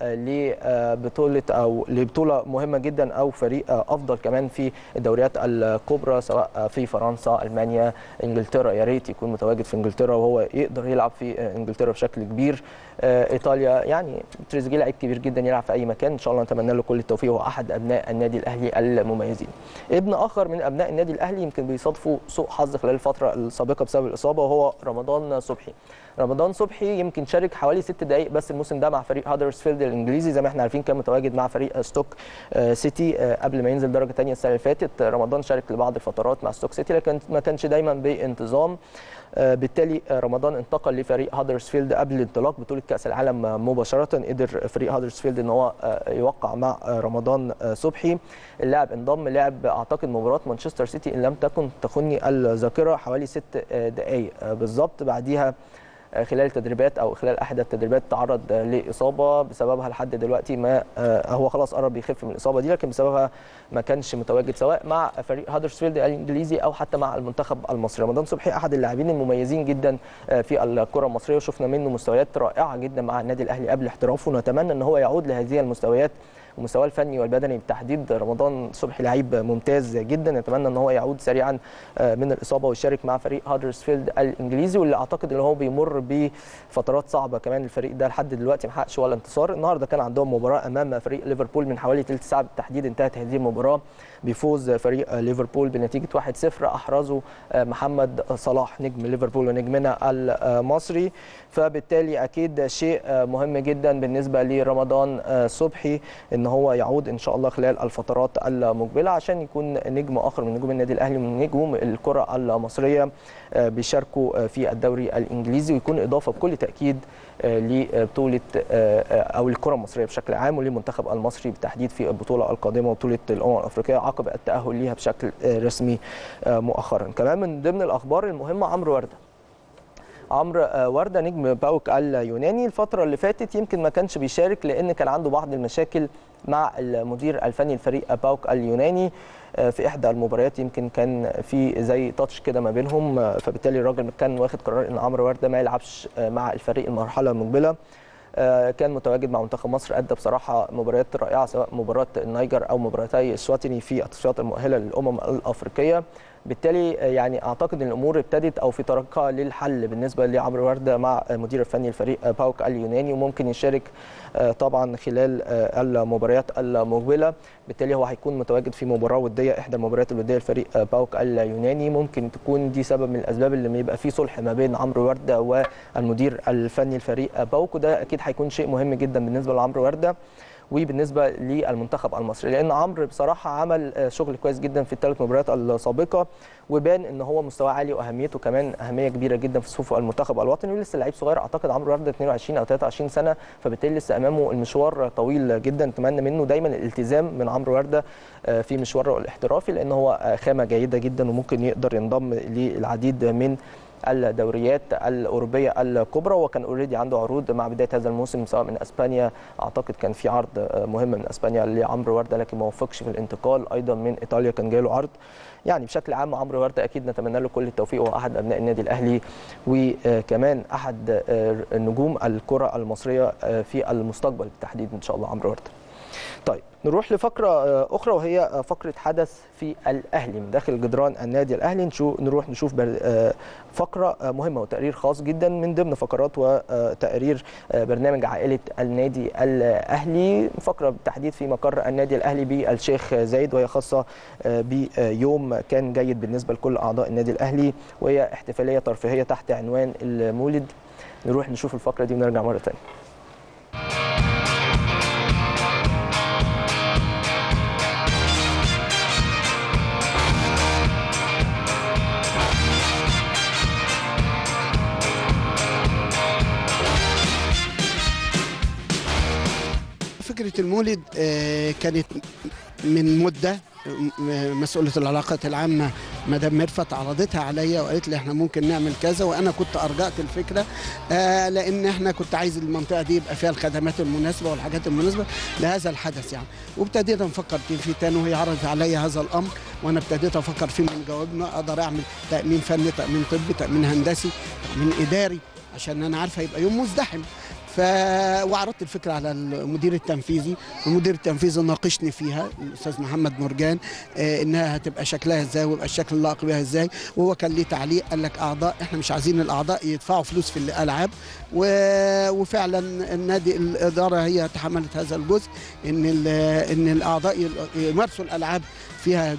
لبطوله او لبطوله مهمه جدا او فريق افضل كمان في الدوريات الكبرى سواء في فرنسا المانيا انجلترا يا ريت يكون متواجد في انجلترا وهو يقدر يلعب في انجلترا بشكل كبير ايطاليا يعني تريزيجيه لعيب كبير جدا يلعب في اي مكان ان شاء الله نتمنى له كل التوفيق هو احد ابناء النادي الاهلي المميزين ابن اخر من ابناء النادي الاهلي يمكن بيصادفوا سوء حظ خلال الفتره السابقه بسبب الاصابه وهو رمضان صبحي رمضان صبحي يمكن شارك حوالي ست دقائق بس الموسم ده مع فريق هادرسفيلد الانجليزي زي ما احنا عارفين كان متواجد مع فريق ستوك سيتي قبل ما ينزل درجه ثانيه السنه اللي فاتت رمضان شارك لبعض الفترات مع ستوك سيتي لكن ما كانش دايما بانتظام بالتالي رمضان انتقل لفريق هادرسفيلد قبل انطلاق بطوله كاس العالم مباشره قدر فريق هادرسفيلد ان هو يوقع مع رمضان صبحي اللاعب انضم لعب اعتقد مباراه مانشستر سيتي ان لم تكن تخني الذاكره حوالي ست دقائق بالظبط بعديها خلال التدريبات او خلال احدى التدريبات تعرض لاصابه بسببها لحد دلوقتي ما هو خلاص قرب يخف من الاصابه دي لكن بسببها ما كانش متواجد سواء مع فريق هادرسفيلد الانجليزي او حتى مع المنتخب المصري رمضان صبحي احد اللاعبين المميزين جدا في الكره المصريه وشفنا منه مستويات رائعه جدا مع النادي الاهلي قبل احترافه ونتمنى ان هو يعود لهذه المستويات ومستواه الفني والبدني بالتحديد رمضان صبحي لعيب ممتاز جدا نتمنى ان هو يعود سريعا من الاصابه ويشارك مع فريق هادرسفيلد الانجليزي واللي اعتقد ان هو بيمر بفترات صعبه كمان الفريق ده لحد دلوقتي ما حققش ولا انتصار النهارده كان عندهم مباراه امام فريق ليفربول من حوالي ثلث ساعه بالتحديد انتهت هذه المباراه بفوز فريق ليفربول بنتيجه 1-0 احرزه محمد صلاح نجم ليفربول ونجمنا المصري فبالتالي اكيد شيء مهم جدا بالنسبه لرمضان صبحي ان هو يعود ان شاء الله خلال الفترات المقبله عشان يكون نجم اخر من نجوم النادي الاهلي من نجوم الكره المصريه بيشاركوا في الدوري الانجليزي ويكون اضافه بكل تاكيد لبطوله او الكره المصريه بشكل عام وللمنتخب المصري بالتحديد في البطوله القادمه وبطوله الامم الافريقيه عقب التاهل ليها بشكل رسمي مؤخرا كمان من ضمن الاخبار المهمه عمرو ورده عمرو ورده نجم باوك اليوناني الفتره اللي فاتت يمكن ما كانش بيشارك لان كان عنده بعض المشاكل مع المدير الفني لفريق باوك اليوناني في احدى المباريات يمكن كان في زي تاتش كده ما بينهم فبالتالي الراجل كان واخد قرار ان عمرو ورده ما يلعبش مع الفريق المرحله المقبله كان متواجد مع منتخب مصر ادى بصراحه مباريات رائعه سواء مباراه النيجر او مباراتي السواتيني في التصفيات المؤهله للامم الافريقيه بالتالي يعني اعتقد ان الامور ابتدت او في طريقها للحل بالنسبه لعمرو ورده مع المدير الفني لفريق باوك اليوناني وممكن يشارك طبعا خلال المباريات المقبله بالتالي هو هيكون متواجد في مباراه وديه احدى المباريات الوديه لفريق باوك اليوناني ممكن تكون دي سبب من الاسباب اللي يبقى في صلح ما بين عمرو ورده والمدير الفني لفريق باوك وده اكيد هيكون شيء مهم جدا بالنسبه لعمرو ورده وبالنسبه للمنتخب المصري لان عمرو بصراحه عمل شغل كويس جدا في الثلاث مباريات السابقه وبان ان هو مستواه عالي واهميته كمان اهميه كبيره جدا في صفوف المنتخب الوطني ولسه لعيب صغير اعتقد عمرو ورده 22 او 23 سنه فبالتالي لسه امامه المشوار طويل جدا نتمنى منه دايما الالتزام من عمرو ورده في مشواره الاحترافي لان هو خامه جيده جدا وممكن يقدر ينضم للعديد من الدوريات الاوروبيه الكبرى وكان اوريدي عنده عروض مع بدايه هذا الموسم سواء من اسبانيا اعتقد كان في عرض مهم من اسبانيا لعمرو ورده لكن ما وفقش في الانتقال ايضا من ايطاليا كان جاله عرض يعني بشكل عام عمرو ورده اكيد نتمنى له كل التوفيق وهو احد ابناء النادي الاهلي وكمان احد نجوم الكره المصريه في المستقبل بالتحديد ان شاء الله عمرو ورده طيب نروح لفقرة أخرى وهي فقرة حدث في الأهلي من داخل جدران النادي الأهلي نشوف نروح نشوف فقرة مهمة وتقرير خاص جدا من ضمن فقرات وتقرير برنامج عائلة النادي الأهلي فقرة بالتحديد في مقر النادي الأهلي بالشيخ زايد وهي خاصة بيوم كان جيد بالنسبة لكل أعضاء النادي الأهلي وهي احتفالية ترفيهية تحت عنوان المولد نروح نشوف الفقرة دي ونرجع مرة ثانية فكرة المولد كانت من مدة مسؤولة العلاقات العامة مدام مرفت عرضتها عليا وقالت لي احنا ممكن نعمل كذا وانا كنت ارجعت الفكره آه لان احنا كنت عايز المنطقه دي يبقى فيها الخدمات المناسبه والحاجات المناسبه لهذا الحدث يعني وابتديت نفكر فيه تاني وهي عرضت عليا هذا الامر وانا ابتديت افكر فيه من جوابنا اقدر اعمل تامين فني تامين طبي تامين هندسي تامين اداري عشان انا عارفه يبقى يوم مزدحم ف وعرضت الفكره على المدير التنفيذي والمدير التنفيذي ناقشني فيها الاستاذ محمد مرجان آه انها هتبقى شكلها ازاي ويبقى الشكل اللائق بها ازاي وهو كان ليه تعليق قال لك اعضاء احنا مش عايزين الاعضاء يدفعوا فلوس في الالعاب و... وفعلا النادي الاداره هي تحملت هذا الجزء ان ان الاعضاء يمارسوا الالعاب فيها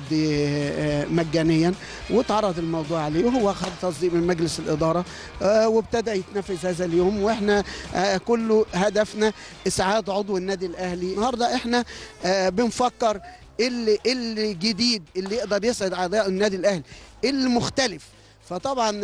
مجانيا واتعرض الموضوع عليه وهو خد تصديق من مجلس الاداره آه وابتدى يتنفذ هذا اليوم واحنا آه كله هدفنا اسعاد عضو النادي الاهلي النهارده احنا آه بنفكر اللي اللي جديد اللي يقدر يسعد اعضاء النادي الاهلي المختلف فطبعا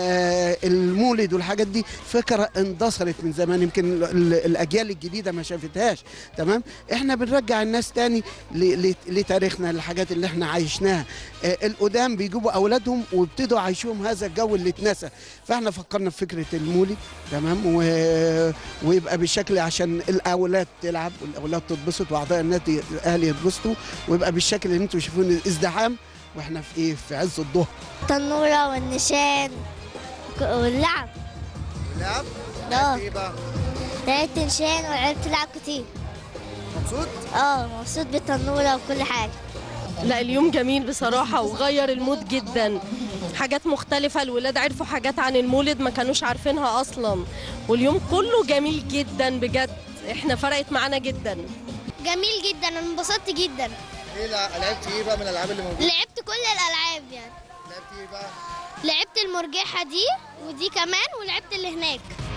المولد والحاجات دي فكره اندثرت من زمان يمكن الاجيال الجديده ما شافتهاش تمام احنا بنرجع الناس تاني لتاريخنا للحاجات اللي احنا عايشناها القدام بيجيبوا اولادهم وابتدوا عايشوهم هذا الجو اللي اتنسى فاحنا فكرنا في فكره المولد تمام و... ويبقى بالشكل عشان الاولاد تلعب والاولاد تتبسط واعضاء النادي الاهلي يتبسطوا ويبقى بالشكل اللي انتم شايفين ازدحام واحنا في ايه في عز الظهر التنوره والنشان واللعب اللعب اه ايه بقى لعبت نشان ولعبت لعب كتير مبسوط اه مبسوط بالتنوره وكل حاجه لا اليوم جميل بصراحة وغير المود جدا حاجات مختلفة الولاد عرفوا حاجات عن المولد ما كانوش عارفينها أصلا واليوم كله جميل جدا بجد احنا فرقت معانا جدا جميل جدا انا انبسطت جدا ايه لعبت ايه بقى من الالعاب اللي موجوده لعبت كل الالعاب يعني لعبت ايه بقى لعبت المرجحه دي ودي كمان ولعبت اللي هناك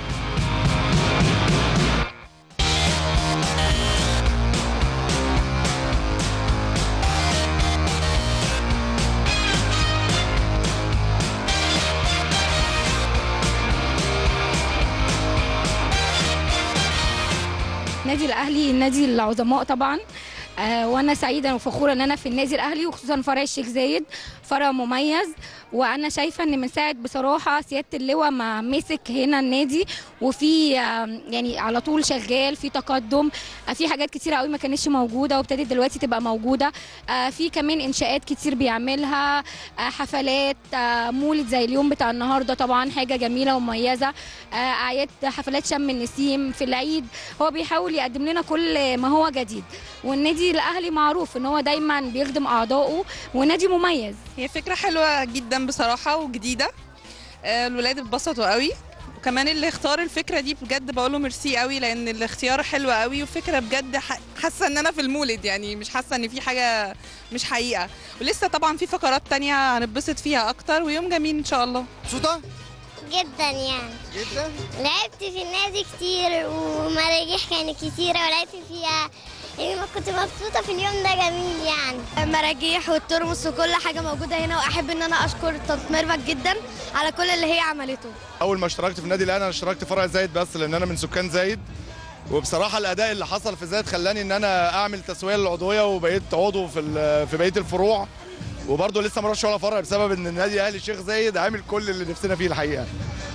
نادي الاهلي نادي العظماء طبعا آه وانا سعيده وفخوره ان انا في النادي الاهلي وخصوصا فرع الشيخ زايد فرع مميز وانا شايفه ان من ساعه بصراحه سياده اللواء ما مسك هنا النادي وفي آه يعني على طول شغال في تقدم آه في حاجات كتيره قوي ما كانتش موجوده وابتدت دلوقتي تبقى موجوده آه في كمان انشاءات كتير بيعملها آه حفلات آه مولد زي اليوم بتاع النهارده طبعا حاجه جميله ومميزه آه اعياد حفلات شم النسيم في العيد هو بيحاول يقدم لنا كل ما هو جديد والنادي الاهلي معروف ان هو دايما بيخدم اعضائه ونادي مميز هي فكره حلوه جدا بصراحه وجديده الولاد اتبسطوا قوي وكمان اللي اختار الفكره دي بجد بقول له ميرسي قوي لان الاختيار حلو قوي وفكره بجد حاسه ان انا في المولد يعني مش حاسه ان في حاجه مش حقيقه ولسه طبعا في فقرات تانية هنتبسط فيها اكتر ويوم جميل ان شاء الله مبسوطه جدا يعني جدا لعبت في النادي كتير ومراجيح كانت كتيره ولعبت فيها يعني كنت مبسوطة في اليوم ده جميل يعني مراجيح والترمس وكل حاجة موجودة هنا وأحب إن أنا أشكر طنط ميرفت جدا على كل اللي هي عملته أول ما اشتركت في النادي الأهلي أنا اشتركت فرع زايد بس لأن أنا من سكان زايد وبصراحة الأداء اللي حصل في زايد خلاني إن أنا أعمل تسوية للعضوية وبقيت عضو في في بقية الفروع وبرضه لسه ما رحتش ولا فرع بسبب إن النادي الأهلي الشيخ زايد عامل كل اللي نفسنا فيه الحقيقة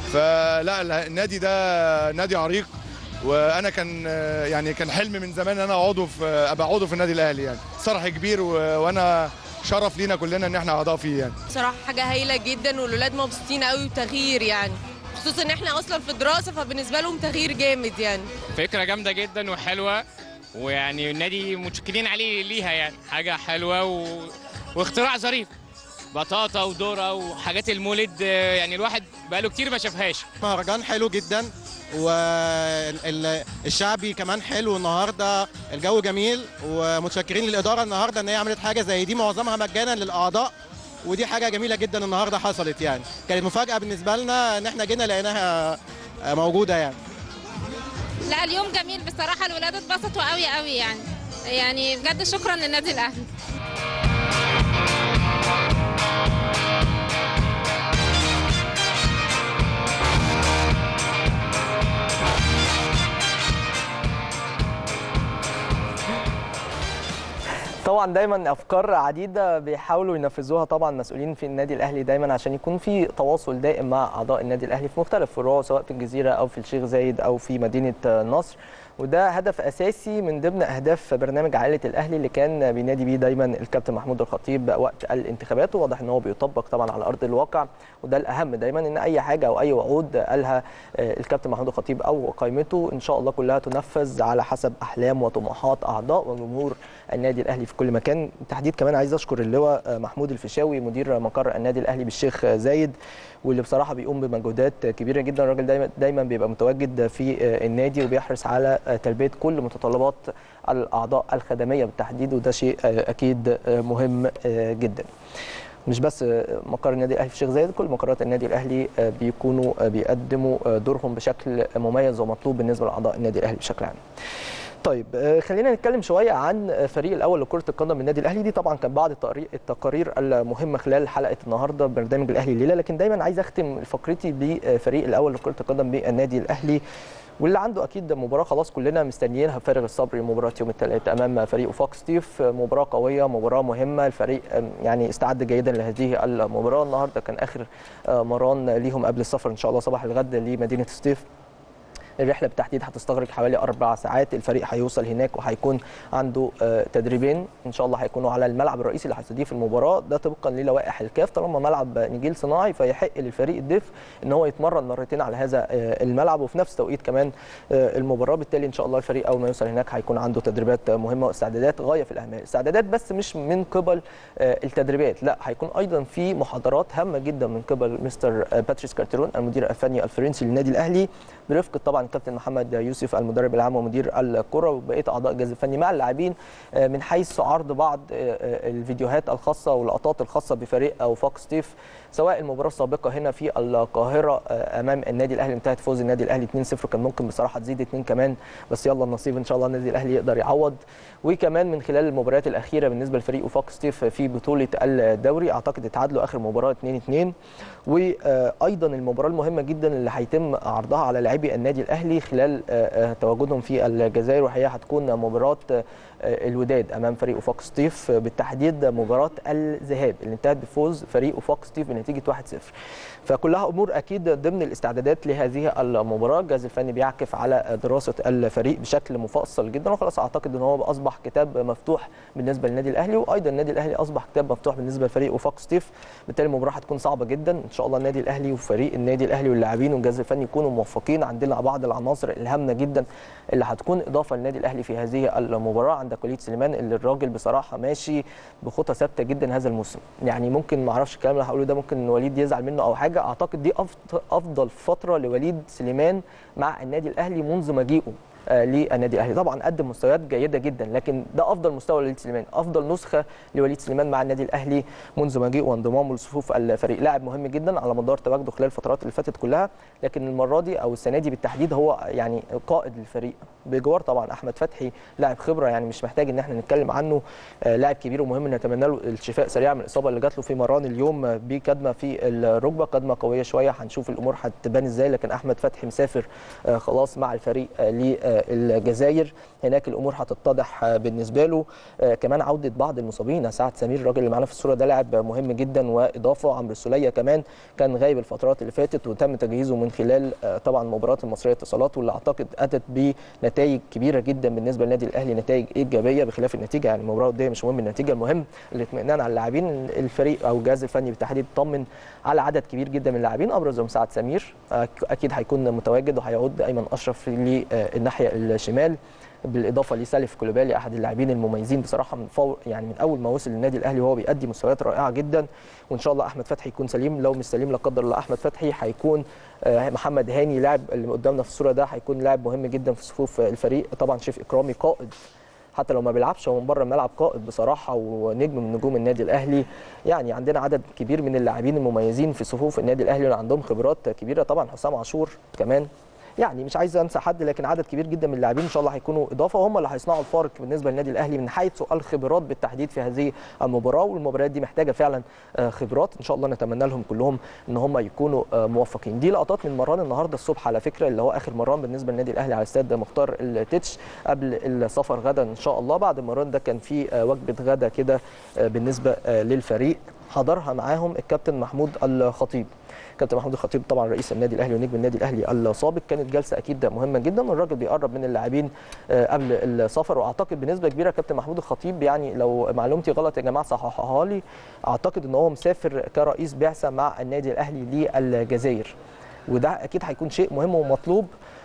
فلا النادي ده نادي عريق وانا كان يعني كان حلم من زمان ان انا عضو في ابقى عضو في النادي الاهلي يعني صرح كبير وانا شرف لينا كلنا ان احنا اعضاء فيه يعني صراحه حاجه هايله جدا والولاد مبسوطين قوي وتغيير يعني خصوصا ان احنا اصلا في دراسه فبالنسبه لهم تغيير جامد يعني فكره جامده جدا وحلوه ويعني النادي متشكرين عليه ليها يعني حاجه حلوه و... واختراع ظريف بطاطا وذره وحاجات المولد آه، يعني الواحد بقاله كتير ما شافهاش مهرجان حلو جدا والشعبي كمان حلو النهارده الجو جميل ومتشكرين للاداره النهارده ان هي عملت حاجه زي دي معظمها مجانا للاعضاء ودي حاجه جميله جدا النهارده حصلت يعني كانت مفاجاه بالنسبه لنا ان احنا جينا لقيناها موجوده يعني لا اليوم جميل بصراحة الولاد اتبسطوا قوي قوي يعني يعني بجد شكرا للنادي الأهلي طبعا دايما افكار عديده بيحاولوا ينفذوها طبعا مسؤولين في النادي الاهلي دايما عشان يكون في تواصل دائم مع اعضاء النادي الاهلي في مختلف فروعه سواء في الجزيره او في الشيخ زايد او في مدينه نصر وده هدف اساسي من ضمن اهداف برنامج عائله الاهلي اللي كان بينادي بيه دايما الكابتن محمود الخطيب وقت الانتخابات وواضح ان هو بيطبق طبعا على ارض الواقع وده الاهم دايما ان اي حاجه او اي وعود قالها الكابتن محمود الخطيب او قائمته ان شاء الله كلها تنفذ على حسب احلام وطموحات اعضاء وجمهور النادي الاهلي في كل مكان بالتحديد كمان عايز اشكر اللواء محمود الفيشاوي مدير مقر النادي الاهلي بالشيخ زايد واللي بصراحه بيقوم بمجهودات كبيره جدا الراجل دايما دايما بيبقى متواجد في النادي وبيحرص على تلبيه كل متطلبات الاعضاء الخدميه بالتحديد وده شيء اكيد مهم جدا مش بس مقر النادي الاهلي في الشيخ زايد كل مقرات النادي الاهلي بيكونوا بيقدموا دورهم بشكل مميز ومطلوب بالنسبه لاعضاء النادي الاهلي بشكل عام طيب خلينا نتكلم شويه عن الفريق الاول لكره القدم من النادي الاهلي دي طبعا كان بعض التقارير المهمه خلال حلقه النهارده برنامج الاهلي الليله لكن دايما عايز اختم فقرتي بفريق الاول لكره القدم بالنادي الاهلي واللي عنده اكيد مباراه خلاص كلنا مستنيينها بفارغ الصبر مباراه يوم الثلاث امام فريق فوكس ستيف مباراه قويه مباراه مهمه الفريق يعني استعد جيدا لهذه المباراه النهارده كان اخر مران ليهم قبل السفر ان شاء الله صباح الغد لمدينه ستيف الرحله بالتحديد هتستغرق حوالي اربع ساعات الفريق هيوصل هناك وهيكون عنده تدريبين ان شاء الله هيكونوا على الملعب الرئيسي اللي هيستضيف المباراه ده طبقا للوائح الكاف طالما ملعب نجيل صناعي فيحق للفريق الضيف ان هو يتمرن مرتين على هذا الملعب وفي نفس توقيت كمان المباراه بالتالي ان شاء الله الفريق اول ما يوصل هناك هيكون عنده تدريبات مهمه واستعدادات غايه في الاهميه استعدادات بس مش من قبل التدريبات لا هيكون ايضا في محاضرات هامه جدا من قبل مستر باتريس كارتيرون المدير الفني الفرنسي للنادي الاهلي برفقه طبعا الكابتن محمد يوسف المدرب العام ومدير الكره وبقيه اعضاء الجهاز الفني مع اللاعبين من حيث عرض بعض الفيديوهات الخاصه واللقطات الخاصه بفريق او فوكس ستيف سواء المباراه السابقه هنا في القاهره امام النادي الاهلي انتهت فوز النادي الاهلي 2-0 كان ممكن بصراحه تزيد 2 كمان بس يلا النصيب ان شاء الله النادي الاهلي يقدر يعوض وكمان من خلال المباريات الاخيره بالنسبه لفريق فوكس ستيف في بطوله الدوري اعتقد اتعادلوا اخر مباراه 2-2 وايضا المباراه المهمه جدا اللي هيتم عرضها على لاعبي النادي الاهلي خلال تواجدهم في الجزائر وهي هتكون مباراه الوداد امام فريق وفاق ستيف بالتحديد مباراه الذهاب اللي انتهت بفوز فريق وفاق ستيف بنتيجه 1-0 فكلها امور اكيد ضمن الاستعدادات لهذه المباراه الجهاز الفني بيعكف على دراسه الفريق بشكل مفصل جدا وخلاص اعتقد ان هو اصبح كتاب مفتوح بالنسبه للنادي الاهلي وايضا النادي الاهلي اصبح كتاب مفتوح بالنسبه لفريق وفاق ستيف بالتالي المباراه هتكون صعبه جدا ان شاء الله النادي الاهلي وفريق النادي الاهلي واللاعبين والجهاز الفني يكونوا موفقين عندنا بعض العناصر الهامه جدا اللي هتكون اضافه للنادي الاهلي في هذه المباراه عندك وليد سليمان اللي الراجل بصراحه ماشي بخطى ثابته جدا هذا الموسم يعني ممكن ما اعرفش الكلام اللي هقوله ده ممكن وليد يزعل منه او حاجه اعتقد دي افضل فتره لوليد سليمان مع النادي الاهلي منذ مجيئه للنادي الاهلي طبعا قدم مستويات جيده جدا لكن ده افضل مستوى لوليد سليمان افضل نسخه لوليد سليمان مع النادي الاهلي منذ مجيئه وانضمامه لصفوف الفريق لاعب مهم جدا على مدار تواجده خلال الفترات اللي فاتت كلها لكن المره دي او السنه دي بالتحديد هو يعني قائد للفريق بجوار طبعا احمد فتحي لاعب خبره يعني مش محتاج ان احنا نتكلم عنه لاعب كبير ومهم نتمنى له الشفاء سريع من الاصابه اللي جات له في مران اليوم بكدمه في الركبه كدمه قويه شويه هنشوف الامور هتبان ازاي لكن احمد فتحي مسافر خلاص مع الفريق للجزائر هناك الامور هتتضح بالنسبه له كمان عوده بعض المصابين سعد سمير الراجل اللي معانا في الصوره ده لاعب مهم جدا واضافه عمرو السوليه كمان كان غايب الفترات اللي فاتت وتم تجهيزه من خلال طبعا مباراه المصريه اتصالات واللي اعتقد اتت بنتائج كبيره جدا بالنسبه للنادي الاهلي نتائج ايجابيه بخلاف النتيجه يعني المباراه الوديه مش مهم النتيجه المهم الاطمئنان على اللاعبين الفريق او الجهاز الفني بالتحديد طمن على عدد كبير جدا من اللاعبين ابرزهم سعد سمير اكيد هيكون متواجد وهيعود ايمن اشرف للناحيه الشمال بالاضافه لسالف كولوبالي احد اللاعبين المميزين بصراحه من فور يعني من اول ما وصل للنادي الاهلي وهو بيأدي مستويات رائعه جدا وان شاء الله احمد فتحي يكون سليم لو مش سليم لا قدر الله احمد فتحي هيكون آه، محمد هاني لاعب اللي قدامنا في الصوره ده هيكون لاعب مهم جدا في صفوف الفريق طبعا شريف اكرامي قائد حتى لو ما بيلعبش هو من بره الملعب قائد بصراحه ونجم من نجوم النادي الاهلي يعني عندنا عدد كبير من اللاعبين المميزين في صفوف النادي الاهلي اللي عندهم خبرات كبيره طبعا حسام عاشور كمان يعني مش عايز انسى حد لكن عدد كبير جدا من اللاعبين ان شاء الله هيكونوا اضافه وهم اللي هيصنعوا الفارق بالنسبه للنادي الاهلي من حيث الخبرات بالتحديد في هذه المباراه والمباريات دي محتاجه فعلا آه، خبرات ان شاء الله نتمنى لهم كلهم ان هم يكونوا آه، موفقين دي لقطات من مران النهارده الصبح على فكره اللي هو اخر مران بالنسبه للنادي الاهلي على استاد مختار التتش قبل السفر غدا ان شاء الله بعد المران ده كان في آه، وجبه غدا كده آه، بالنسبه آه، للفريق حضرها معاهم الكابتن محمود الخطيب كابتن محمود الخطيب طبعا رئيس النادي الاهلي ونجم النادي الاهلي السابق كانت جلسه اكيد مهمه جدا والراجل بيقرب من اللاعبين آه، قبل السفر واعتقد بنسبه كبيره كابتن محمود الخطيب يعني لو معلومتي غلط يا جماعه صححوها لي اعتقد ان هو مسافر كرئيس بعثه مع النادي الاهلي للجزائر وده اكيد هيكون شيء مهم ومطلوب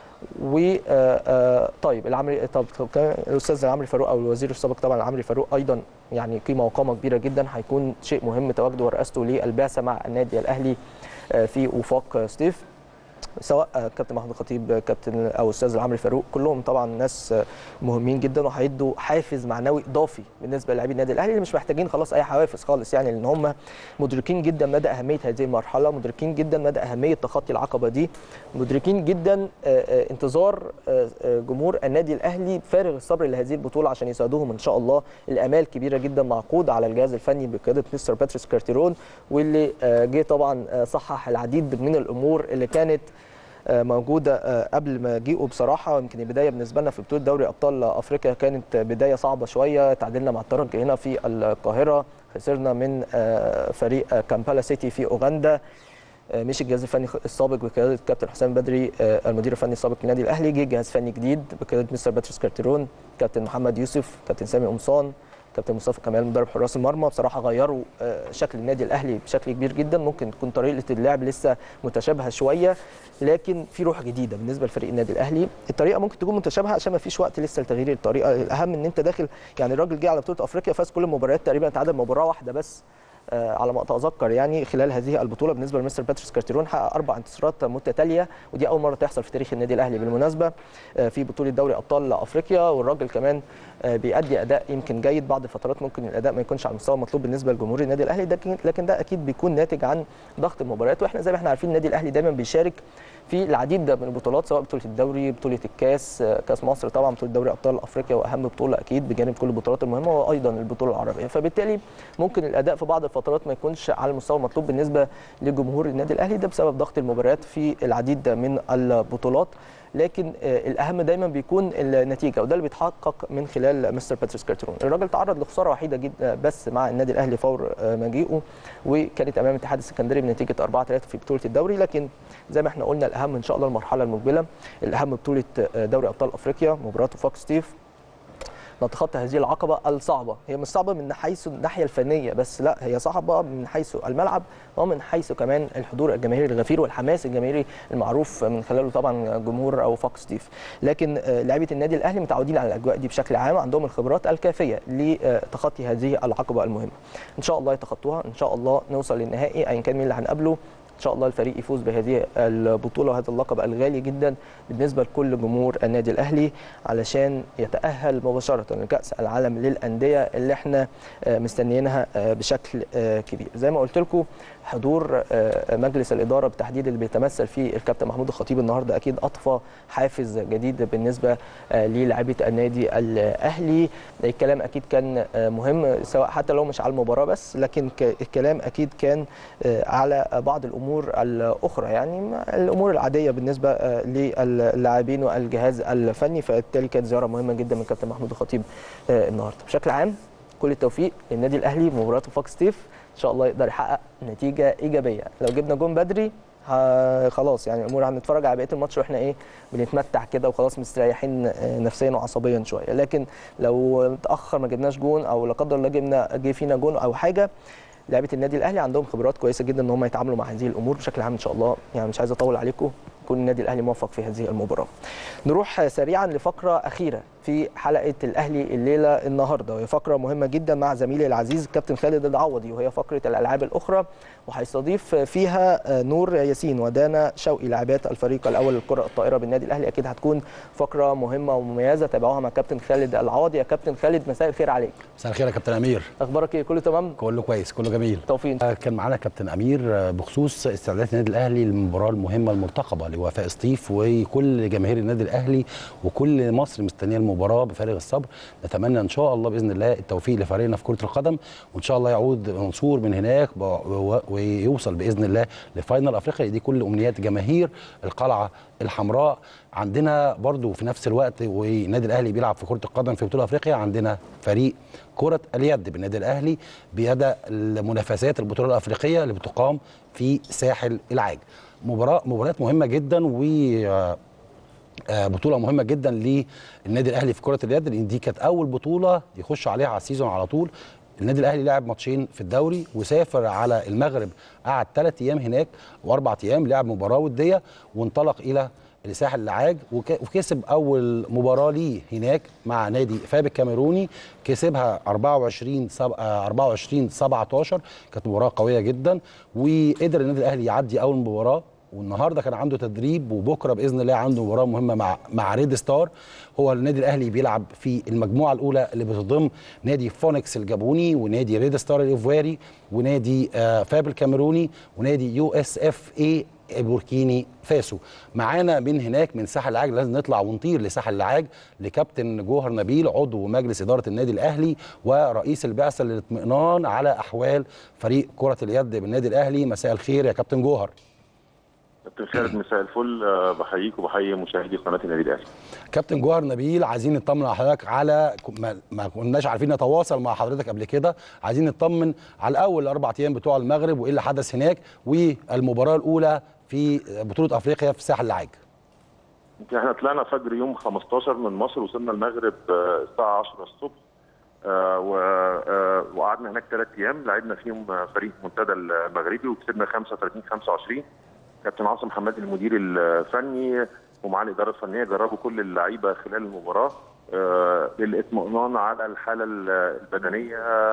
و آه، آه، طيب العمري طب طب كمان الاستاذ العمري فاروق او الوزير السابق طبعا العمري فاروق ايضا يعني قيمه وقامه كبيره جدا هيكون شيء مهم تواجده ورئاسته للبعثه مع النادي الاهلي آه، في وفاق ستيف سواء آه، كابتن محمود الخطيب آه، كابتن او استاذ العمري فاروق كلهم طبعا ناس آه، مهمين جدا وهيدوا حافز معنوي اضافي بالنسبه للاعبين النادي الاهلي اللي مش محتاجين خلاص اي حوافز خالص يعني لان هم مدركين جدا مدى اهميه هذه المرحله مدركين جدا مدى اهميه تخطي العقبه دي مدركين جدا آه، آه، انتظار آه، آه، جمهور النادي الاهلي فارغ الصبر لهذه البطوله عشان يساعدوهم ان شاء الله الامال كبيره جدا معقود على الجهاز الفني بقياده مستر باتريس كارتيرون واللي آه، جه طبعا آه، صحح العديد من الامور اللي كانت آه، موجوده آه، قبل ما جيئوا بصراحه يمكن البدايه بالنسبه لنا في بطوله دوري ابطال افريقيا كانت بدايه صعبه شويه تعادلنا مع الترجي هنا في القاهره خسرنا من آه، فريق آه، كامبالا سيتي في اوغندا آه، مشي الجهاز الفني السابق بقياده الكابتن حسام بدري آه، المدير الفني السابق للنادي الاهلي جه جهاز فني جديد بقياده مستر باتريس كارتيرون كابتن محمد يوسف كابتن سامي قمصان كابتن مصطفى كمال مدرب حراس المرمى بصراحه غيروا آه، شكل النادي الاهلي بشكل كبير جدا ممكن تكون طريقه اللعب لسه متشابهه شويه لكن في روح جديده بالنسبه لفريق النادي الاهلي الطريقه ممكن تكون متشابهه عشان ما فيش وقت لسه لتغيير الطريقه الاهم ان انت داخل يعني الراجل جه على بطوله افريقيا فاز كل المباريات تقريبا اتعادل مباراه واحده بس آه، على ما اتذكر يعني خلال هذه البطوله بالنسبه لمستر باتريس كارتيرون حقق اربع انتصارات متتاليه ودي اول مره تحصل في تاريخ النادي الاهلي بالمناسبه آه، في بطوله دوري ابطال افريقيا والراجل كمان آه، بيأدي اداء يمكن جيد بعض الفترات ممكن الاداء ما يكونش على المستوى المطلوب بالنسبه لجمهور النادي الاهلي لكن لكن ده اكيد بيكون ناتج عن ضغط المباريات واحنا زي ما احنا عارفين النادي الاهلي دايما بيشارك في العديد من البطولات سواء بطوله الدوري بطوله الكاس آه، كاس مصر طبعا بطوله دوري ابطال افريقيا واهم بطوله اكيد بجانب كل البطولات المهمه وايضا البطوله العربيه فبالتالي ممكن الاداء في بعض الفترات ما يكونش على المستوى المطلوب بالنسبه لجمهور النادي الاهلي ده بسبب ضغط المباريات في العديد من البطولات لكن آه، الاهم دايما بيكون النتيجه وده اللي بيتحقق من خلال مستر باتريس كارترون الراجل تعرض لخساره وحيده جدا بس مع النادي الاهلي فور آه، مجيئه وكانت امام الاتحاد السكندري بنتيجه 4 3 في بطوله الدوري لكن زي ما احنا قلنا الاهم ان شاء الله المرحله المقبله الاهم بطوله آه، دوري ابطال افريقيا مباراه وفاق ستيف نتخطى هذه العقبة الصعبة هي مش صعبة من حيث الناحية الفنية بس لا هي صعبة من حيث الملعب ومن حيث كمان الحضور الجماهيري الغفير والحماس الجماهيري المعروف من خلاله طبعا جمهور او فوكس ستيف لكن آه، لاعيبة النادي الأهلي متعودين على الأجواء دي بشكل عام عندهم الخبرات الكافية لتخطي هذه العقبة المهمة إن شاء الله يتخطوها إن شاء الله نوصل للنهائي أيا كان مين اللي هنقابله ان شاء الله الفريق يفوز بهذه البطوله وهذا اللقب الغالي جدا بالنسبه لكل جمهور النادي الاهلي علشان يتاهل مباشره لكاس العالم للانديه اللي احنا آه، مستنيينها آه، بشكل آه، كبير زي ما قلت لكم حضور آه، مجلس الاداره بالتحديد اللي بيتمثل فيه الكابتن محمود الخطيب النهارده اكيد اضفى حافز جديد بالنسبه آه، للاعيبه النادي الاهلي الكلام اكيد كان آه، مهم سواء حتى لو مش على المباراه بس لكن ك- الكلام اكيد كان آه، على بعض الامور الاخرى يعني الامور العاديه بالنسبه آه، للاعبين والجهاز الفني فبالتالي كانت زياره مهمه جدا من كابتن محمود الخطيب آه، النهارده بشكل عام كل التوفيق للنادي الاهلي في مباراه فوكس ستيف ان شاء الله يقدر يحقق نتيجه ايجابيه لو جبنا جون بدري ها خلاص يعني الامور هنتفرج على بقيه الماتش واحنا ايه بنتمتع كده وخلاص مستريحين آه، نفسيا وعصبيا شويه لكن لو اتاخر ما جبناش جون او لا قدر الله جبنا جه فينا جون او حاجه لعيبه النادي الاهلي عندهم خبرات كويسه جدا ان هم يتعاملوا مع هذه الامور بشكل عام ان شاء الله يعني مش عايز اطول عليكم يكون النادي الاهلي موفق في هذه المباراه. نروح سريعا لفقره اخيره في حلقه الاهلي الليله النهارده وهي فقره مهمه جدا مع زميلي العزيز كابتن خالد العوضي وهي فقره الالعاب الاخرى وهيستضيف فيها نور ياسين ودانا شوقي لاعبات الفريق الاول للكره الطائره بالنادي الاهلي اكيد هتكون فقره مهمه ومميزه تابعوها مع كابتن خالد العوضي يا كابتن خالد مساء الخير عليك مساء الخير يا كابتن امير اخبارك ايه كله تمام كله كويس كله جميل توفيق آه، كان معانا كابتن امير آه، بخصوص استعدادات النادي الاهلي للمباراه المهمه المرتقبه لوفاء سطيف وكل جماهير النادي الاهلي وكل مصر مستنيه المباراه بفارغ الصبر نتمنى ان شاء الله باذن الله التوفيق لفريقنا في كره القدم وان شاء الله يعود منصور من هناك ب- و- ويوصل باذن الله لفاينل افريقيا دي كل امنيات جماهير القلعه الحمراء عندنا برضو في نفس الوقت والنادي الاهلي بيلعب في كره القدم في بطوله افريقيا عندنا فريق كره اليد بالنادي الاهلي بيدا المنافسات البطوله الافريقيه اللي بتقام في ساحل العاج مباراه مباريات مهمه جدا و آه، آه، بطوله مهمه جدا للنادي الاهلي في كره اليد لان دي كانت اول بطوله يخش عليها على السيزون على طول النادي الاهلي لعب ماتشين في الدوري وسافر على المغرب قعد ثلاث ايام هناك واربع ايام لعب مباراه وديه وانطلق الى لساحل العاج وك- وكسب اول مباراه ليه هناك مع نادي فاب الكاميروني كسبها 24 سب... آه، 24 17 كانت مباراه قويه جدا وقدر النادي الاهلي يعدي اول مباراه والنهارده كان عنده تدريب وبكره باذن الله عنده مباراه مهمه مع مع ريد ستار هو النادي الاهلي بيلعب في المجموعه الاولى اللي بتضم نادي فونكس الجابوني ونادي ريد ستار الايفواري ونادي آه فاب الكاميروني ونادي يو اس اف اي بوركيني فاسو معانا من هناك من ساحل العاج لازم نطلع ونطير لساحل العاج لكابتن جوهر نبيل عضو مجلس اداره النادي الاهلي ورئيس البعثه للاطمئنان على احوال فريق كره اليد بالنادي الاهلي مساء الخير يا كابتن جوهر كابتن خالد مساء الفل آه، بحييك وبحيي مشاهدي قناه النادي الاهلي كابتن جوهر نبيل عايزين نطمن على حضرتك على ما, ما كناش عارفين نتواصل مع حضرتك قبل كده عايزين نطمن على اول اربع ايام بتوع المغرب وايه اللي حدث هناك والمباراه الاولى في بطوله افريقيا في ساحل العاج يمكن احنا طلعنا فجر يوم 15 من مصر وصلنا المغرب آه، الساعه 10 الصبح آه، و- آه، وقعدنا هناك ثلاث ايام لعبنا فيهم آه، فريق منتدى المغربي وكسبنا 35 25 كابتن عاصم حمادي المدير الفني ومعاه الاداره الفنيه جربوا كل اللعيبه خلال المباراه آه، للاطمئنان على الحاله البدنيه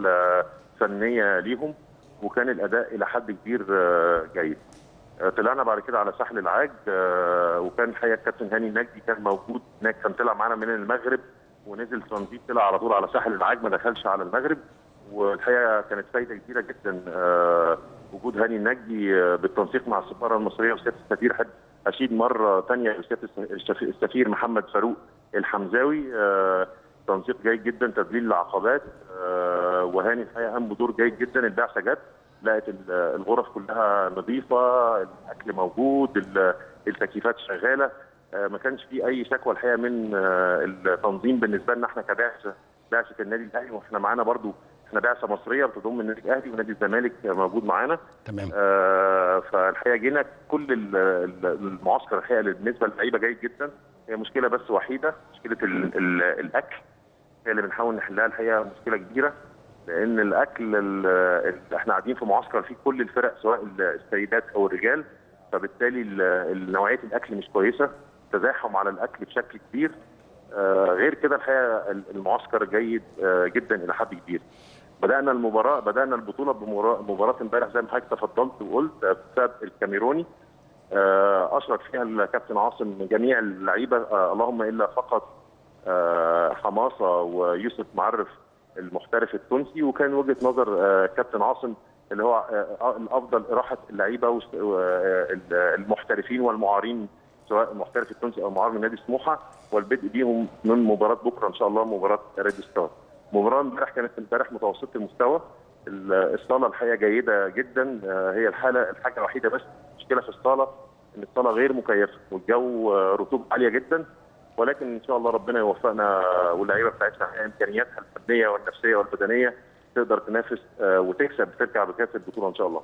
والفنيه ليهم وكان الاداء الى حد كبير آه، جيد آه، طلعنا بعد كده على ساحل العاج آه، وكان الحقيقه الكابتن هاني النجدي كان موجود هناك كان طلع معانا من المغرب ونزل ترانزيت طلع على طول على ساحل العاج ما دخلش على المغرب والحقيقه كانت فايده كبيره جدا آه، وجود هاني النجدي آه، بالتنسيق مع السفاره المصريه وسياده السفير حد اشيد مره ثانيه لسياده السف- السفير محمد فاروق الحمزاوي آه، تنسيق جيد جدا تذليل العقبات آه، وهاني الحقيقه قام بدور جيد جدا البعثه جت لقت ال- الغرف كلها نظيفه الاكل موجود ال- التكييفات شغاله آه، ما كانش في اي شكوى الحقيقه من آه، التنظيم بالنسبه لنا احنا كبعثه بعثه النادي الاهلي واحنا معانا برضو احنا بعثه مصريه بتضم النادي الاهلي ونادي الزمالك موجود معانا تمام آه فالحقيقه جينا كل ال- ال- المعسكر الحقيقه اللي بالنسبه للعيبه جيد جدا هي مشكله بس وحيده مشكله ال ال الاكل هي اللي بنحاول نحلها الحقيقه مشكله كبيره لان الاكل ال- ال- احنا قاعدين في معسكر فيه كل الفرق سواء السيدات او الرجال فبالتالي ال- نوعيه الاكل مش كويسه تزاحم على الاكل بشكل كبير آه، غير كده الحقيقه المعسكر جيد آه، جدا الى حد كبير بدانا المباراه بدانا البطوله بمباراه امبارح زي ما حضرتك تفضلت وقلت آه، بسبب الكاميروني آه، اشرك فيها الكابتن عاصم جميع اللعيبه آه، اللهم الا فقط آه، حماسه ويوسف معرف المحترف التونسي وكان وجهه نظر آه، كابتن عاصم اللي هو آه، الافضل اراحه اللعيبه وس- آه، المحترفين والمعارين سواء المحترف التونسي او معار من نادي سموحه والبدء بيهم من مباراه بكره ان شاء الله مباراه ريد ستار. مباراه امبارح كانت امبارح متوسطه المستوى ال- الصاله الحقيقه جيده جدا آه، هي الحاله الحاجه الوحيده بس مشكله في الصاله ان الصاله غير مكيفه والجو آه، رطوبه عاليه جدا ولكن ان شاء الله ربنا يوفقنا واللعيبه بتاعتنا امكانياتها الفنيه والنفسيه والبدنيه تقدر تنافس آه، وتكسب ترجع بكاس البطوله ان شاء الله.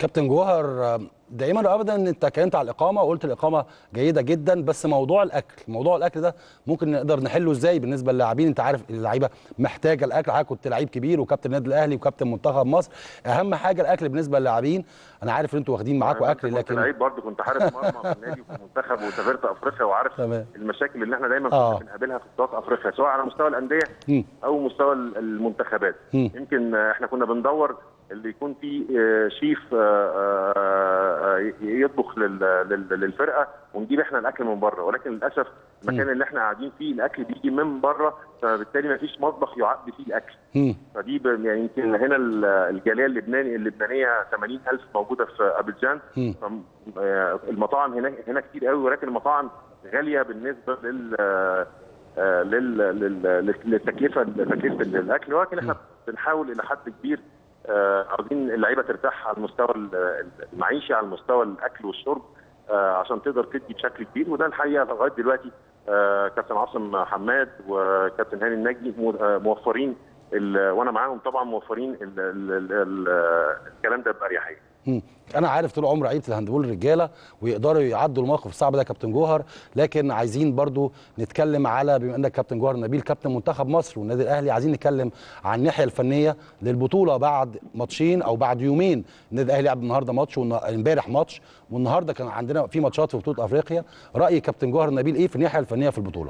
كابتن جوهر آه، دائما وابدا انت اتكلمت على الاقامه وقلت الاقامه جيده جدا بس موضوع الاكل موضوع الاكل ده ممكن نقدر نحله ازاي بالنسبه للاعبين انت عارف اللعيبه محتاجه الاكل حضرتك كنت لعيب كبير وكابتن النادي الاهلي وكابتن منتخب مصر اهم حاجه الاكل بالنسبه للاعبين انا عارف ان انتوا واخدين معاكم اكل كنت لكن لعيب برضه كنت حارس مرمى في النادي وفي المنتخب وسافرت افريقيا وعارف تمام. المشاكل اللي احنا دايما آه. كنا بنقابلها في بطولات افريقيا سواء على مستوى الانديه مم. او مستوى المنتخبات مم. يمكن آه، احنا كنا بندور اللي يكون فيه آه، شيف آه، آه، آه، يطبخ لل- لل- للفرقه ونجيب احنا الاكل من بره ولكن للاسف المكان اللي احنا قاعدين فيه الاكل بيجي من بره فبالتالي ما فيش مطبخ يعد فيه الاكل مم. فدي ب- يعني يمكن هنا ال- الجاليه اللبناني اللبنانيه 80000 موجوده في ابيجان مم. فم- آه، المطاعم هنا هنا كتير قوي ولكن المطاعم غاليه بالنسبه لل آه، آه، لل لل- للتكلفه تكلفه الاكل ولكن احنا بنحاول الى حد كبير آه، عاوزين اللعيبه ترتاح على المستوى ال- المعيشي على مستوى الاكل والشرب آه، عشان تقدر تدي بشكل كبير وده الحقيقه لغايه دلوقتي آه، كابتن عاصم حماد وكابتن هاني النجي مو- آه، موفرين ال- وانا معاهم طبعا موفرين ال- ال- ال- ال- الكلام ده باريحيه مم. انا عارف طول عمري لعيبه الهاندبول رجاله ويقدروا يعدوا الموقف الصعب ده يا كابتن جوهر لكن عايزين برضو نتكلم على بما انك كابتن جوهر نبيل كابتن منتخب مصر والنادي الاهلي عايزين نتكلم عن الناحيه الفنيه للبطوله بعد ماتشين او بعد يومين النادي الاهلي لعب النهارده ماتش وامبارح ماتش والنهارده كان عندنا في ماتشات في بطوله افريقيا راي كابتن جوهر نبيل ايه في الناحيه الفنيه في البطوله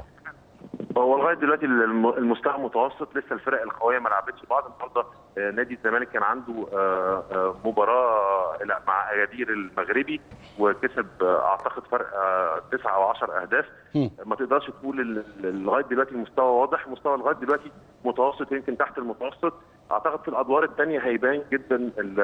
هو لغايه دلوقتي الم- المستوى متوسط لسه الفرق القويه ما لعبتش بعض النهارده آه، نادي الزمالك كان عنده آه، آه، مباراه لا، مع اجادير المغربي وكسب آه، اعتقد فرق آه، تسعة او 10 اهداف ما تقدرش تقول ال- ال- لغايه دلوقتي المستوى واضح المستوى لغايه دلوقتي متوسط يمكن تحت المتوسط اعتقد في الادوار الثانيه هيبان جدا ال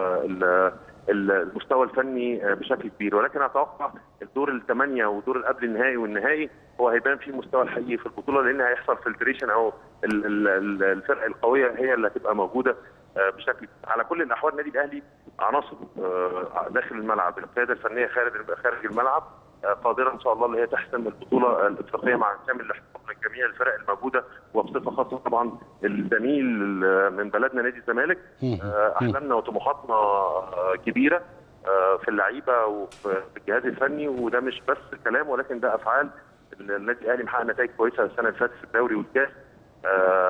ال ال- المستوى الفني آه، بشكل كبير ولكن اتوقع الدور الثمانيه والدور اللي قبل النهائي والنهائي هو هيبان فيه المستوى الحقيقي في البطوله لان هيحصل فلتريشن او ال- ال- ال- الفرق القويه هي اللي هتبقى موجوده آه، بشكل على كل الاحوال النادي الاهلي عناصر آه، داخل الملعب القياده الفنيه خارج خارج الملعب آه، قادره ان شاء الله اللي هي تحسم البطوله الافريقيه مع كامل الاحترام لجميع الفرق الموجوده وبصفه خاصه طبعا الزميل من بلدنا نادي الزمالك آه، احلامنا وطموحاتنا آه، كبيره آه، في اللعيبه وفي الجهاز الفني وده مش بس كلام ولكن ده افعال النادي الاهلي محقق نتائج كويسه السنه اللي فاتت في الدوري والكاس آه،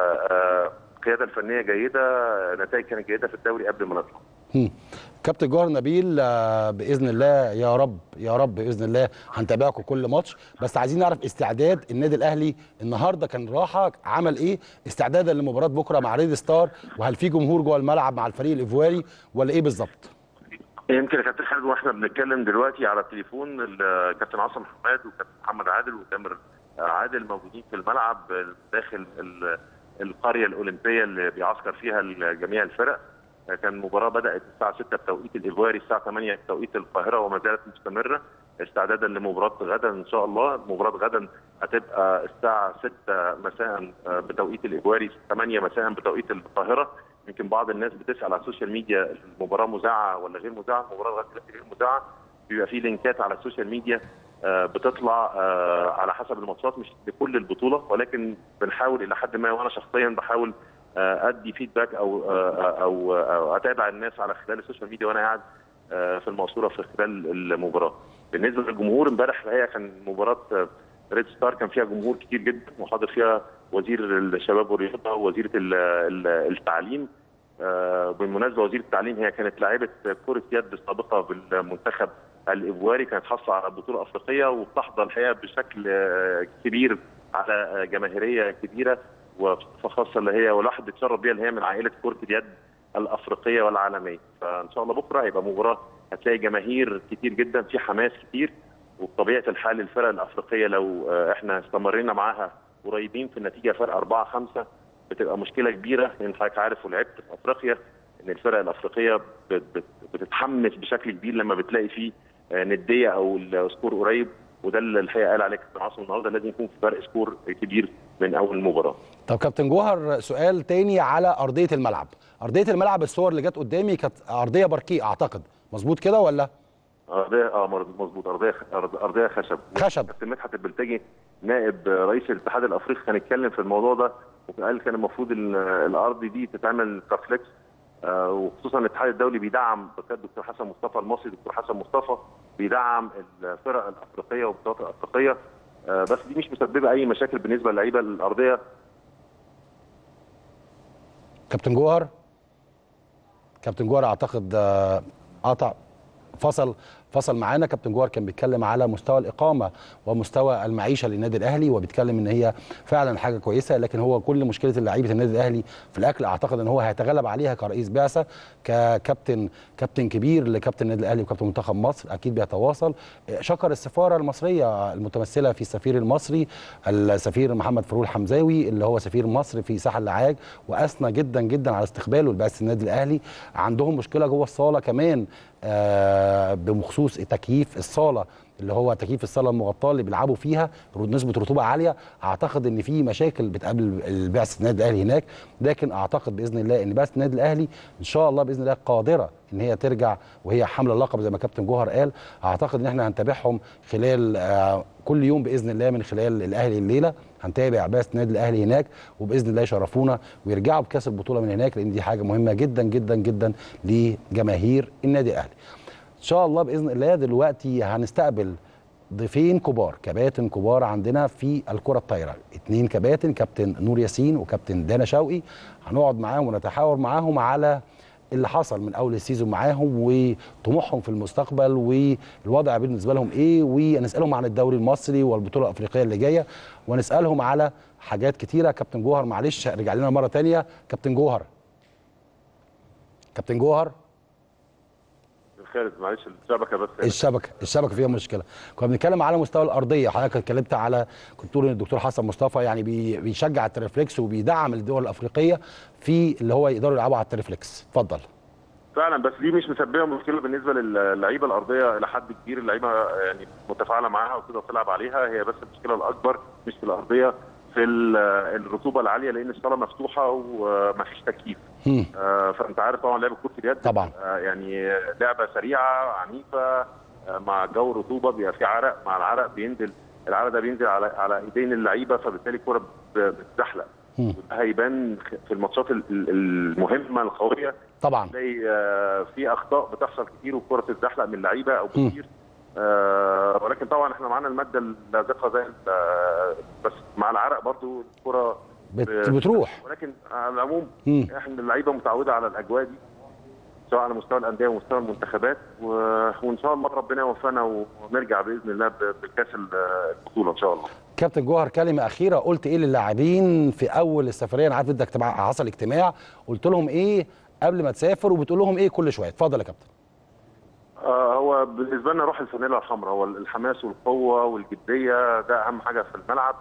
آه، القياده الفنيه جيده نتائج كانت جيده في الدوري قبل ما نطلع مم. كابتن جوهر نبيل آه، باذن الله يا رب يا رب باذن الله هنتابعكم كل ماتش بس عايزين نعرف استعداد النادي الاهلي النهارده كان راحه عمل ايه استعدادا لمباراه بكره مع ريد ستار وهل في جمهور جوه الملعب مع الفريق الايفواري ولا ايه بالظبط؟ يمكن يا كابتن خالد واحنا بنتكلم دلوقتي على التليفون الكابتن عاصم حماد وكابتن محمد عادل وتامر عادل موجودين في الملعب داخل ال- القريه الاولمبيه اللي بيعسكر فيها جميع الفرق كان المباراه بدات الساعه 6 بتوقيت الايفواري الساعه 8 بتوقيت القاهره وما زالت مستمره استعدادا لمباراه غدا ان شاء الله مباراه غدا هتبقى الساعه 6 مساء بتوقيت الايفواري 8 مساء بتوقيت القاهره يمكن بعض الناس بتسال على السوشيال ميديا المباراه مذاعه ولا غير مذاعه المباراه لغايه دلوقتي غير مذاعه بيبقى في لينكات على السوشيال ميديا آه، بتطلع آه، على حسب الماتشات مش لكل البطوله ولكن بنحاول الى حد ما وانا شخصيا بحاول آه، ادي فيدباك او آه، او أو اتابع الناس على خلال السوشيال ميديا وانا قاعد آه، في المقصوره في خلال المباراه. بالنسبه للجمهور امبارح الحقيقه كان مباراه آه، ريد ستار كان فيها جمهور كتير جدا وحاضر فيها وزير الشباب والرياضه ووزيره ال- ال- التعليم آه، بالمناسبه وزير التعليم هي كانت لاعبه كره يد سابقه بالمنتخب الايفواري كانت حاصله على بطوله افريقيه وبتحظى الحقيقه بشكل آه، كبير على آه، جماهيريه كبيره وبصفه خاصه اللي هي والواحد بيتشرف بيها اللي هي من عائله كره اليد الافريقيه والعالميه فان شاء الله بكره هيبقى مباراه هتلاقي جماهير كتير جدا في حماس كتير وبطبيعه الحال الفرق الافريقيه لو آه، احنا استمرينا معاها قريبين في النتيجه فرق 4 5 بتبقى مشكله كبيره لان حضرتك عارف ولعبت في افريقيا ان الفرق الافريقيه بت- بت- بتتحمس بشكل كبير لما بتلاقي فيه آه، نديه او السكور قريب وده اللي الحقيقه قال عليه كابتن عاصم النهارده لازم يكون في فرق سكور كبير من اول مباراه. طب كابتن جوهر سؤال تاني على ارضيه الملعب ارضيه الملعب الصور اللي جت قدامي كانت ارضيه بركيه اعتقد مظبوط كده ولا ارضيه اه مظبوط ارضيه أرض- ارضيه خشب خشب كابتن مدحت البلتاجي نائب رئيس الاتحاد الافريقي كان اتكلم في الموضوع ده وقال كان المفروض ال- الارض دي تتعمل كافليكس آه، وخصوصا الاتحاد الدولي بيدعم بقياده الدكتور حسن مصطفى المصري دكتور حسن مصطفى بيدعم الفرق الافريقيه والبطولات الافريقيه آه، بس دي مش مسببه اي مشاكل بالنسبه للعيبه الارضيه كابتن جوهر كابتن جوهر اعتقد آه، قطع فصل فصل معانا كابتن جوهر كان بيتكلم على مستوى الاقامه ومستوى المعيشه للنادي الاهلي وبيتكلم ان هي فعلا حاجه كويسه لكن هو كل مشكله لعيبه النادي الاهلي في الاكل اعتقد ان هو هيتغلب عليها كرئيس بعثه ككابتن كابتن كبير لكابتن النادي الاهلي وكابتن منتخب مصر اكيد بيتواصل شكر السفاره المصريه المتمثله في السفير المصري السفير محمد فاروق الحمزاوي اللي هو سفير مصر في ساحل العاج واثنى جدا جدا على استقباله لبعثه النادي الاهلي عندهم مشكله جوه الصاله كمان آه، بخصوص تكييف الصاله اللي هو تكييف الصاله المغطاه اللي بيلعبوا فيها نسبه رطوبه عاليه اعتقد ان في مشاكل بتقابل البعثه النادي الاهلي هناك لكن اعتقد باذن الله ان بعثه النادي الاهلي ان شاء الله باذن الله قادره ان هي ترجع وهي حامله اللقب زي ما كابتن جوهر قال اعتقد ان احنا هنتابعهم خلال آه، كل يوم باذن الله من خلال الاهلي الليله هنتابع بعثه النادي الاهلي هناك وباذن الله يشرفونا ويرجعوا بكاس البطوله من هناك لان دي حاجه مهمه جدا جدا جدا لجماهير النادي الاهلي ان شاء الله باذن الله دلوقتي هنستقبل ضيفين كبار كباتن كبار عندنا في الكره الطايره اتنين كباتن كابتن نور ياسين وكابتن دانا شوقي هنقعد معاهم ونتحاور معاهم على اللي حصل من اول السيزون معاهم وطموحهم في المستقبل والوضع بالنسبه لهم ايه ونسالهم عن الدوري المصري والبطوله الافريقيه اللي جايه ونسالهم على حاجات كتيره كابتن جوهر معلش رجع لنا مره تانية كابتن جوهر كابتن جوهر خالد معلش الشبكه بس الشبكه الشبكه فيها مشكله كنا بنتكلم على مستوى الارضيه حضرتك اتكلمت على كنت تقول ان الدكتور حسن مصطفى يعني بي- بيشجع التريفلكس وبيدعم الدول الافريقيه في اللي هو يقدروا يلعبوا على التريفلكس اتفضل فعلا بس دي مش مسببه مشكله بالنسبه للعيبه الارضيه الى حد كبير اللعيبه يعني متفاعله معاها وتقدر تلعب عليها هي بس المشكله الاكبر مش في الارضيه في ال- الرطوبه العاليه لان الصاله مفتوحه ومفيش تكييف آه، فانت عارف طبعا لعبه كره اليد طبعا آه، يعني لعبه سريعه عنيفه آه، مع جو الرطوبه بيبقى في عرق مع العرق بينزل العرق ده بينزل على على ايدين اللعيبه فبالتالي الكره ب- بتزحلق وده هيبان في الماتشات ال- ال- المهمه القويه طبعا تلاقي آه، في اخطاء بتحصل كتير والكره تتزحلق من اللعيبه او بتطير آه، ولكن طبعا احنا معانا الماده اللاذقه زي ال- آه، بس مع العرق برضو الكره بت- ب- بتروح. ولكن على العموم مم. احنا اللعيبه متعوده على الاجواء دي سواء على مستوى الانديه ومستوى المنتخبات و... وان شاء الله ربنا يوفقنا ونرجع باذن الله ب- بكاس ال- البطوله ان شاء الله كابتن جوهر كلمه اخيره قلت ايه للاعبين في اول السفريه انا عارف بدك اجتماع حصل اجتماع قلت لهم ايه قبل ما تسافر وبتقول لهم ايه كل شويه اتفضل يا كابتن آه، هو بالنسبه لنا روح الفانيلا الحمراء هو الحماس والقوه والجديه ده اهم حاجه في الملعب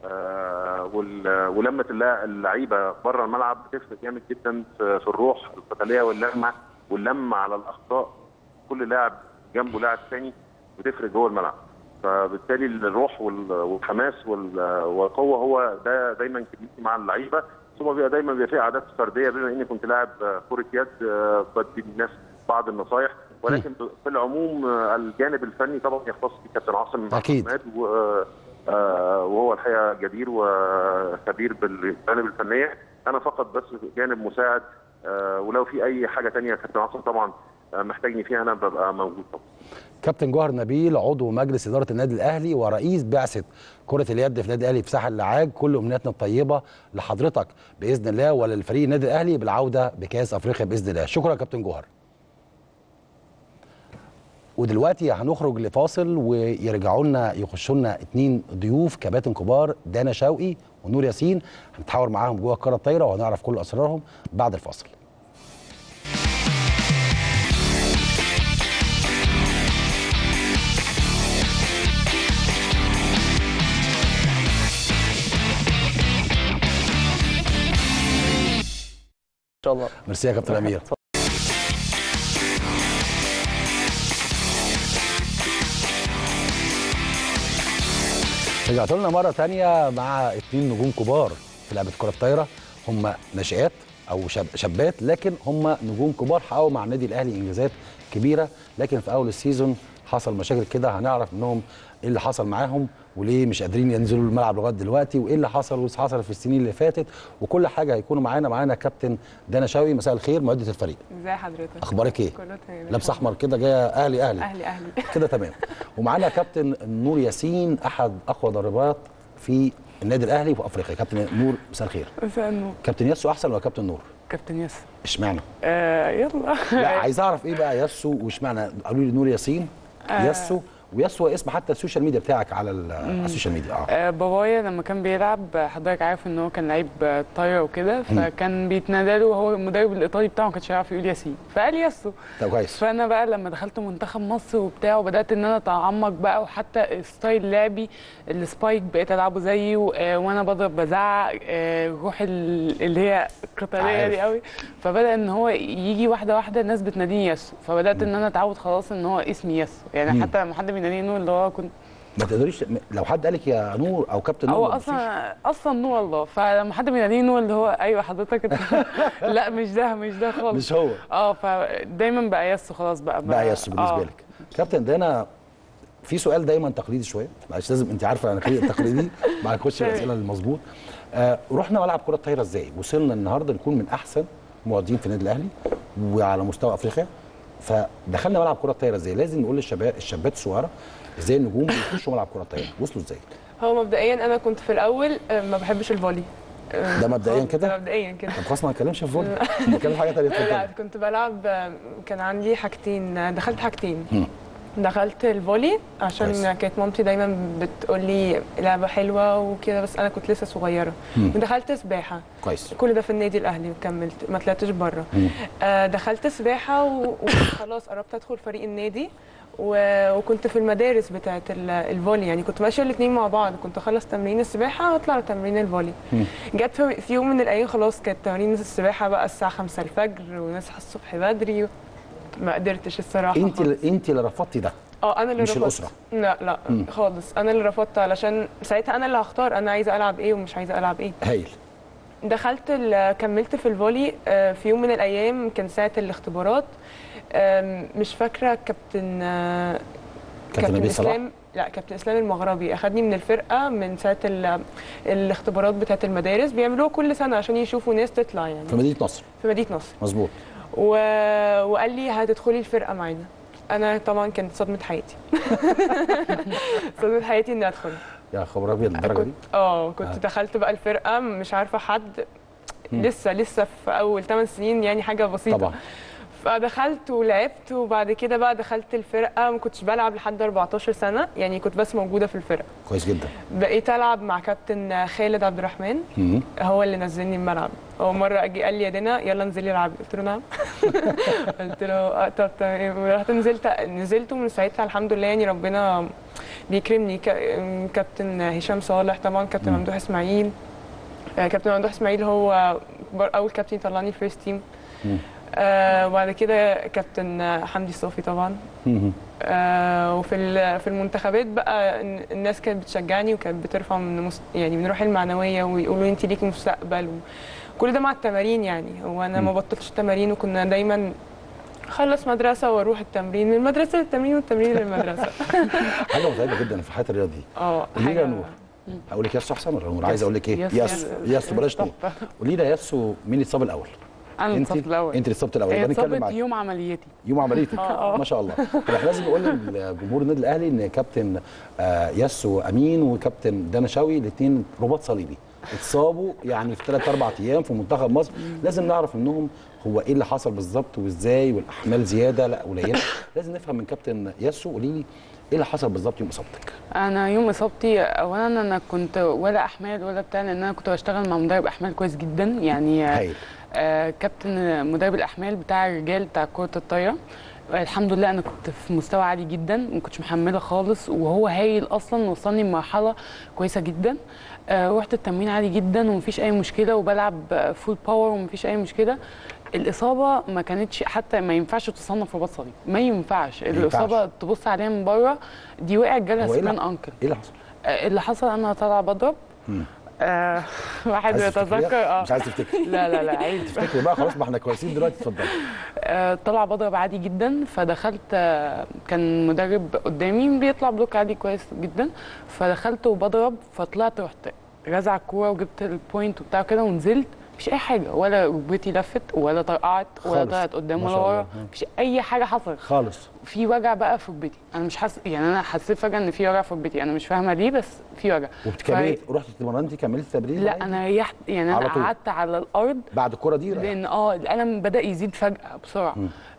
آه، وال- ولمه اللا- اللعيبه بره الملعب بتفرق جامد جدا في في الروح القتاليه واللمه واللمه على الاخطاء كل لاعب جنبه لاعب ثاني بتفرق جوه الملعب فبالتالي الروح وال- والحماس وال- والقوه هو ده دايما كلمتي مع اللعيبه ثم بيبقى دايما بيبقى في عادات فرديه بما اني كنت لاعب آه، كره يد آه، بدي للناس بعض النصائح ولكن في العموم آه، الجانب الفني طبعا يختص به كابتن عاصم أكيد. محمد و- آه، آه، وهو الحقيقه جدير وخبير بالجانب الفنيه انا فقط بس جانب مساعد آه، ولو في اي حاجه تانية كابتن عاصم طبعا آه، محتاجني فيها انا ببقى موجود طبعا كابتن جوهر نبيل عضو مجلس اداره النادي الاهلي ورئيس بعثه كره اليد في النادي الاهلي في ساحل العاج كل امنياتنا الطيبه لحضرتك باذن الله وللفريق النادي الاهلي بالعوده بكاس افريقيا باذن الله شكرا يا كابتن جوهر ودلوقتي هنخرج لفاصل ويرجعوا لنا يخشوا لنا اتنين ضيوف كباتن كبار دانا شوقي ونور ياسين هنتحاور معاهم جوه الكره الطايره وهنعرف كل اسرارهم بعد الفاصل ان شاء الله ميرسي يا كابتن امير رجعت لنا مره تانية مع اتنين نجوم كبار في لعبه كره الطايره هم ناشئات او شاب شابات لكن هم نجوم كبار حققوا مع النادي الاهلي انجازات كبيره لكن في اول السيزون حصل مشاكل كده هنعرف منهم ايه اللي حصل معاهم وليه مش قادرين ينزلوا الملعب لغايه دلوقتي وايه اللي حصل واللي حصل في السنين اللي فاتت وكل حاجه هيكونوا معانا معانا كابتن دانا شوقي مساء الخير معده الفريق ازي حضرتك اخبارك ايه كله تمام لابسه احمر كده جايه اهلي اهلي اهلي اهلي كده تمام ومعانا كابتن نور ياسين احد اقوى ضربات في النادي الاهلي وفي افريقيا كابتن نور مساء الخير مساء النور كابتن ياسو احسن ولا كابتن نور كابتن ياسر اشمعنى آه يلا لا عايز اعرف ايه بقى ياسو واشمعنى قالوا لي نور ياسين آه. ياسو وياسو اسم حتى السوشيال ميديا بتاعك على ال- على السوشيال ميديا اه آه بابايا لما كان بيلعب حضرتك عارف ان هو كان لعيب آه، طايره وكده فكان بيتنادى له وهو المدرب الايطالي بتاعه ما كانش يعرف يقول ياسين فقال ياسو طب كويس فانا بقى لما دخلت منتخب مصر وبتاع وبدات ان انا اتعمق بقى وحتى ستايل لعبي السبايك بقيت العبه زيه آه، وانا بضرب بزعق آه، روح ال- اللي هي القتاليه عارف. دي قوي فبدا ان هو يجي واحده واحده الناس بتناديني ياسو فبدات ان انا اتعود خلاص ان هو اسمي ياسو يعني مم. حتى لما حد بيناديني نور اللي هو كنت ما تقدريش لو حد قالك يا نور او كابتن هو نور ما اصلا اصلا نور الله فلما حد بيناديني نور اللي هو ايوه حضرتك أنت- لا مش ده مش ده خالص مش هو. اه فدايما بقى ياسو خلاص بقى بقى ياسو بالنسبه آه. لك كابتن دانا في سؤال دايما تقليدي شويه معلش لازم انت عارفه انا خليق تقليدي بعد نخش تمام. الاسئله المظبوط آه رحنا ملعب كره طايره ازاي وصلنا النهارده نكون من احسن معدين في النادي الاهلي وعلى مستوى افريقيا فدخلنا ملعب كره طايره ازاي لازم نقول للشباب الشابات الصغيره ازاي النجوم بيخشوا ملعب كره طايره وصلوا ازاي هو مبدئيا انا كنت في الاول آه، ما بحبش الفولي آه، ده مبدئيا خالص، كده؟ ده مبدئيا كده طب خلاص ما نتكلمش في فولي نتكلم في حاجه ثانيه لا اتفضل كنت بلعب آه، كان عندي حاجتين آه، دخلت حاجتين مم. دخلت الفولي عشان كويس. كانت مامتي دايما بتقول لي لعبه حلوه وكده بس انا كنت لسه صغيره مم. ودخلت سباحه كويس كل ده في النادي الاهلي وكملت ما طلعتش بره مم. آه، دخلت سباحه و- وخلاص قربت ادخل فريق النادي و- وكنت في المدارس بتاعه ال- الفولي يعني كنت ماشيه الاثنين مع بعض كنت اخلص تمرين السباحه واطلع على تمرين الفولي مم. جت في في يوم من الايام خلاص كانت تمارين السباحه بقى الساعه 5 الفجر ونصحى الصبح بدري ما قدرتش الصراحه انت خالص. اللي انت اللي رفضتي ده اه انا اللي مش رفضت الأسرة. لا لا مم. خالص انا اللي رفضت علشان ساعتها انا اللي هختار انا عايزه العب ايه ومش عايزه العب ايه هايل دخلت ال- كملت في الفولي آه، في يوم من الايام كان ساعه الاختبارات آم، مش فاكره كابتن آه، كابتن نبيل صلاح؟ اسلام لا كابتن اسلام المغربي اخدني من الفرقه من ساعه ال- الاختبارات بتاعه المدارس بيعملوها كل سنه عشان يشوفوا ناس تطلع يعني في مدينه نصر في مدينه نصر مظبوط و... وقال لي هتدخلي الفرقه معانا انا طبعا كانت صدمه حياتي صدمه حياتي اني ادخل يا خبر ابيض الدرجه دي اه كنت آه. دخلت بقى الفرقه مش عارفه حد مم. لسه لسه في اول 8 سنين يعني حاجه بسيطه طبعا فدخلت ولعبت وبعد كده بقى دخلت الفرقه ما كنتش بلعب لحد 14 سنه يعني كنت بس موجوده في الفرقه كويس جدا بقيت العب مع كابتن خالد عبد الرحمن مم. هو اللي نزلني الملعب هو مره اجي قال لي يا دينا يلا انزلي العبي قلت له نعم قلت له اه طب تمام ورحت نزلت نزلت ومن ساعتها الحمد لله يعني ربنا بيكرمني كا- كابتن هشام صالح طبعا كابتن ممدوح اسماعيل آه، كابتن ممدوح اسماعيل هو بر- اول كابتن يطلعني الفيرست تيم مم. آه وبعد كده كابتن حمدي الصوفي طبعا مم. آه وفي ال- في المنتخبات بقى الن- الناس كانت بتشجعني وكانت بترفع من مس- يعني من روحي المعنويه ويقولوا لي انت ليكي مستقبل وكل ده مع التمارين يعني هو انا ما مم. بطلتش تمارين وكنا دايما خلص مدرسه واروح التمرين من المدرسه للتمرين والتمرين للمدرسه حاجه متعبه جدا في الحياه الرياضه دي اه قولي لي يا حاجة- نور هقول لك ياسو احسن ولا نور عايز اقول لك ايه ياسو. ياسو ياسو بلاش نور تحفة. قولي لي يا ياسو مين اللي اتصاب الاول انا اللي انت اتصبت الاول انت اللي اتصبت الاول هي يبقى نتكلم اتصابت معاك يوم عمليتي يوم عمليتك آه، آه. ما شاء الله طب احنا لازم نقول لجمهور النادي الاهلي ان كابتن آه، ياسو امين وكابتن دانا شوقي الاثنين رباط صليبي اتصابوا يعني في ثلاث اربع ايام في منتخب مصر لازم نعرف منهم هو ايه اللي حصل بالظبط وازاي والاحمال زياده لا قليله لازم نفهم من كابتن ياسو قولي لي ايه اللي حصل بالظبط يوم اصابتك انا يوم اصابتي اولا انا كنت ولا احمال ولا بتاع لان انا كنت بشتغل مع مدرب احمال كويس جدا يعني هايل آه كابتن مدرب الاحمال بتاع الرجال بتاع كره الطايره آه، الحمد لله انا كنت في مستوى عالي جدا ما كنتش محمله خالص وهو هايل اصلا وصلني لمرحله كويسه جدا آه رحت التمرين عالي جدا ومفيش اي مشكله وبلعب فول باور ومفيش اي مشكله الاصابه ما كانتش حتى ما ينفعش تصنف رباط صليبي ما ينفعش ينفعش. الاصابه تبص عليها من بره دي وقعت جالها هو ايه اللي- سبرين انكل ايه اللي حصل؟ آه، اللي حصل انا طالعه بضرب مم. آه واحد عايز تفتكريها؟ بيتذكر اه مش عايز تفتكري لا لا لا عادي تفتكري بقى خلاص ما احنا كويسين دلوقتي اتفضلي آه، طلع بضرب عادي جدا فدخلت آه، كان مدرب قدامي بيطلع بلوك عادي كويس جدا فدخلت وبضرب فطلعت رحت رازع الكوره وجبت البوينت وبتاع كده ونزلت مفيش اي حاجه ولا ركبتي لفت ولا طرقعت ولا خالص. طلعت قدام ما ولا شاء الله. ورا مفيش اي حاجه حصلت خالص في وجع بقى في ركبتي انا مش حاسس يعني انا حسيت فجاه ان في وجع في ركبتي انا مش فاهمه ليه بس في وجع وبتكملي ف- رحتي اتمرنتي كملتي تمرين لا انا ريحت يعني على انا طول. قعدت على الارض بعد الكره دي ريحت. لان اه الالم بدا يزيد فجاه بسرعه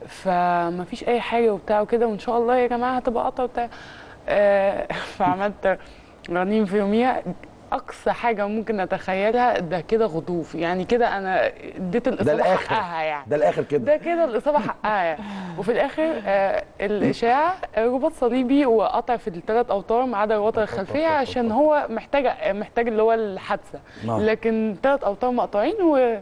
فما فيش اي حاجه وبتاع وكده وان شاء الله يا جماعه هتبقى قطع وبتاع آه فعملت رنين في يوميها اقصى حاجه ممكن اتخيلها ده كده غضوف يعني كده انا اديت ده الاصابه الاخر حقها يعني ده الاخر كده ده كده الاصابه حقها يعني. وفي الاخر آه الاشاعه آه، رباط صليبي وقطع في الثلاث اوتار ما عدا الوتر الخلفيه عشان هو محتاج محتاج اللي هو الحادثه نعم. لكن ثلاث اوتار مقطوعين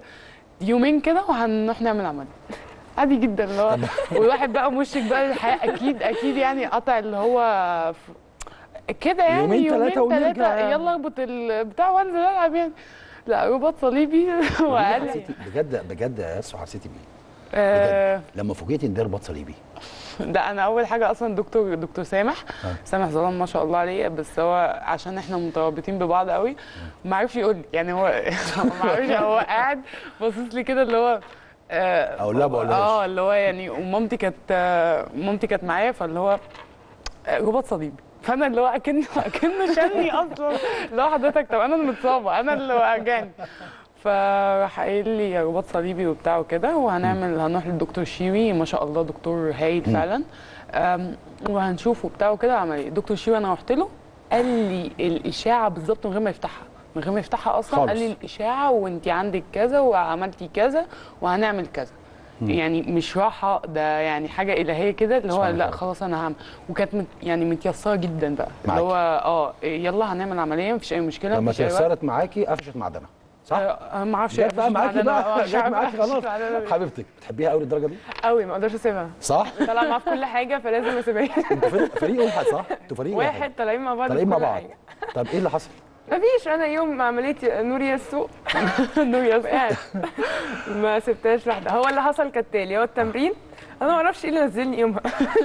ويومين كده وهنروح نعمل عمليه عادي جدا اللي هو والواحد بقى مشرك بقى للحياه اكيد اكيد يعني قطع اللي هو ف- كده يعني يومين يومين تلاتة ونرجع ثلاثه يعني. يلا اربط البتاع وانزل العب يعني لا رباط صليبي وقال لي حسيتي بجد بجد يا ياسو حسيتي بيه آه، لما فوجئتي ان ده رباط صليبي ده انا اول حاجه اصلا دكتور دكتور سامح آه. سامح ظلام ما شاء الله عليه بس هو عشان احنا مترابطين ببعض قوي ما عرفش يقول لي يعني هو ما عرفش هو قاعد باصص لي كده اللي هو آه، اقول لها بقول لها اه اللي هو يعني ومامتي كانت آه، مامتي كانت معايا فاللي هو آه، رباط صليبي فانا اللي هو اكنه اكنه شالني اصلا اللي هو حضرتك طب انا المتصابه انا اللي وجعني فراح قايل لي رباط صليبي وبتاع وكده وهنعمل هنروح للدكتور شيوي ما شاء الله دكتور هايل مم. فعلا أم، وهنشوفه وبتاع وكده عمل ايه دكتور شيوي انا رحت له قال لي الاشاعه بالظبط من غير ما يفتحها من غير ما يفتحها اصلا خالص. قال لي الاشاعه وانت عندك كذا وعملتي كذا وهنعمل كذا مم. يعني مش راحه ده يعني حاجه الهيه كده اللي هو سبحان لا الله. خلاص انا هعمل وكانت مت يعني متيسره جدا بقى اللي معاكي. هو اه يلا هنعمل عمليه مفيش اي مشكله لما مفيش أي وقت. تيسرت معاكي قفشت معدنه صح؟ آه، ما اعرفش جت بقى معاكي بقى جت معاكي خلاص حبيبتي حبيبتك بتحبيها قوي للدرجه دي قوي ما اقدرش اسيبها صح؟ طالعه معاه في كل حاجه فلازم اسيبها انتوا فريق- فريق واحد صح؟ انتوا فريق واحد طالعين مع بعض طالعين في مع كل بعض حاجة. طب ايه اللي حصل؟ مفيش انا يوم عمليه نوريا السوق نوريا وقعت ما سبتهاش لوحدها هو اللي حصل كالتالي هو التمرين انا ما اعرفش ايه اللي نزلني يومها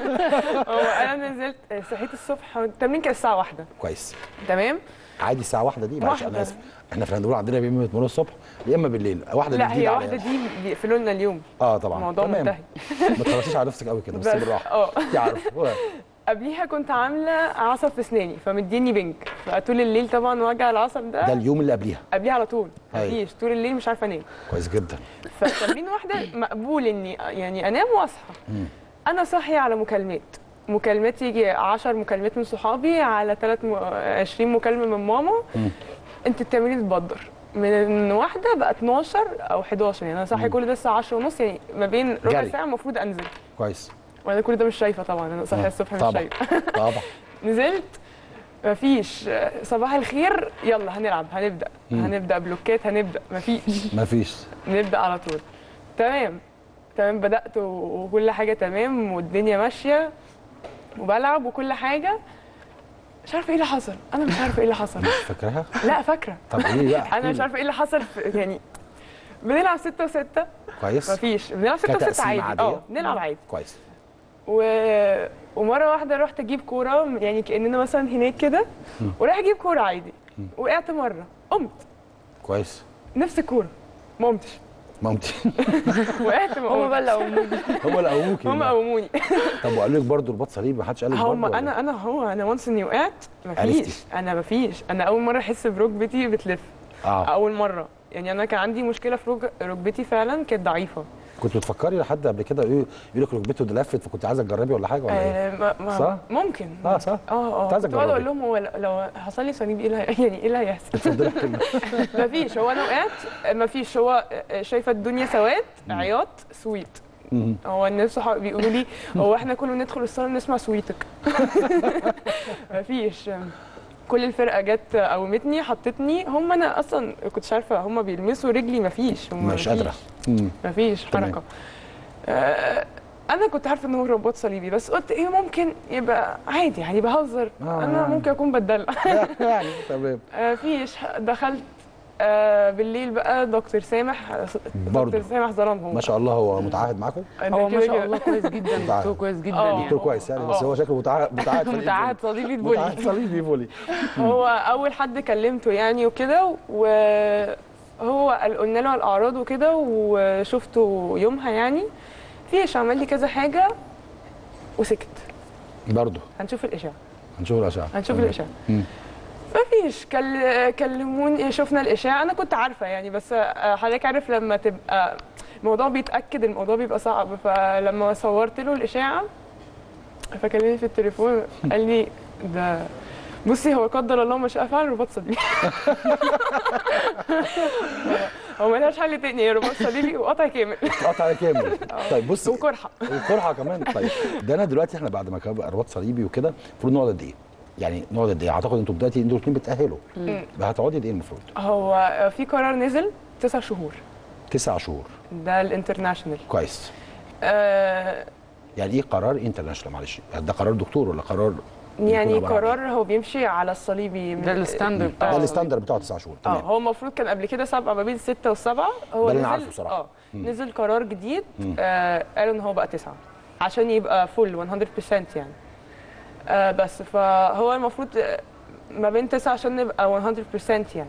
هو انا نزلت صحيت الصبح التمرين كان الساعه واحدة كويس تمام عادي الساعه واحدة دي معلش انا واحدة. اسف احنا في الهندول عندنا يا اما بيتمرنوا الصبح يا اما بالليل واحده لا دي هي جديدة واحده عليا. دي بيقفلوا لنا اليوم اه طبعا الموضوع تمام. منتهي ما تخلصيش على نفسك قوي كده بس بس، بالراحه اه. انت عارفه قبليها كنت عامله عصب في اسناني فمديني بنج فطول الليل طبعا وجع العصب ده ده اليوم اللي قبليها قبليها على طول هاي. مفيش طول الليل مش عارفه انام كويس جدا فتمرين واحده مقبول اني يعني انام واصحى مم. انا صاحيه على مكالمات مكالمات يجي 10 مكالمات من صحابي على 3 م... 20 مكالمه من ماما مم. انت التمرين اتبدر من واحده بقى 12 او 11 يعني انا صاحيه مم. كل ده الساعه 10 ونص يعني ما بين ربع جري. ساعه المفروض انزل كويس وانا كل ده مش شايفه طبعا انا صاحيه آه، الصبح مش طبعا. شايفه طبعا نزلت مفيش صباح الخير يلا هنلعب هنبدا مم. هنبدا بلوكات هنبدا مفيش مفيش نبدا على طول تمام تمام بدات و- وكل حاجه تمام والدنيا ماشيه وبلعب وكل حاجه مش عارفه ايه اللي حصل انا مش عارفه ايه اللي حصل مش فاكراها لا فاكره طب ايه بقى احكي انا مش لي. عارفه ايه اللي حصل في يعني بنلعب ستة وستة كويس مفيش بنلعب ستة وستة كتقسيمة عادي عادية؟ اه بنلعب عادي كويس و... ومره واحده رحت اجيب كوره يعني كاننا مثلا هناك كده مم. ورايح اجيب كوره عادي وقعت مره قمت كويس نفس الكوره ما قمتش مامتي وقعت هم بقى اللي قوموني هم اللي قوموكي هم بقى. قوموني طب وقالوا لك برضه رباط صليبي ما حدش قال لك برضه هم ولا انا انا هو انا وانس اني وقعت عرفتي. مفيش انا مفيش انا اول مره احس بركبتي بتلف اه اول مره يعني انا كان عندي مشكله في رك- ركبتي فعلا كانت ضعيفه كنت بتفكري لحد قبل كده يقول يقول لك ركبته دي لفت فكنت عايزه تجربي ولا حاجه ولا ايه؟ آه ما ما صح؟ ممكن اه صح اه اه كنت عايزة كنت بقعد اقول تجربي. لهم هو لو- لو حصل لي صليبي ايه اللي هي- يعني ايه اللي هيحصل اتفضلي احكي لنا مفيش هو انا وقعت مفيش هو شايفه الدنيا سواد عياط سويت مم. هو الناس صحابي بيقولوا لي هو احنا كل ما ندخل الصاله نسمع سويتك مفيش كل الفرقه جت قومتني حطتني هم انا اصلا كنتش عارفه هم بيلمسوا رجلي مفيش هم مش مفيش. قادره مم. مفيش تمام. حركه آه، انا كنت عارفه ان هو رباط صليبي بس قلت ايه ممكن يبقى عادي يعني بهزر آه. انا ممكن اكون بدلع يعني تمام آه، فيش دخلت آه بالليل بقى دكتور سامح برضه. دكتور سامح ظلمهم ما شاء الله هو متعهد معاكم هو ما شاء الله كويس جدا متعهد. دكتور كويس جدا آه، يعني دكتور كويس يعني بس آه. هو شكله متعهد متعهد فريق متعهد فولي. صليبي الفولي. متعهد صليبي فولي هو اول حد كلمته يعني وكده وهو قال- قلنا له على الاعراض وكده وشفته يومها يعني فيش عمل لي كذا حاجه وسكت برضه هنشوف الاشعه هنشوف الاشعه هنشوف تمام. الإشعة. مم. مفيش كل... كلموني شفنا الاشعه انا كنت عارفه يعني بس آه، حضرتك عارف لما تبقى الموضوع بيتاكد الموضوع بيبقى صعب فلما صورت له الاشعه فكلمني في التليفون قال لي ده بصي هو قدر الله ما شاء فعل رباط صليبي هو ملهاش حل تاني هي رباط صليبي وقطع كامل قطع كامل طيب بص وقرحه وقرحه كمان طيب ده انا دلوقتي احنا بعد ما كان بقى رباط صليبي وكده المفروض نقعد قد ايه؟ يعني نقعد قد ايه؟ اعتقد انتوا دلوقتي انتوا الاثنين بتاهلوا مم. هتقعدي قد ايه المفروض؟ هو في قرار نزل تسع شهور تسع شهور ده الانترناشونال كويس آه يعني ايه قرار انترناشونال معلش ده قرار دكتور ولا قرار يكون يعني عبارة عن قرار هو بيمشي على الصليبي ده الستاندرد إيه؟ ده الستاندرد بتاعه تسع شهور اه تمام هو المفروض كان قبل كده سبعه ما بين سته وسبعه هو ده اللي نزل أنا عارفه بصراحة. اه مم. نزل قرار جديد مم. آه قالوا ان هو بقى تسعه عشان يبقى فول 100% يعني آه بس فهو المفروض آه، ما بين تسعه عشان نبقى 100% يعني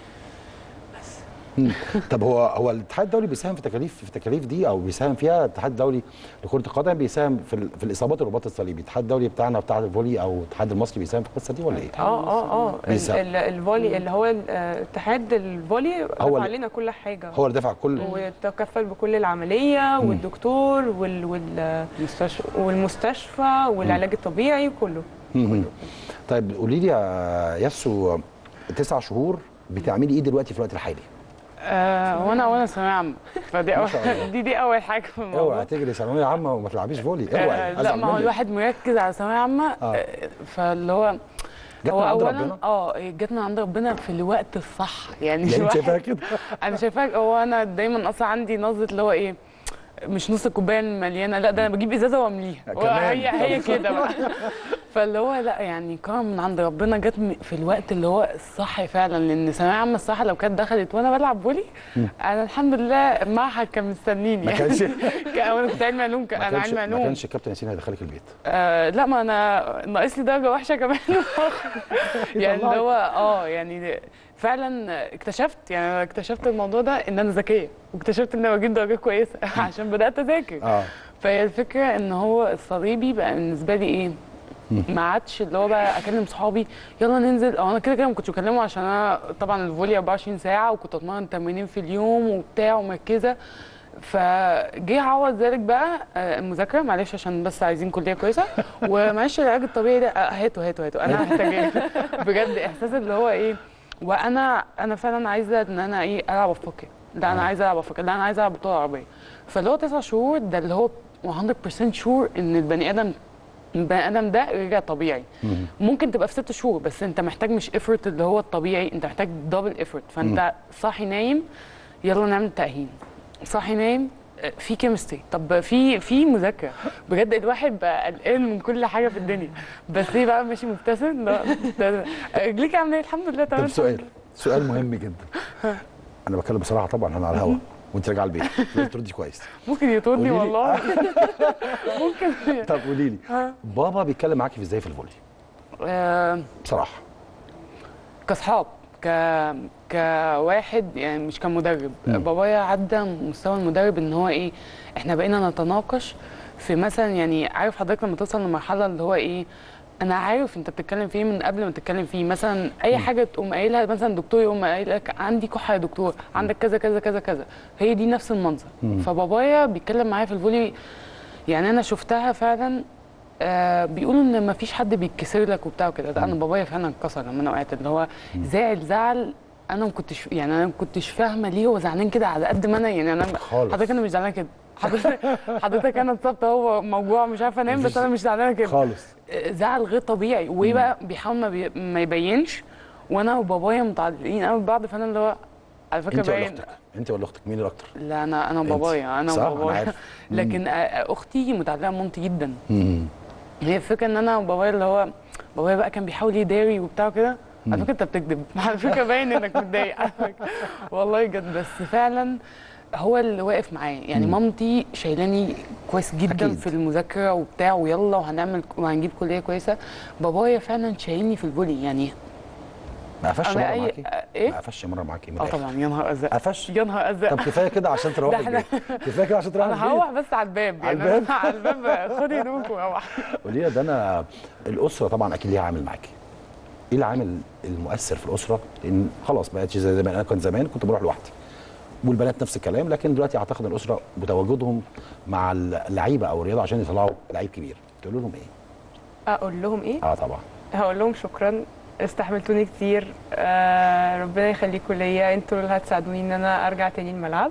مم. طب هو هو الاتحاد الدولي بيساهم في تكاليف في التكاليف دي او بيساهم فيها الاتحاد الدولي لكره القدم بيساهم في ال- في الاصابات الرباط الصليبي الاتحاد الدولي بتاعنا بتاع الفولي او الاتحاد المصري بيساهم في القصه دي ولا ايه؟ اه اه اه ال- بيساهم. ال- الفولي اللي هو ال- آه، اتحاد الفولي هو هو اللي- علينا كل حاجه هو اللي دفع كل وتكفل بكل العمليه مم. والدكتور وال وال والمستشفى والعلاج الطبيعي وكله مم. طيب قولي لي يا ياسو تسع شهور بتعملي ايه دلوقتي في الوقت الحالي؟ آه وانا وانا ثانويه عامه فدي ما اول شاء الله. دي دي اول حاجه في الموضوع اوعى تجري ثانويه عامه وما تلعبيش فولي اوعي آه لا أزعل ما هو منك. الواحد مركز على ثانويه عامه آه. آه. فاللي هو جت هو من عند اولا ربنا؟ اه جت من عند ربنا في الوقت الصح يعني يعني انت الواحد- شايفاها كده؟ انا شايفاك هو انا دايما اصلا عندي نظره اللي هو ايه مش نص الكوبايه المليانه لا ده انا بجيب ازازه وامليها كمان. هي هي كده بقى فاللي هو لا يعني كرم من عند ربنا جت م- في الوقت اللي هو الصح فعلا لان ثانويه عامه الصح لو كانت دخلت وانا بلعب فولي انا الحمد لله معهد كان مستنيني ما كانش- كان- انا كنت علمي علوم ما انا كانش علمي ما علوم كانش الكابتن ياسين هيدخلك البيت آه لا ما انا ناقص لي درجه وحشه كمان يعني اللي هو اه يعني فعلا اكتشفت يعني أنا اكتشفت الموضوع ده ان انا ذكيه واكتشفت ان انا بجيب درجات كويسه عشان بدات اذاكر اه فهي الفكره ان هو الصليبي بقى بالنسبه لي ايه ما عادش اللي هو بقى اكلم صحابي يلا ننزل او انا كده كده ما كنتش بكلمه عشان انا طبعا الفولي 24 ساعه وكنت اتمرن تمرينين في اليوم وبتاع ومركزه فجه عوض ذلك بقى آه، المذاكره معلش عشان بس عايزين كليه كويسه ومعلش العلاج الطبيعي ده آه، هاتوا هاتوا هاتوا انا محتاجاه بجد احساس اللي هو ايه وانا انا فعلا عايزه ان انا ايه العب افريقيا لا انا عايزه العب افريقيا لا انا عايزه العب بطوله عربيه فاللي هو تسع شهور ده اللي هو 100% شور ان البني ادم البني ادم ده رجع طبيعي ممكن تبقى في ست شهور بس انت محتاج مش افورت اللي هو الطبيعي انت محتاج دبل افورت فانت صاحي نايم يلا نعمل تاهيل صاحي نايم آه، في كيمستري طب في في مذاكره بجد الواحد بقى قلقان من كل حاجه في الدنيا بس ايه بقى ماشي مبتسم لا ده- رجليك عامله ايه الحمد لله تمام طب سؤال سؤال مهم جدا انا بتكلم بصراحه طبعا انا على الهوا وانت راجعه البيت لازم تردي كويس ممكن يطردني قولي لي. والله ممكن طب قولي لي ها. بابا بيتكلم معاكي في ازاي في الفولي آه، بصراحه كاصحاب ك كواحد يعني مش كمدرب بابايا عدى مستوى المدرب ان هو ايه احنا بقينا نتناقش في مثلا يعني عارف حضرتك لما توصل لمرحله اللي هو ايه انا عارف انت بتتكلم فيه من قبل ما تتكلم فيه مثلا اي حاجه تقوم قايلها مثلا دكتور يقوم قايل لك عندي كحه يا دكتور عندك كذا كذا كذا كذا هي دي نفس المنظر مم. فبابايا بيتكلم معايا في الفولي يعني انا شفتها فعلا آه بيقولوا ان ما فيش حد بيتكسر لك وبتاع وكده ده انا بابايا فعلا اتكسر لما انا وقعت اللي هو زعل زعل انا ما كنتش يعني انا ما كنتش فاهمه ليه هو زعلان كده على قد ما انا يعني انا خالص. حضرتك انا مش زعلانه كده حضرتك حضرتك انا اتصبت هو موجوع مش عارفه انام بس انا مش زعلانه كده خالص آه، زعل غير طبيعي وايه بقى بيحاول ما, بي... ما يبينش وانا وبابايا متعلقين قوي ببعض فانا اللي هو على فكره انت ولا باين اختك انت ولا اختك مين الاكتر لا انا انا انت. وبابايا انا صح، أنا وبابايا عارف. لكن آه، آه، اختي متعلقه بمامتي جدا مم. هي الفكره ان انا وبابايا اللي هو بابايا بقى كان بيحاول يداري وبتاع كده على فكره انت بتكذب على فكره باين انك متضايق على فكرة. والله بجد بس فعلا هو اللي واقف معايا يعني مم. مامتي شايلاني كويس جدا أكيد. في المذاكره وبتاع ويلا وهنعمل وهنجيب كليه كويسه بابايا فعلا شايلني في الفولي يعني ما قفش أنا مره أي- معاكي ايه ما قفش مره معاكي من اه الآخر. طبعا يا نهار ازرق قفش يا نهار ازرق طب كفايه كده عشان ده تروحي احنا البيت كفايه كده عشان تروحي انا البيت هروح بس على الباب على يعني الباب؟ أنا على الباب خدي هدومك وروح قولي لي ده انا الاسره طبعا اكيد ليها عامل معاكي ايه العامل المؤثر في الاسره لان خلاص ما بقتش زي زمان انا كنت زمان كنت بروح لوحدي والبنات نفس الكلام لكن دلوقتي اعتقد الاسره بتواجدهم مع اللعيبه او الرياضه عشان يطلعوا لعيب كبير تقول لهم ايه اقول لهم ايه اه طبعا هقول لهم شكرا استحملتوني كتير آه ربنا يخليكم ليا انتوا اللي هتساعدوني ان انا ارجع تاني الملعب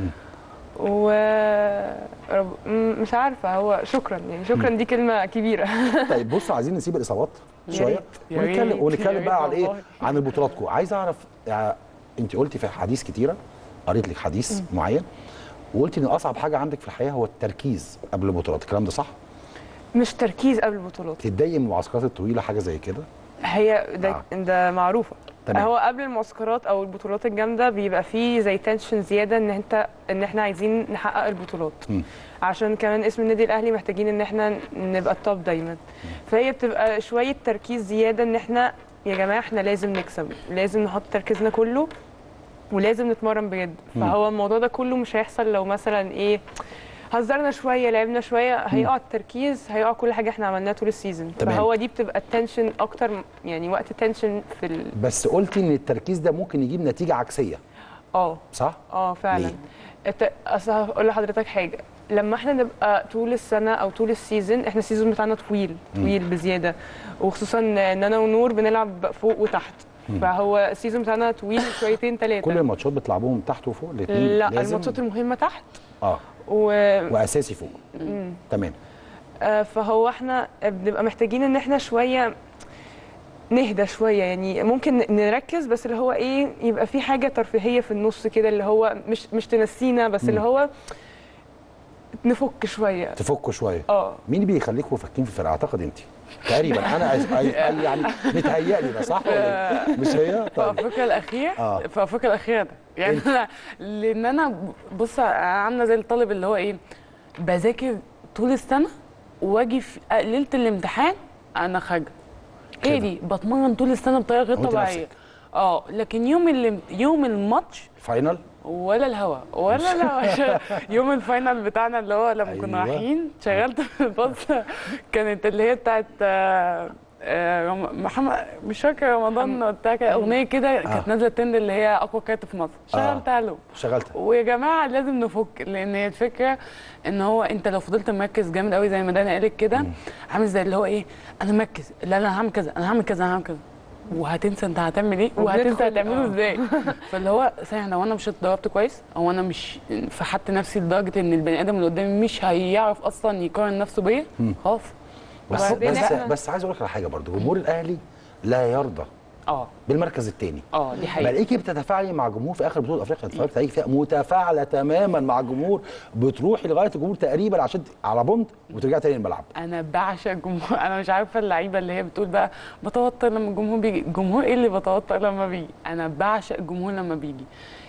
و رب... م- مش عارفه هو شكرا يعني شكرا دي كلمه كبيره طيب بصوا عايزين نسيب الاصابات يا شويه ريت، يا ونتكلم ريت، يا ونتكلم ريت بقى على ايه والله. عن بطولاتكم عايز اعرف يعني انت قلتي في حديث كتيره قريت لك حديث معين وقلتي ان اصعب حاجه عندك في الحياه هو التركيز قبل البطولات الكلام ده صح مش تركيز قبل البطولات تتضايقي من المعسكرات الطويله حاجه زي كده هي ده آه. ده معروفه تمام. هو قبل المعسكرات او البطولات الجامده بيبقى فيه زي تنشن زياده ان انت ان احنا عايزين نحقق البطولات مم. عشان كمان اسم النادي الاهلي محتاجين ان احنا نبقى التوب دايما فهي بتبقى شويه تركيز زياده ان احنا يا جماعه احنا لازم نكسب لازم نحط تركيزنا كله ولازم نتمرن بجد مم. فهو الموضوع ده كله مش هيحصل لو مثلا ايه هزرنا شويه لعبنا شويه هيقع التركيز هيقع كل حاجه احنا عملناها طول السيزون تمام. فهو دي بتبقى التنشن اكتر يعني وقت تنشن في ال... بس قلتي ان التركيز ده ممكن يجيب نتيجه عكسيه اه صح اه فعلا ليه؟ الت... اصل هقول لحضرتك حاجه لما احنا نبقى طول السنه او طول السيزون احنا السيزون بتاعنا طويل مم. طويل بزياده وخصوصا ان انا ونور بنلعب فوق وتحت مم. فهو السيزون بتاعنا طويل شويتين ثلاثه كل الماتشات بتلعبوهم تحت وفوق الاثنين لا لازم الماتشات المهمه تحت اه و... واساسي فوق مم. تمام آه، فهو احنا بنبقى محتاجين ان احنا شويه نهدى شويه يعني ممكن نركز بس اللي هو ايه يبقى في حاجه ترفيهيه في النص كده اللي هو مش مش تنسينا بس مم. اللي هو نفك شويه تفكوا شويه اه مين بيخليكم فاكين في الفرقه اعتقد انت تقريبا انا أز- أي- أي- يعني متهيألي ده صح ولا إيه؟ مش هي في طيب افريقيا الاخير آه. في افريقيا الاخيره ده يعني انا لان انا بص أنا عامله زي الطالب اللي هو ايه بذاكر طول السنه واجي في ليله الامتحان انا خارجه هي دي بتمرن طول السنه بطريقه غير وأنت طبيعيه نفسك. اه لكن يوم اللي يوم الماتش فاينل ولا الهوا ولا الهوا يوم الفاينل بتاعنا اللي هو لما كنا أيوة. رايحين شغلت الباص كانت اللي هي بتاعت آه، آه، رم- محمد مش فاكر رمضان بتاع كده اغنيه كده كانت نازله ترند اللي هي اقوى كاتب في مصر شغلتها له شغلتها ويا جماعه لازم نفك لان هي الفكره ان هو انت لو فضلت مركز جامد قوي زي ما دانا قالت كده عامل زي اللي هو ايه انا مركز لا انا هعمل كذا انا هعمل كذا انا هعمل كذا وهتنسى انت هتعمل ايه وهتنسى وبندخل- هتعمله آه. ازاي فاللي هو ثانيه لو انا مش اتدربت كويس او انا مش فحت نفسي لدرجه ان البني ادم اللي قدامي مش هيعرف اصلا يقارن نفسه بيا مم. خلاص بس وبعدين بس إحنا- بس عايز اقول لك على حاجه برضو جمهور الاهلي لا يرضى اه بالمركز الثاني اه دي حقيقه بلاقيكي بتتفاعلي مع جمهور في اخر بطوله افريقيا اتفرجت عليك فيها متفاعله تماما مع الجمهور بتروحي لغايه الجمهور تقريبا عشان ت- على بونت وترجعي تاني الملعب انا بعشق الجمهور انا مش عارفه اللعيبه اللي هي بتقول بقى بتوتر لما الجمهور بيجي الجمهور ايه اللي بتوتر لما بيجي انا بعشق الجمهور لما بيجي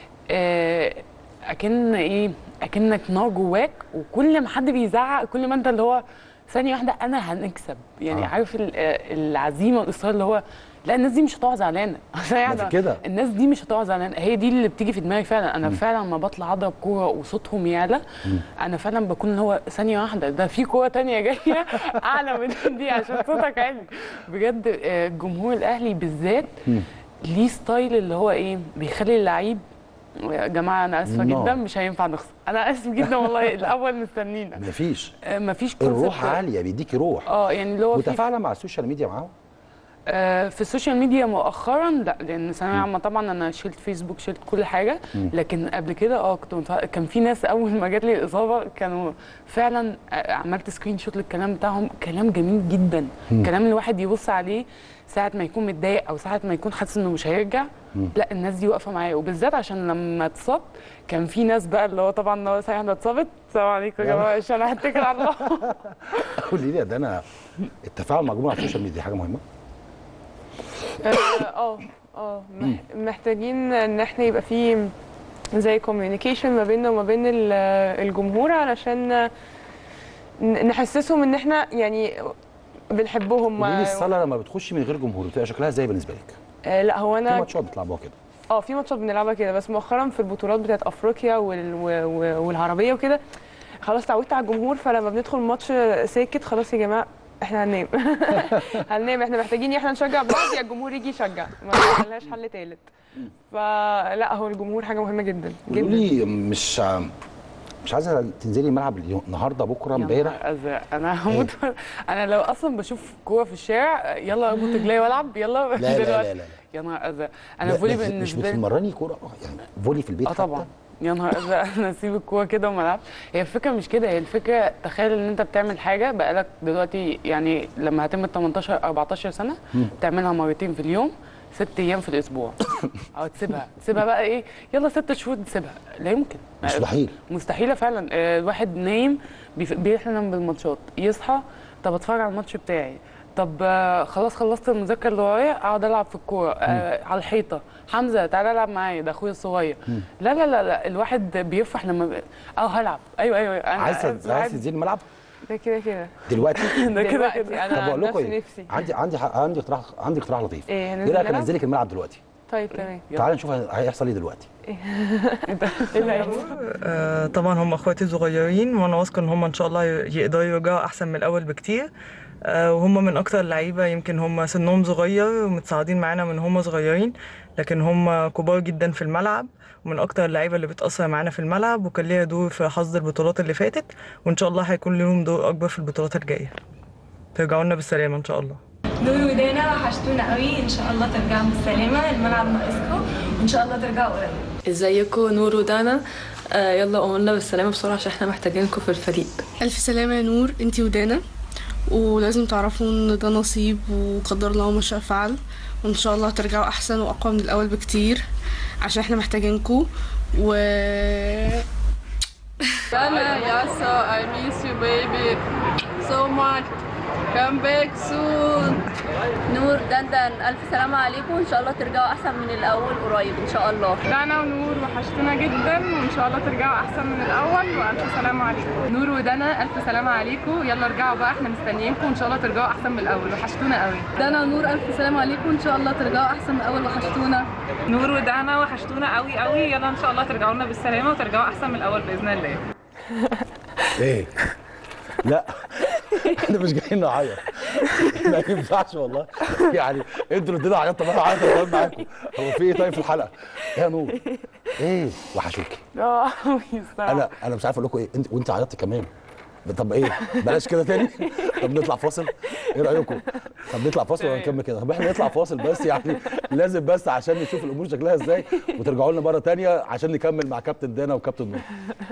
آه، اكن ايه اكنك نار جواك وكل ما حد بيزعق كل ما انت اللي هو ثانيه واحده انا هنكسب يعني آه. آه. عارف ال- آه، العزيمه والاصرار اللي هو لا الناس دي مش هتقعد زعلانه ثانية ما في واحدة، كده. الناس دي مش هتقعد زعلانه هي دي اللي بتيجي في دماغي فعلا انا مم. فعلا لما بطلع اضرب كوره وصوتهم يعلى انا فعلا بكون اللي هو ثانيه واحده ده في كوره تانية جايه اعلى من دي عشان صوتك عالي بجد آه، الجمهور الاهلي بالذات مم. ليه ستايل اللي هو ايه بيخلي اللعيب يا جماعه انا اسفه نار. جدا مش هينفع نخسر انا اسف جدا والله الاول مستنينا مفيش آه، مفيش الروح concept. عاليه بيديكي روح اه يعني اللي هو في متفاعله مع السوشيال ميديا معاهم آه، في السوشيال ميديا مؤخرا لا لان ثانويه عامه طبعا انا شلت فيسبوك شلت كل حاجه مم. لكن قبل كده اه كنت متفاعل- كان في ناس اول ما جات لي الاصابه كانوا فعلا آه، عملت سكرين شوت للكلام بتاعهم كلام جميل جدا مم. كلام الواحد يبص عليه ساعه ما يكون متضايق او ساعه ما يكون حاسس انه مش هيرجع مم. لا الناس دي واقفه معايا وبالذات عشان لما اتصبت كان في ناس بقى اللي هو طبعا اللي هو صحيح انا اتصبت السلام عليكم يا يلا. جماعه عشان انا هتكل على الله قولي لي ده انا التفاعل مع الجمهور على السوشيال ميديا حاجه مهمه اه اه اه مح- محتاجين ان احنا يبقى في زي كوميونيكيشن ما بيننا وما بين ال- الجمهور علشان ن- نحسسهم ان احنا يعني بنحبهم قولي لي الصاله لما بتخشي من غير جمهور بتبقى شكلها ازاي بالنسبه لك؟ آه، لا هو في انا ماتشات بتلعبوها كده اه في ماتشات بنلعبها كده بس مؤخرا في البطولات بتاعت افريقيا وال... و- و- والعربيه وكده خلاص اتعودت على الجمهور فلما بندخل ماتش ساكت خلاص يا جماعه احنا هننام هننام احنا محتاجين يا احنا نشجع بعض يا الجمهور يجي يشجع ما لهاش حل تالت فلا هو الجمهور حاجه مهمه جدا قولوا جدا لي مش مش عايزه تنزلي الملعب اليوم النهارده بكره امبارح أزرق. انا هموت انا لو اصلا بشوف كوره في الشارع يلا اربط رجلي والعب يلا لا لا دلوقتي. لا لا يا نهار ازرق انا لا، فولي لا، مش بالنسبه لي بتتمرني كوره يعني فولي في البيت اه طبعا يا نهار ازرق انا اسيب الكوره كده وما العبش هي الفكره مش كده هي الفكره تخيل ان انت بتعمل حاجه بقالك دلوقتي يعني لما هتم 18 14 سنه مم. تعملها مرتين في اليوم ست ايام في الاسبوع او تسيبها تسيبها بقى ايه يلا ست شهور تسيبها لا يمكن مستحيل مستحيله فعلا آه، الواحد نايم بيف- بيحلم بالماتشات يصحى طب اتفرج على الماتش بتاعي طب آه، خلاص خلصت المذاكره اللي ورايا اقعد العب في الكوره آه على الحيطه حمزه تعالى العب معايا ده اخويا الصغير مم. لا لا لا لا الواحد بيفرح لما ب... اه هلعب ايوه ايوه انا عايزه ساعات- عايزه تنزلي الملعب ده كده كده دلوقتي ده كده دلوقتي كده انا طب عن اقول لكم نفسي ايه نفسي عندي عندي عندي اقتراح عندي اقتراح لطيف ايه ايه هننزل رايك نلعب؟ انزلك الملعب دلوقتي طيب تمام تعالى نشوف هيحصل ايه دلوقتي آه، طبعا هم اخواتي صغيرين وانا واثقه ان هم ان شاء الله ي- يقدروا يرجعوا احسن من الاول بكتير آه، وهم من اكتر اللعيبه يمكن هم سنهم صغير ومتصاعدين معانا من هم صغيرين لكن هم كبار جدا في الملعب ومن اكتر اللعيبه اللي بتاثر معانا في الملعب وكان ليها دور في حظ البطولات اللي فاتت وان شاء الله هيكون لهم دور اكبر في البطولات الجايه ترجعوا لنا بالسلامه ان شاء الله نور ودانا وحشتونا قوي ان شاء الله ترجعوا بالسلامه الملعب ناقصكم وان شاء الله ترجعوا قريب ازيكم نور ودانا آه يلا قوموا لنا بالسلامه بسرعه عشان احنا محتاجينكم في الفريق ألف سلامة يا نور انتي ودانا ولازم تعرفوا ان ده نصيب وقدر الله ما شاء فعل وان شاء الله هترجعوا احسن واقوى من الاول بكتير عشان احنا محتاجينكوا و Dana, Yasa, I miss you, baby, so much. Come back soon. نور دندن الف سلامه عليكم وان شاء الله ترجعوا احسن من الاول قريب ان شاء الله دانا ونور وحشتونا جدا وان شاء الله ترجعوا احسن من الاول والف سلامه عليكم نور ودانا الف سلامه عليكم يلا ارجعوا بقى احنا مستنيينكم وان شاء الله ترجعوا احسن من الاول وحشتونا قوي دانا ونور الف سلامه عليكم ان شاء الله ترجعوا احسن من الاول وحشتونا نور ودانا وحشتونا قوي قوي يلا ان شاء الله ترجعوا لنا بالسلامه وترجعوا احسن من الاول باذن الله ايه لا احنا مش جايين نعيط ما ينفعش والله يعني انتوا اللي ادينا عيطت بقى عيط أنا معاكم هو في ايه طيب في الحلقه يا نور ايه وحشوكي اه انا انا مش عارف اقول لكم ايه انت وانت عيطتي كمان طب ايه بلاش كده تاني طب نطلع فاصل ايه رايكم طب نطلع فاصل ولا نكمل كده طب احنا نطلع فاصل بس يعني لازم بس عشان نشوف الامور شكلها ازاي وترجعوا لنا مره تانية عشان نكمل مع كابتن دانا وكابتن نور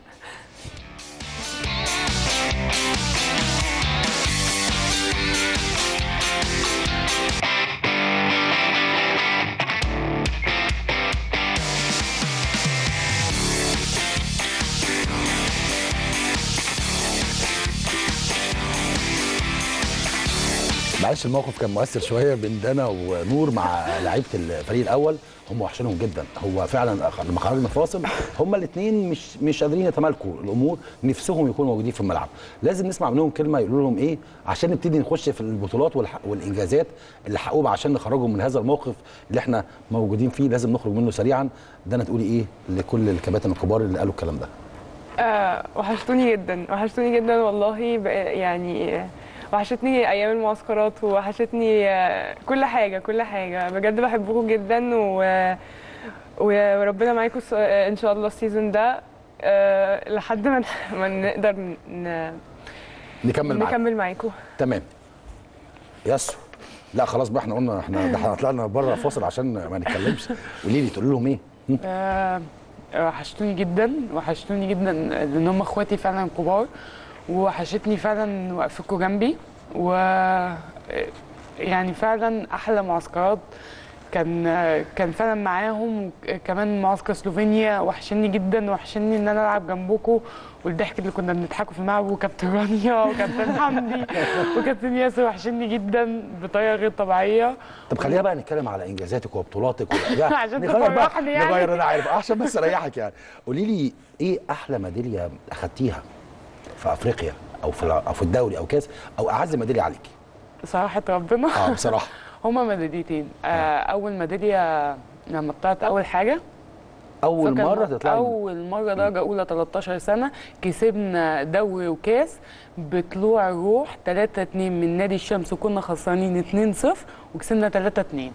معلش الموقف كان مؤثر شويه بين دانا ونور مع لعيبه الفريق الاول هم وحشينهم جدا هو فعلا لما خرجنا فاصل هم الاثنين مش مش قادرين يتمالكوا الامور نفسهم يكونوا موجودين في الملعب لازم نسمع منهم كلمه يقولوا لهم ايه عشان نبتدي نخش في البطولات والح- والانجازات اللي حققوها عشان نخرجهم من هذا الموقف اللي احنا موجودين فيه لازم نخرج منه سريعا دانا تقولي ايه لكل الكباتن الكبار اللي قالوا الكلام ده آه وحشتوني جدا وحشتوني جدا والله بق- يعني وحشتني ايام المعسكرات وحشتني آه، كل حاجه كل حاجه بجد بحبكم جدا و و- وربنا معاكم الس- آه، ان شاء الله السيزون ده آه، لحد ما ن- ما نقدر ن- نكمل معاك نكمل معاكم تمام ياسو لا خلاص بقى احنا قلنا احنا ده احنا طلعنا بره فاصل عشان ما نتكلمش قولي لي تقول لهم ايه هم؟ آه، وحشتوني جدا وحشتوني جدا لان هم اخواتي فعلا كبار وحشتني فعلا وقفتكم جنبي و يعني فعلا احلى معسكرات كان كان فعلا معاهم كمان معسكر سلوفينيا وحشني جدا وحشني ان انا العب جنبكم والضحك اللي كنا بنضحكوا في الملعب وكابتن رانيا وكابتن حمدي وكابتن ياسر وحشني جدا بطريقه غير طبيعيه طب خلينا بقى نتكلم على انجازاتك وبطولاتك ولا- عشان نغير بقى- تفرحني يعني. نغير انا عارف عشان بس اريحك يعني قولي لي ايه احلى ميداليه اخدتيها في افريقيا او في او في الدوري او كاس او اعز ميداليه عليكي صراحه ربنا اه بصراحه هما ميداليتين آه، اول ميداليه لما طلعت اول حاجه اول فكان مره تطلعي اول مره درجه اولى 13 سنه كسبنا دوري وكاس بطلوع روح 3 2 من نادي الشمس وكنا خسرانين 2 0 وكسبنا 3 2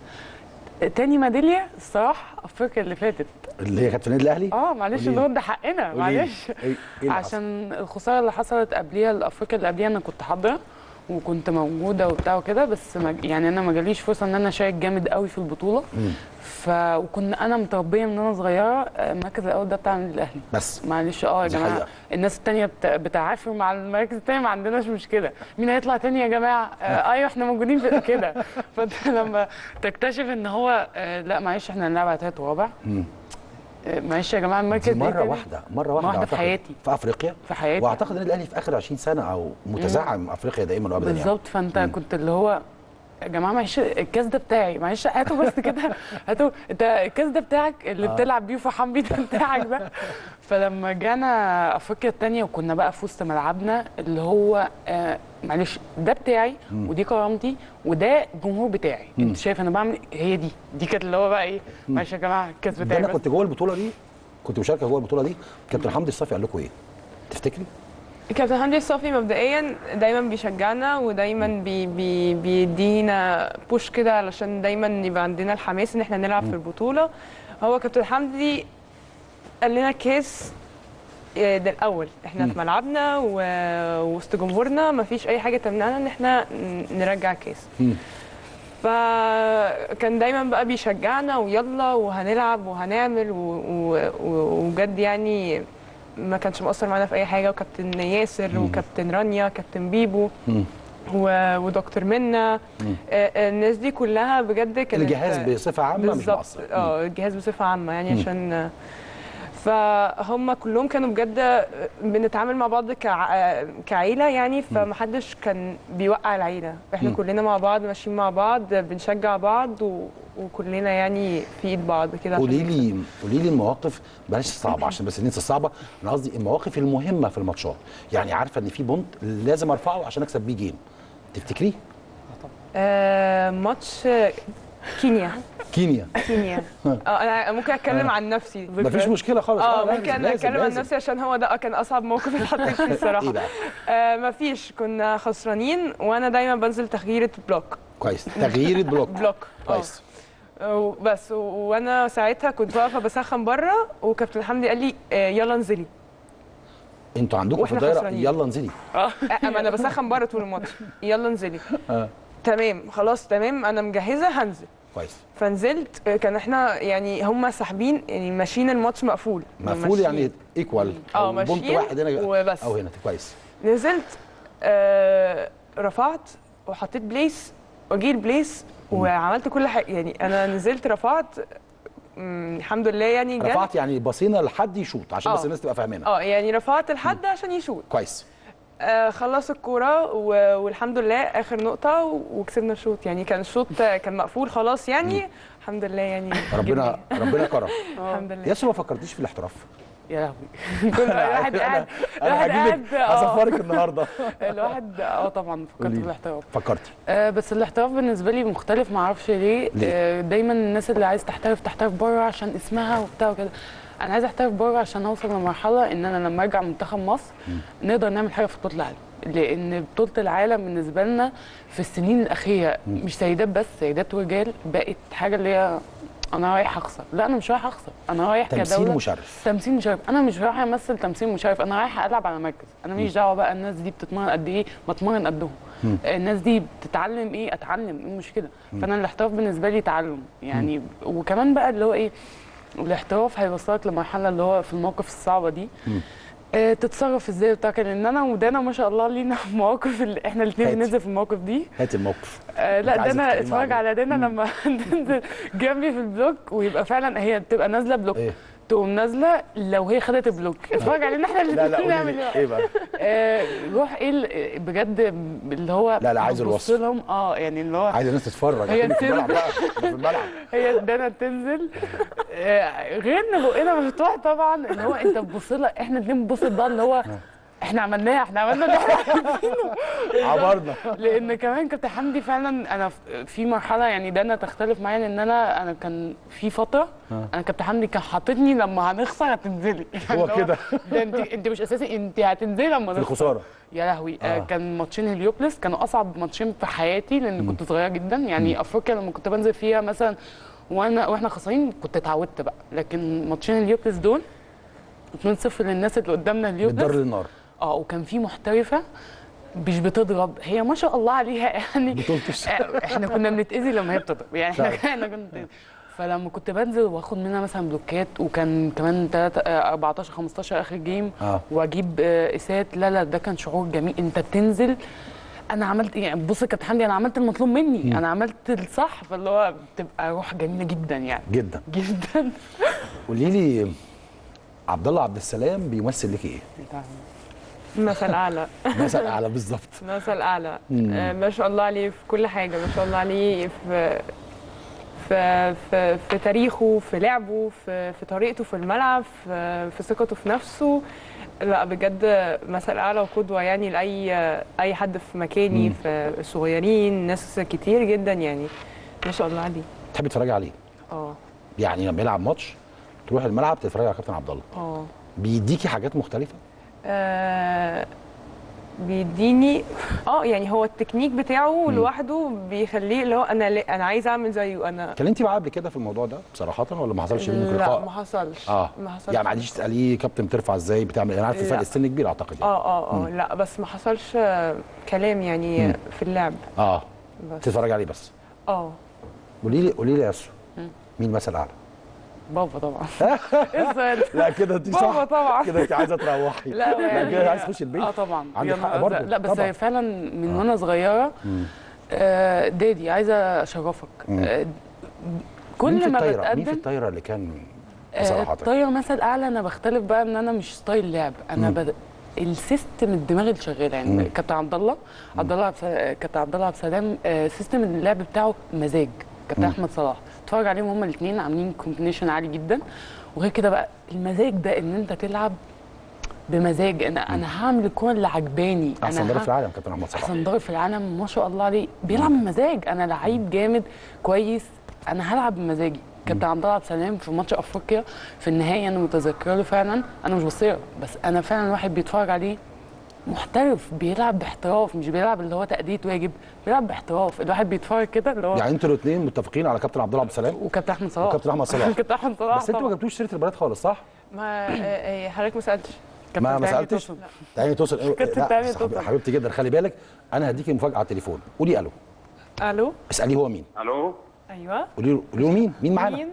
تاني ميداليه الصراحه افريقيا اللي فاتت اللي هي كانت في النادي الاهلي اه معلش قولي لي. نرد حقنا قولي لي. معلش إيه- إيه اللي حصل؟ عشان الخساره اللي حصلت قبليها الافريقيا اللي قبليها انا كنت حاضره وكنت موجوده وبتاع وكده بس ما يعني انا ما جاليش فرصه ان انا اشارك جامد قوي في البطوله مم. ف وكنا انا متربيه من وانا صغيره آه، المركز الاول ده بتاع النادي الاهلي بس معلش اه يا دي جماعه حقيقة. الناس التانية بت- بتعافر مع المراكز التانية ما عندناش مشكله مين هيطلع تاني يا جماعه آه ايوه احنا موجودين في كده فانت لما تكتشف ان هو آه لا معلش احنا هنلعب على تالت ورابع مم. آه، معلش يا جماعه المركز دي إيه مره تاني؟ واحده مره واحده واحده في أعتقد. حياتي في افريقيا في حياتي واعتقد النادي الاهلي في اخر 20 سنه او متزعم افريقيا دائما وابدا يعني بالظبط فانت كنت اللي هو يا جماعه معلش الكاس ده بتاعي معلش هاتوا بس كده هاتوا انت الكاس ده بتاعك اللي آه. بتلعب بيه وفرحان بيه ده بتاعك ده فلما جانا افريقيا الثانيه وكنا بقى في وسط ملعبنا اللي هو آه معلش ده بتاعي مم. ودي كرامتي وده الجمهور بتاعي مم. انت شايف انا بعمل هي دي دي كانت اللي هو بقى ايه معلش يا جماعه الكاس ده بتاعي انا بس. كنت جوه البطوله دي كنت مشاركه جوه البطوله دي كابتن حمدي الصافي قال لكم ايه تفتكري كابتن حمدي الصافي مبدئيا دايما بيشجعنا ودايما بي بي بيدينا بوش كده علشان دايما يبقى عندنا الحماس ان احنا نلعب في البطوله هو كابتن حمدي قال لنا كاس آه، ده الاول احنا مم. في ملعبنا و- ووسط جمهورنا مفيش اي حاجه تمنعنا ان احنا ن- نرجع كاس مم. فكان دايما بقى بيشجعنا ويلا وهنلعب وهنعمل و- و- و- وبجد يعني ما كانش مقصر معانا في اي حاجه وكابتن ياسر وكابتن رانيا كابتن بيبو مم. و- ودكتور منا مم. آه، آه، الناس دي كلها بجد كانت الجهاز بصفه عامه مش بالظبط مقصر اه الجهاز بصفه عامه يعني مم. عشان فهم كلهم كانوا بجد بنتعامل مع بعض كع... كعيله يعني فمحدش كان بيوقع العيله احنا مم. كلنا مع بعض ماشيين مع بعض بنشجع بعض و... وكلنا يعني في ايد بعض كده عشان قولي نكسب. لي قولي لي المواقف بلاش الصعبه عشان بس ننسى الصعبه انا قصدي المواقف المهمه في الماتشات يعني عارفه ان في بونت لازم ارفعه عشان اكسب بيه جيم تفتكريه آه ماتش كينيا كينيا كينيا اه انا ممكن اتكلم عن نفسي مفيش مشكله خالص اه لازم- ممكن لازم- اتكلم عن لازم. نفسي عشان هو ده كان اصعب موقف اتحطيت فيه الصراحه ايه بقى آه مفيش كنا خسرانين وانا دايما بنزل تغيير بلوك كويس تغيير بلوك بلوك آه. كويس آه، بس و- وانا ساعتها كنت واقفه بسخن بره وكابتن حمدي قال لي آه، يلا انزلي انتوا عندكم في وإحنا الدايره خسرانين. يلا انزلي اه اما انا بسخن بره طول الماتش يلا انزلي اه تمام خلاص تمام انا مجهزه هنزل كويس فنزلت آه، كان احنا يعني هم ساحبين يعني ماشيين الماتش مقفول مفعول ماشيين. يعني ايكوال اه بونت ماشيين واحد هنا وبس. او هنا كويس نزلت آه رفعت وحطيت بليس وجيل بليس وعملت كل حاجه يعني انا نزلت رفعت مم، الحمد لله يعني جت. رفعت يعني بصينا لحد يشوط عشان بس آه. الناس تبقى فاهمينها اه يعني رفعت لحد عشان يشوط كويس آه خلص الكوره و- والحمد لله اخر نقطه و- وكسبنا الشوط يعني كان الشوط كان مقفول خلاص يعني الحمد لله يعني ربنا ربنا كرم الحمد لله ياسر ما فكرتيش في الاحتراف يا لهوي كل واحد قاعد انا الواحد هجيبك قاعد- آه. هسفرك النهارده الواحد اه طبعا فكرت قولي في لي. الاحتراف فكرتي آه بس الاحتراف بالنسبه لي مختلف ما اعرفش ليه, ليه؟ آه دايما الناس اللي عايز تحترف تحترف بره عشان اسمها وبتاع وكده انا عايز احترف بره عشان اوصل لمرحله ان انا لما ارجع منتخب مصر نقدر نعمل حاجه في بطوله العالم لان بطوله العالم بالنسبه لنا في السنين الاخيره مش سيدات بس سيدات ورجال بقت حاجه اللي هي انا رايح اخسر لا انا مش رايح اخسر انا رايح تمثيل كدوله مشرف. تمثيل مشرف انا مش رايح امثل تمثيل مشرف انا رايح العب على مركز انا ماليش دعوه بقى الناس دي بتتمرن قد ايه ما اتمرن قدهم مم. الناس دي بتتعلم ايه اتعلم ايه المشكله مم. فانا الاحتراف بالنسبه لي تعلم يعني وكمان بقى اللي هو ايه الاحتراف هيوصلك لمرحله اللي هو في المواقف الصعبه دي مم. آه، تتصرف ازاي بتاع لان انا ودانا ما شاء الله لينا مواقف اللي احنا الاثنين هاتي. بننزل في المواقف دي هات الموقف آه أنت لا عايزة دانا تتكلمي اتفرج عليه. على دانا لما تنزل جنبي في البلوك ويبقى فعلا هي تبقى نازله بلوك تقوم نازله لو هي خدت البلوك اتفرج علينا احنا لا لا الاثنين قولي نعمل لي ايه بقى آه روح ايه ال- بجد اللي هو لا، لا، عايز بتبص الوصف. لهم اه يعني اللي هو عايز الناس تتفرج هي أكنك في الملعب تنزل بقى أنا في الملعب هي دانا تنزل آه، غير ان بقنا مفتوح طبعا اللي هو انت بتبص لها احنا الاتنين بنبص لبعض اللي هو احنا عملناها احنا عملنا اللي احنا عايزينه. عبرنا. لان كمان كابتن حمدي فعلا انا في- في مرحله يعني دانا تختلف معايا لان انا انا كان في فتره آه. انا كابتن حمدي كان حاططني لما هنخسر هتنزلي هو اللي كده. ده انت انت مش اساسي انت هتنزلي لما في نخسر الخساره يا لهوي آه. آه. كان ماتشين هليوبلس كانوا اصعب ماتشين في حياتي لان كنت صغيره جدا يعني افريقيا لما كنت بنزل فيها مثلا وانا واحنا خسرانين كنت اتعودت بقى لكن ماتشين الهليوبلس دول 2-0 للناس اللي قدامنا بالدار الهليوبلس للنار اه وكان في محترفه مش بتضرب هي ما شاء الله عليها يعني بتلطش. آه، احنا كنا بنتاذي لما هي بتضرب يعني احنا فعلا. احنا كنا بنتأذي. فلما كنت بنزل واخد منها مثلا بلوكات وكان كمان 3 14 15 اخر جيم اه واجيب آه، اسات لا لا ده كان شعور جميل انت بتنزل انا عملت يعني بص يا كابتن حمدي انا عملت المطلوب مني انا عملت الصح فاللي هو بتبقى روح جميله جدا يعني جدا جدا قولي لي عبد الله عبد السلام بيمثل لك ايه؟ مثل اعلى مثل اعلى بالظبط مثل اعلى مم. آه، ما شاء الله عليه في كل حاجه ما شاء الله عليه في في في, في تاريخه في لعبه في, في طريقته في الملعب في, في ثقته في نفسه لا بجد مثل اعلى وقدوه يعني لاي اي حد في مكاني مم. في الصغيرين ناس كتير جدا يعني ما شاء الله عليه تحبي تتفرجي عليه اه يعني لما يلعب ماتش تروحي الملعب تتفرجي على كابتن عبد الله اه بيديكي حاجات مختلفه آه، بيديني اه يعني هو التكنيك بتاعه لوحده بيخليه اللي هو انا ليه- انا عايزه اعمل زيه انا اتكلمتي معاه قبل كده في الموضوع ده صراحه ولا ما حصلش بينك لا لقاء؟ ما حصلش اه ما حصلش يعني ما عادش تساليه كابتن بترفع ازاي بتعمل انا عارف لا. فرق السن كبير اعتقد يعني اه اه اه مم. لا بس ما حصلش آه، كلام يعني مم. في اللعب اه بس. تتفرجي عليه بس اه قولي لي قولي لي يا اسو مم. مين مثل اعلى؟ بابا طبعا ايه السؤال لا كده انت صح بابا طبعا كده انت عايزه تروحي لا يعني كده عايز تخشي البيت اه طبعا عندك يا حق نهار برضه أزرق. لا بس طبعاً. هي فعلا من وانا صغيره مم. آه دادي عايزه اشرفك مم. آه مين كل في ما الطايره مين في بتقدم الطايره اللي كان آه، بصراحه الطايره مثل اعلى انا بختلف بقى ان انا مش ستايل لعب انا مم. بد... السيستم الدماغ اللي شغاله يعني مم. كابتن عبد الله عبد الله عبد الس- كابتن عبد الله عبد السلام آه، سيستم اللعب بتاعه مزاج كابتن مم. احمد صلاح اتفرج عليهم هما الاثنين عاملين كومبينيشن عالي جدا وغير كده بقى المزاج ده ان انت تلعب بمزاج انا انا هعمل الكوره اللي عجباني احسن انا ضرب ه- في العالم كابتن احمد صلاح احسن ضارب في العالم ما شاء الله عليه بيلعب بمزاج انا لعيب جامد كويس انا هلعب بمزاجي كابتن عبد الله عبد السلام في ماتش افريقيا في النهائي انا متذكره له فعلا انا مش بصير بس انا فعلا واحد بيتفرج عليه محترف بيلعب باحتراف مش بيلعب اللي هو تأدية واجب بيلعب باحتراف الواحد بيتفرج كده اللي هو يعني انتوا الاثنين متفقين على كابتن عبد الله عبد السلام وكابتن احمد صلاح وكابتن احمد صلاح كابتن احمد صلاح بس انتوا ما طبعاً. جبتوش سيره البنات خالص صح؟ ما آه، آه، حضرتك ما سالتش ما ما تاني سالتش توصل. تاني توصل إيه؟ كابتن لا، تاني صاحبي- توصل. حبيبتي جدا خلي بالك انا هديكي مفاجاه على التليفون قولي الو الو اساليه هو مين الو ايوه قولي له قولي له مين مين معانا مين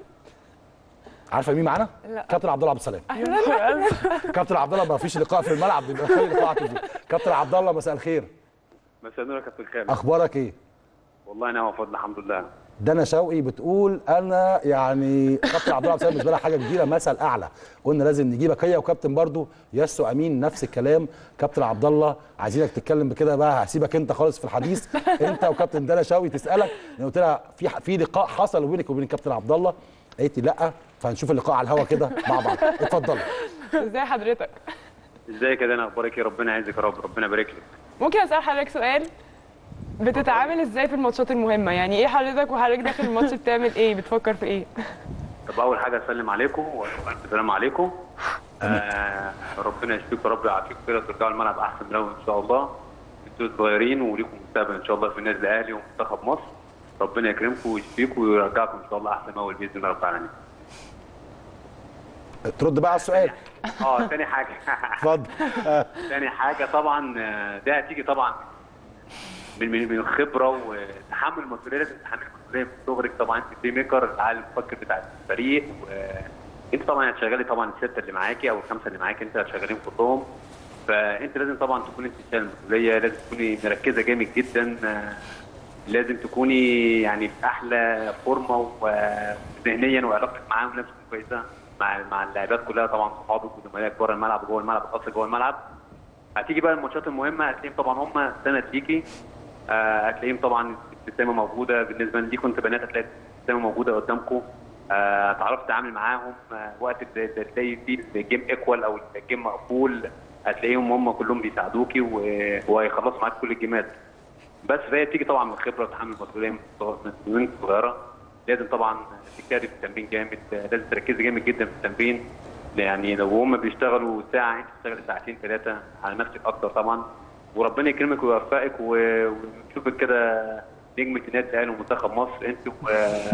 عارفه مين معانا لا. كابتن عبد الله عبد السلام اهلا كابتن عبد الله ما فيش لقاء في الملعب بيبقى في لقاء على التليفون. كابتن عبد الله مساء الخير مساء النور يا كابتن خالد اخبارك ايه والله انا وفضل الحمد لله دانا شوقي بتقول انا يعني كابتن عبد الله عبد السلام بالنسبه لها حاجه كبيره مثل اعلى قلنا لازم نجيبك هي وكابتن برضو ياسو امين نفس الكلام كابتن عبد الله عايزينك تتكلم بكده بقى هسيبك انت خالص في الحديث انت وكابتن دانا شوقي تسالك انا قلت لها في في لقاء حصل بينك وبين الكابتن عبد الله قالت لي لا فهنشوف اللقاء على الهوا كده مع بعض اتفضلي ازاي حضرتك ازيك يا دانا اخبارك ايه ربنا يعزك يا رب ربنا يبارك لك ممكن اسال حضرتك سؤال بتتعامل ازاي في الماتشات المهمه يعني ايه حضرتك وحضرتك داخل الماتش بتعمل ايه بتفكر في ايه طب اول حاجه اسلم عليكم والف سلام عليكم آه ربنا يشفيكم يا رب يعافيكم كده وترجعوا الملعب احسن من الاول ان شاء الله انتوا صغيرين وليكم مستقبل ان شاء الله في النادي الاهلي ومنتخب مصر ربنا يكرمكم ويشفيكم ويرجعكم ان شاء الله احسن من الاول باذن الله رب العالمين ترد بقى على السؤال اه تاني حاجه اتفضل آه. تاني حاجه طبعا آه، ده هتيجي طبعا من من من الخبره وتحمل المسؤوليه لازم تتحمل المسؤوليه من صغرك طبعا انت بلاي ميكر العقل المفكر بتاع الفريق و- انت طبعا هتشغلي طبعا السته اللي معاكي او الخمسه اللي معاكي انت هتشغليهم كلهم فانت لازم طبعا تكوني انت شايله المسؤوليه لازم تكوني مركزه جامد جدا آه، لازم تكوني يعني في احلى فورمه وذهنيا وعلاقتك معاهم نفسك كويسه مع مع اللاعبات كلها طبعا صحابك وزملائك بره الملعب وجوه الملعب الاصل جوه الملعب هتيجي بقى الماتشات المهمه هتلاقيهم طبعا هم سند ليكي آه، هتلاقيهم طبعا الابتسامه موجوده بالنسبه ليكم انت بنات هتلاقي الابتسامه موجوده قدامكم آه، هتعرف تتعامل معاهم آه، وقت ال- ال- تلاقي فيه الجيم ايكوال او الجيم مقفول هتلاقيهم هم كلهم بيساعدوكي و- وهيخلصوا معاك كل الجيمات بس فهي بتيجي طبعا من خبره وتحمل مسؤوليه من صغ- من وانت صغيره لازم طبعا تجتهدي في التمرين جامد آه، لازم تركزي جامد جدا في التمرين يعني لو هم بيشتغلوا ساعه انت تشتغلي ساعتين ثلاثه على نفسك اكتر طبعا وربنا يكرمك ويوفقك و- ونشوفك كده نجمه النادي الاهلي ومنتخب مصر انت و...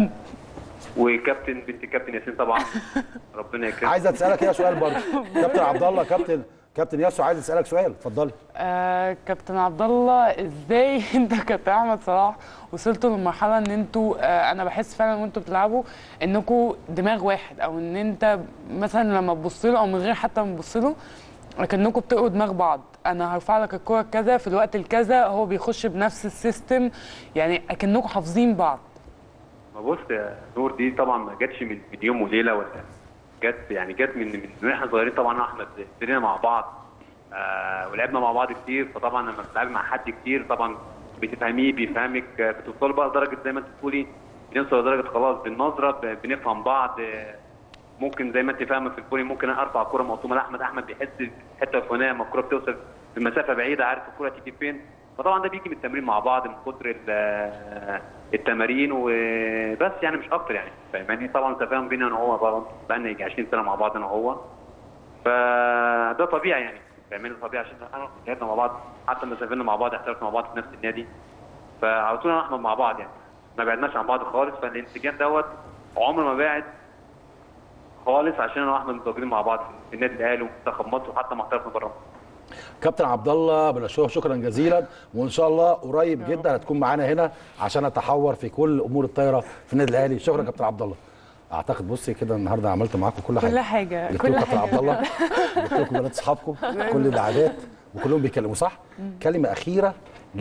وكابتن بنت كابتن ياسين طبعا ربنا يكرمك عايز اسالك كده سؤال برضه كابتن عبد الله كابتن كابتن ياسو عايز اسالك سؤال اتفضلي آه كابتن عبد الله ازاي انت كابتن احمد صلاح وصلتوا للمرحله ان انتوا آه انا بحس فعلا وانتوا بتلعبوا انكم دماغ واحد او ان انت مثلا لما تبص له او من غير حتى ما تبص له لكنكم بتقروا دماغ بعض انا هرفع لك الكوره كذا في الوقت الكذا هو بيخش بنفس السيستم يعني اكنكم حافظين بعض ما بص يا نور دي طبعا ما جاتش من من يوم وليله ولا جت يعني جت من من من واحنا صغيرين طبعا انا واحمد ابتدينا مع بعض آه ولعبنا مع بعض كتير فطبعا لما بتلعبي مع حد كتير طبعا بتفهميه بيفهمك آه، بتوصلوا بقى لدرجه زي ما انت بتقولي بنوصل لدرجه خلاص بالنظره ب- بنفهم بعض آه، ممكن زي ما انت فاهمه في الكوري ممكن أنا ارفع كوره مقطومه لاحمد احمد بيحس الحته الفلانيه لما الكوره بتوصل بمسافه بعيده عارف الكوره تيجي فين فطبعا ده بيجي من التمرين مع بعض من كتر ال- التمارين وبس يعني مش اكتر يعني فاهماني طبعا تفاهم بيني انا وهو بقى بقالنا يجي 20 سنه مع بعض انا وهو فده طبيعي يعني فاهماني طبيعي عشان احنا لعبنا مع بعض حتى لما سافرنا مع بعض احترفنا مع بعض في نفس النادي فعلى طول انا واحمد مع بعض يعني ما بعدناش عن بعض خالص فالانسجام دوت عمر ما بعد خالص عشان انا واحمد متواجدين مع بعض في النادي الاهلي ومنتخب مصر وحتى ما احترفنا بره مصر كابتن عبد الله بنشكرك شكرا جزيلا وان شاء الله قريب جدا هتكون معانا هنا عشان اتحور في كل امور الطايره في النادي الاهلي شكرا كابتن عبد الله اعتقد بصي كده النهارده عملت معاكم كل حاجه كل حاجه جبت كل لكم كابتن حاجه عبد الله جبت لكم بنات اصحابكم كل اللاعبات وكلهم بيتكلموا صح كلمه اخيره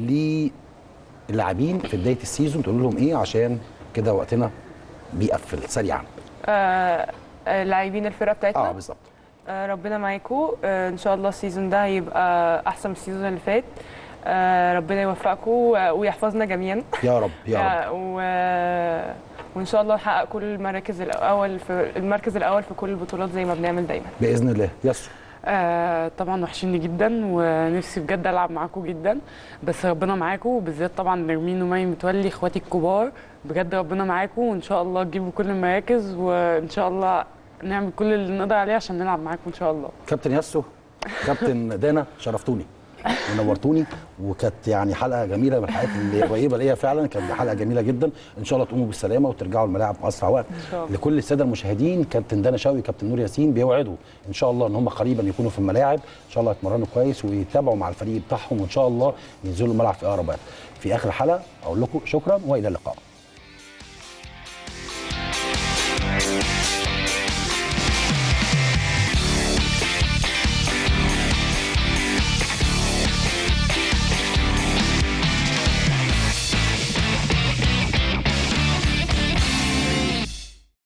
للاعبين في بدايه السيزون تقول لهم ايه عشان كده وقتنا بيقفل سريعا آه، آه، لاعبين الفرقه بتاعتنا اه بالظبط آه، ربنا معاكم آه، ان شاء الله السيزون ده هيبقى احسن من السيزون اللي فات آه، ربنا يوفقكم و- ويحفظنا جميعا يا رب يا رب آه، و... وان شاء الله نحقق كل المراكز الاول في المركز الاول في كل البطولات زي ما بنعمل دايما باذن الله يسر آه طبعا وحشيني جدا ونفسي بجد العب معاكم جدا بس ربنا معاكم وبالذات طبعا نرمين ومي متولي اخواتي الكبار بجد ربنا معاكم وان شاء الله تجيبوا كل المراكز وان شاء الله نعمل كل اللي نقدر عليه عشان نلعب معاكم ان شاء الله كابتن ياسو كابتن دانا شرفتوني ونورتوني وكانت يعني حلقه جميله من الحلقات اللي قريبه ليا فعلا كانت حلقه جميله جدا ان شاء الله تقوموا بالسلامه وترجعوا الملاعب في اسرع وقت إن شاء الله. لكل الساده المشاهدين كابتن دانا شوقي كابتن نور ياسين بيوعدوا ان شاء الله ان هم قريبا يكونوا في الملاعب ان شاء الله يتمرنوا كويس ويتابعوا مع الفريق بتاعهم وان شاء الله ينزلوا الملعب في اقرب وقت في اخر الحلقه اقول لكم شكرا والى اللقاء